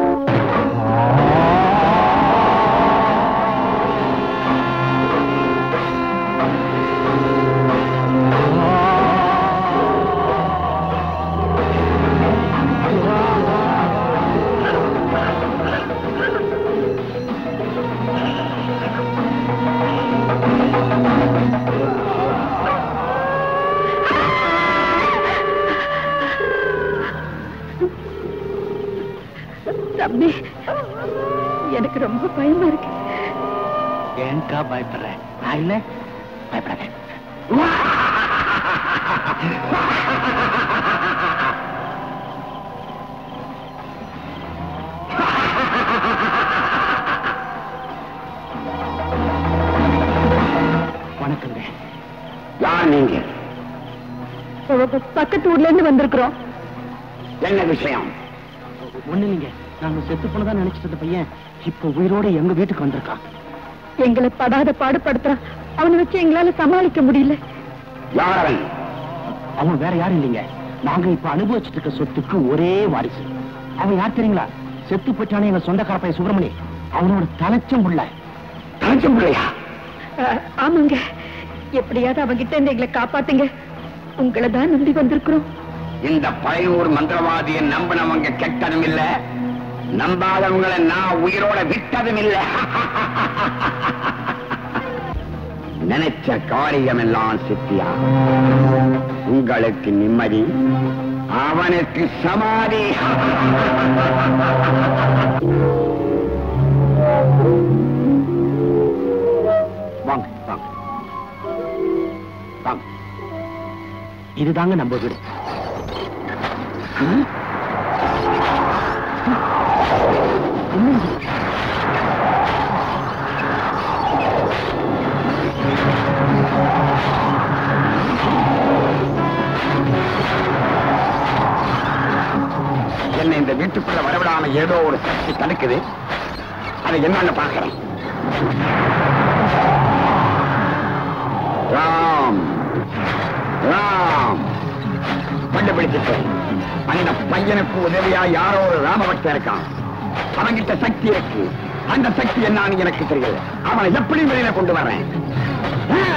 தம்பி எனக்கு ரொம்ப பயமா இருக்கு ஏன்க்கா பயப்படுற நான் இல்ல பயப்படாத வணக்கங்க யார் நீங்க பக்கத்து ஊர்ல இருந்து வந்திருக்கிறோம் என்ன விஷயம் ஒண்ணு நீங்க நாங்க செத்து போனதா நினைச்சிட்டு இருந்த பையன் இப்போ உயிரோட எங்க வீட்டுக்கு வந்திருக்கான் எங்களை படாத பாடுபடுத்துறான் அவனை வச்சு எங்களால சமாளிக்க முடியல யார் அவன் அவன் வேற யாரும் இல்லைங்க நாங்க இப்ப அனுபவிச்சுட்டு இருக்க சொத்துக்கு ஒரே வாரிசு அவன் யார் தெரியுங்களா செத்து போச்சானே எங்க சொந்தக்கார பையன் சுப்பிரமணி அவனோட தலைச்சம் புள்ள தலைச்சம் பிள்ளையா ஆமாங்க எப்படியாவது அவங்கிட்ட இருந்து எங்களை காப்பாத்துங்க உங்களை தான் நம்பி வந்திருக்கிறோம் இந்த பழையூர் மந்திரவாதியை நம்பினவங்க கெட்டதும் இல்ல நம்பாதவங்களை நான் உயிரோட விட்டதும் இல்ல நினைச்ச காரியம் எல்லாம் சித்தியா உங்களுக்கு நிம்மதி அவனுக்கு சமாதி வாங்க வாங்க வாங்க இதுதாங்க நம்ம வீடு என்னை இந்த வீட்டுக்குள்ள வரவிடாம ஏதோ ஒரு சக்தி தடுக்குது அதை என்னன்னு பார்க்கிறேன் ராம் ராம் கண்டுபிடிச்சிட்டேன் அந்த பையனுக்கு உதவியா யாரோ ஒரு ராமபக்தன் இருக்கான் அவன்கிட்ட சக்தி இருக்கு அந்த சக்தி என்னன்னு எனக்கு தெரியல அவனை எப்படி வெளியில கொண்டு வரேன் ஆ!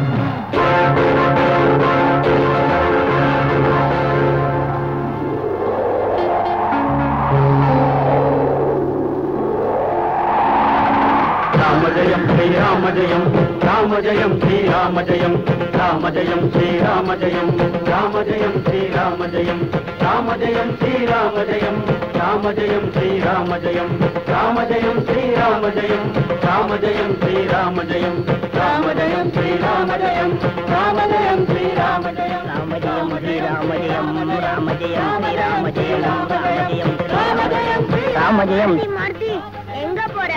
రామజయం శ్రీరామజయం రామజయం శ్రీరామజయం రామజయం శ్రీరామజయం రామజయం శ్రీరామజయం రామజయం శ్రీరామజయం రామజయం శ్రీరామజయం రామజయం శ్రీరామజయం రామజయం శ్రీరామజయం రామజయం శ్రీరామజయం రామజయం శ్రీరామజయం ராமஜயம் ஸ்ரீராமஜயம் ராமஜயம் ஸ்ரீராமஜயம் ராமஜயம் ராமஜயம் ராமஜயம் மாருதி எங்க போற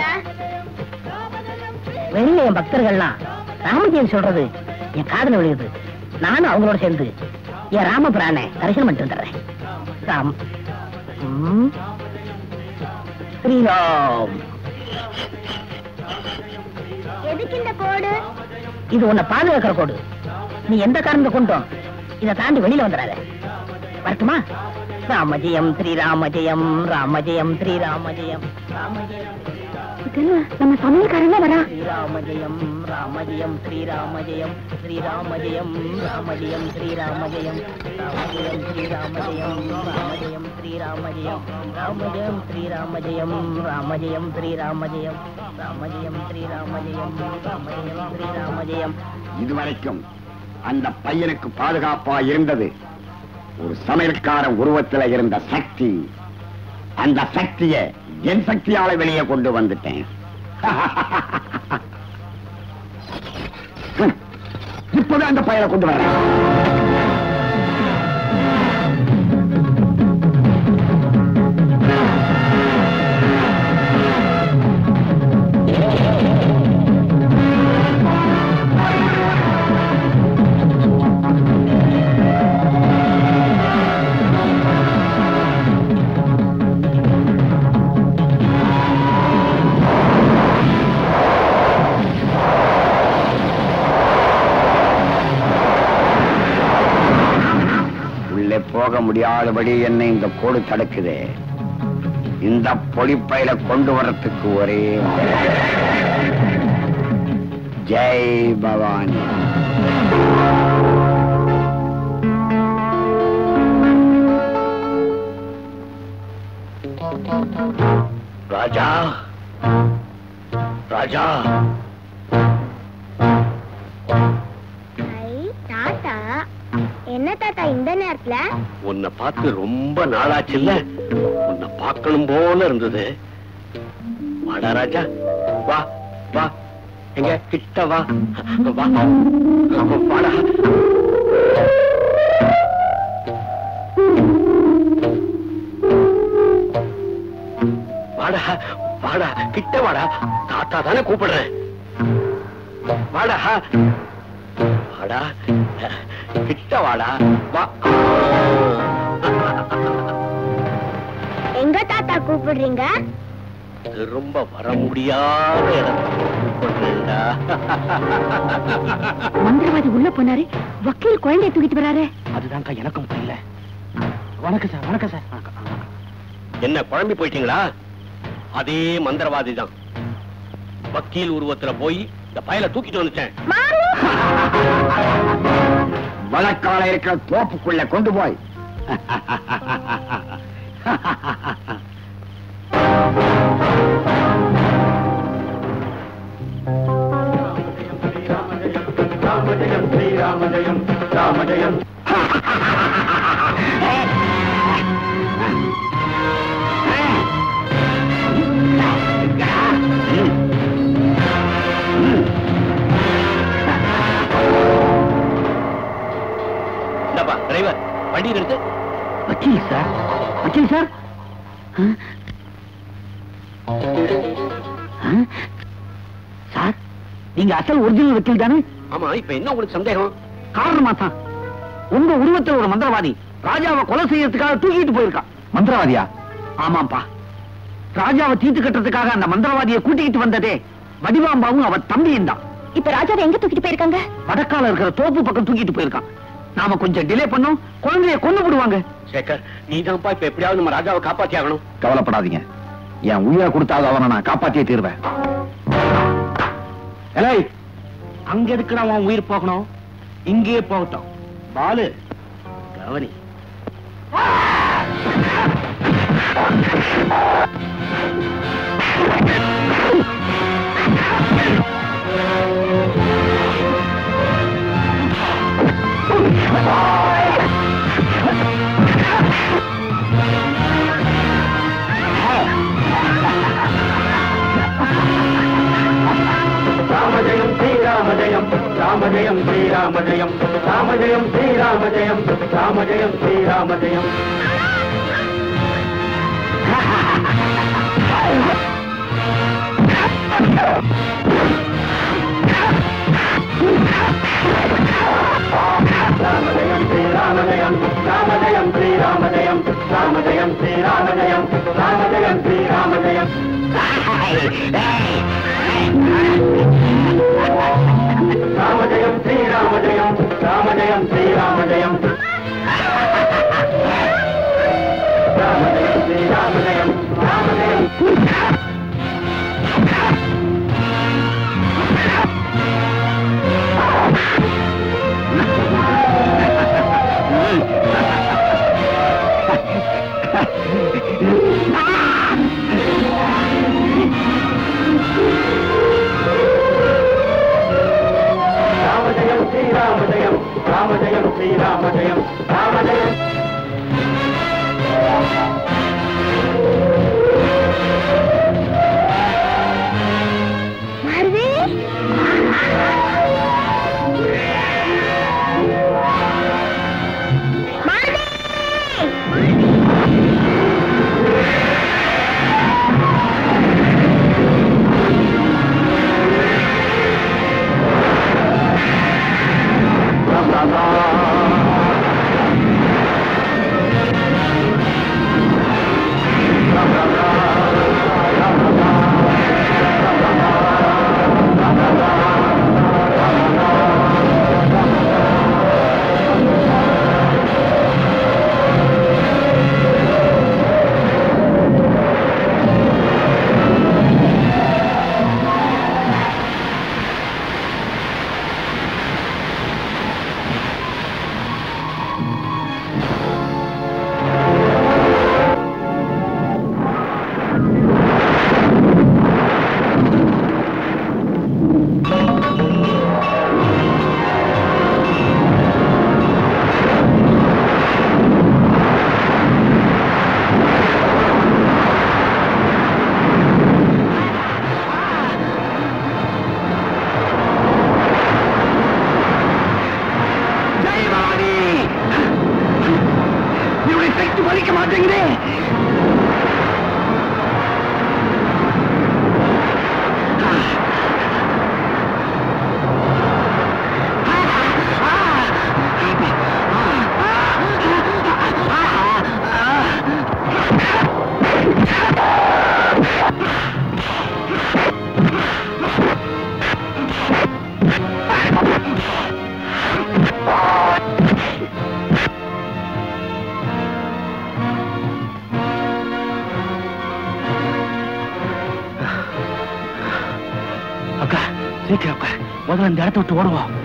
வெளியில என் பக்தர்கள்லாம் ராமஜெயம் சொல்றது என் காதுல விழுகுது நானும் அவங்களோட சேர்ந்து என் ராமபுரானை தரிசனம் பண்ணிட்டு வந்துடுறேன் ராம் ம். ஸ்ரீராம் எதுக்கு இந்த கோடு இது உன்னை பாதுகாக்கிற கோடு நீ எந்த காரணத்தை கொண்டோம் இதை தாண்டி வெளியில வந்துடாத வரட்டுமா ராமஜெயம் ஸ்ரீராமஜெயம் ராமஜெயம் ஸ்ரீராமஜெயம் ராமஜெயம் நம்ம சமையல்காரங்க வரா ஸ்ரீராமஜெயம் ராமஜெயம் ஸ்ரீராமஜெயம் ஸ்ரீராமஜெயம் ராமஜெயம் ஸ்ரீராமஜெயம் ராமஜெயம் ஸ்ரீராமஜெயம் ராமஜெயம் ஸ்ரீராமஜெயம் ராமஜெயம் ஸ்ரீராமஜெயம் ராமஜெயம் ஸ்ரீராமஜெயம் ராமஜெயம் ஸ்ரீராமஜெயம் ராமஜெயம் ஸ்ரீராமஜெயம் இதுவரைக்கும் அந்த பையனுக்கு பாதுகாப்பா இருந்தது ஒரு சமையல்காரன் உருவத்துல இருந்த சக்தி அந்த சக்திய என் சக்தியால வெளியே கொண்டு வந்துட்டேன் இப்போது அந்த பையனை கொண்டு வரேன் உள்ளே போக முடியாதபடி என்னை இந்த கோடு தடுக்குது இந்த பொடிப்பையில கொண்டு வரத்துக்கு ஒரே வழி. ஜெய் பவானி ராஜா ராஜா ஐ, தாத்தா என்ன தாத்தா இந்த நேரத்துல உன்னை பார்த்து ரொம்ப நாளாச்சுல்ல உன்னை பார்க்கணும் போல இருந்தது வாடா ராஜா வா வா எங்க கிட்ட வா வா வாடா வாடா வாடா கிட்ட வாடா தாத்தா தானே கூப்பிடுறேன் வாடா வாடா கிட்ட வாடா வா எங்க தாத்தா கூப்பிடுறீங்க இது ரொம்ப வர முடியாத இடத்துல கூப்பிடுறேன்டா மந்திரவாதி உள்ள போனாரு வக்கீல் குழந்தைய தூக்கிட்டு வராரு அதுதான்க்கா எனக்கும் புரியல வணக்கம் சார் வணக்கம் சார் வணக்கம், வணக்கம். என்ன குழம்பி போயிட்டீங்களா அதே மந்திரவாதி தான் வக்கீல் உருவத்துல போய் இந்த பயலை தூக்கிட்டு வந்துட்டேன் வழக்கால இருக்கிற தோப்புக்குள்ள கொண்டு போய் இந்தப்பா டிரைவர் வண்டி நிறுத்து வக்கீல் சார் வக்கீல் சார் ஆ? ஆ? சார் நீங்க அசல் ஒரிஜினல் வக்கீல் தானே ஆமா இப்ப என்ன உங்களுக்கு சந்தேகம் காரணமா தான் உங்க உருவத்தில் ஒரு மந்திரவாதி ராஜாவை கொலை செய்யறதுக்காக தூக்கிட்டு போயிருக்கான் மந்திரவாதியா ஆமாப்பா ராஜாவை தீர்த்து கட்டுறதுக்காக அந்த மந்திரவாதியை கூட்டிக்கிட்டு வந்ததே வடிவாம்பாவும் அவ தம்பியும் தான் இப்ப ராஜாவை எங்க தூக்கிட்டு போயிருக்காங்க வடக்கால இருக்கிற தோப்பு பக்கம் தூக்கிட்டு போயிருக்கான் நாம கொஞ்சம் டிலே பண்ணோம் குழந்தைய கொண்டு விடுவாங்க சேகர் நீதான்ப்பா இப்ப எப்படியாவது நம்ம ராஜாவை காப்பாத்தி ஆகணும் கவலைப்படாதீங்க என் உயிரை கொடுத்தாவது அவனை நான் காப்பாத்தியே தீர்வேன் ஏலே அங்க இருக்கிற அவன் உயிர் போகணும் இங்கேயே போகட்டும் பாலு கவனி ராமஜயம் ஸ்ரீராமஜயம் ராமஜயம் ஸ்ரீராமஜயம் ராமஜயம் ஸ்ரீராமஜயம் ராமஜயம் ஸ்ரீராமஜயம் ராமஜயம் ஸ்ரீராமஜயம் ராமஜயம் ஸ்ரீராமஜயம் ராமஜயம் ஸ்ரீராமஜயம் ராமஜயம் ஸ்ரீராமஜயம் ராமஜயம் ஸ்ரீராமஜயம் ராமஜயம் ஸ்ரீராமஜயம் ராமஜயம் ஸ்ரீராமஜயம் ராமஜயம் ராமஜயம் ஸ்ரீராம சீக்கிரம் உட்கார். முதல்ல இந்த இடத்த விட்டு ஓடுவோம்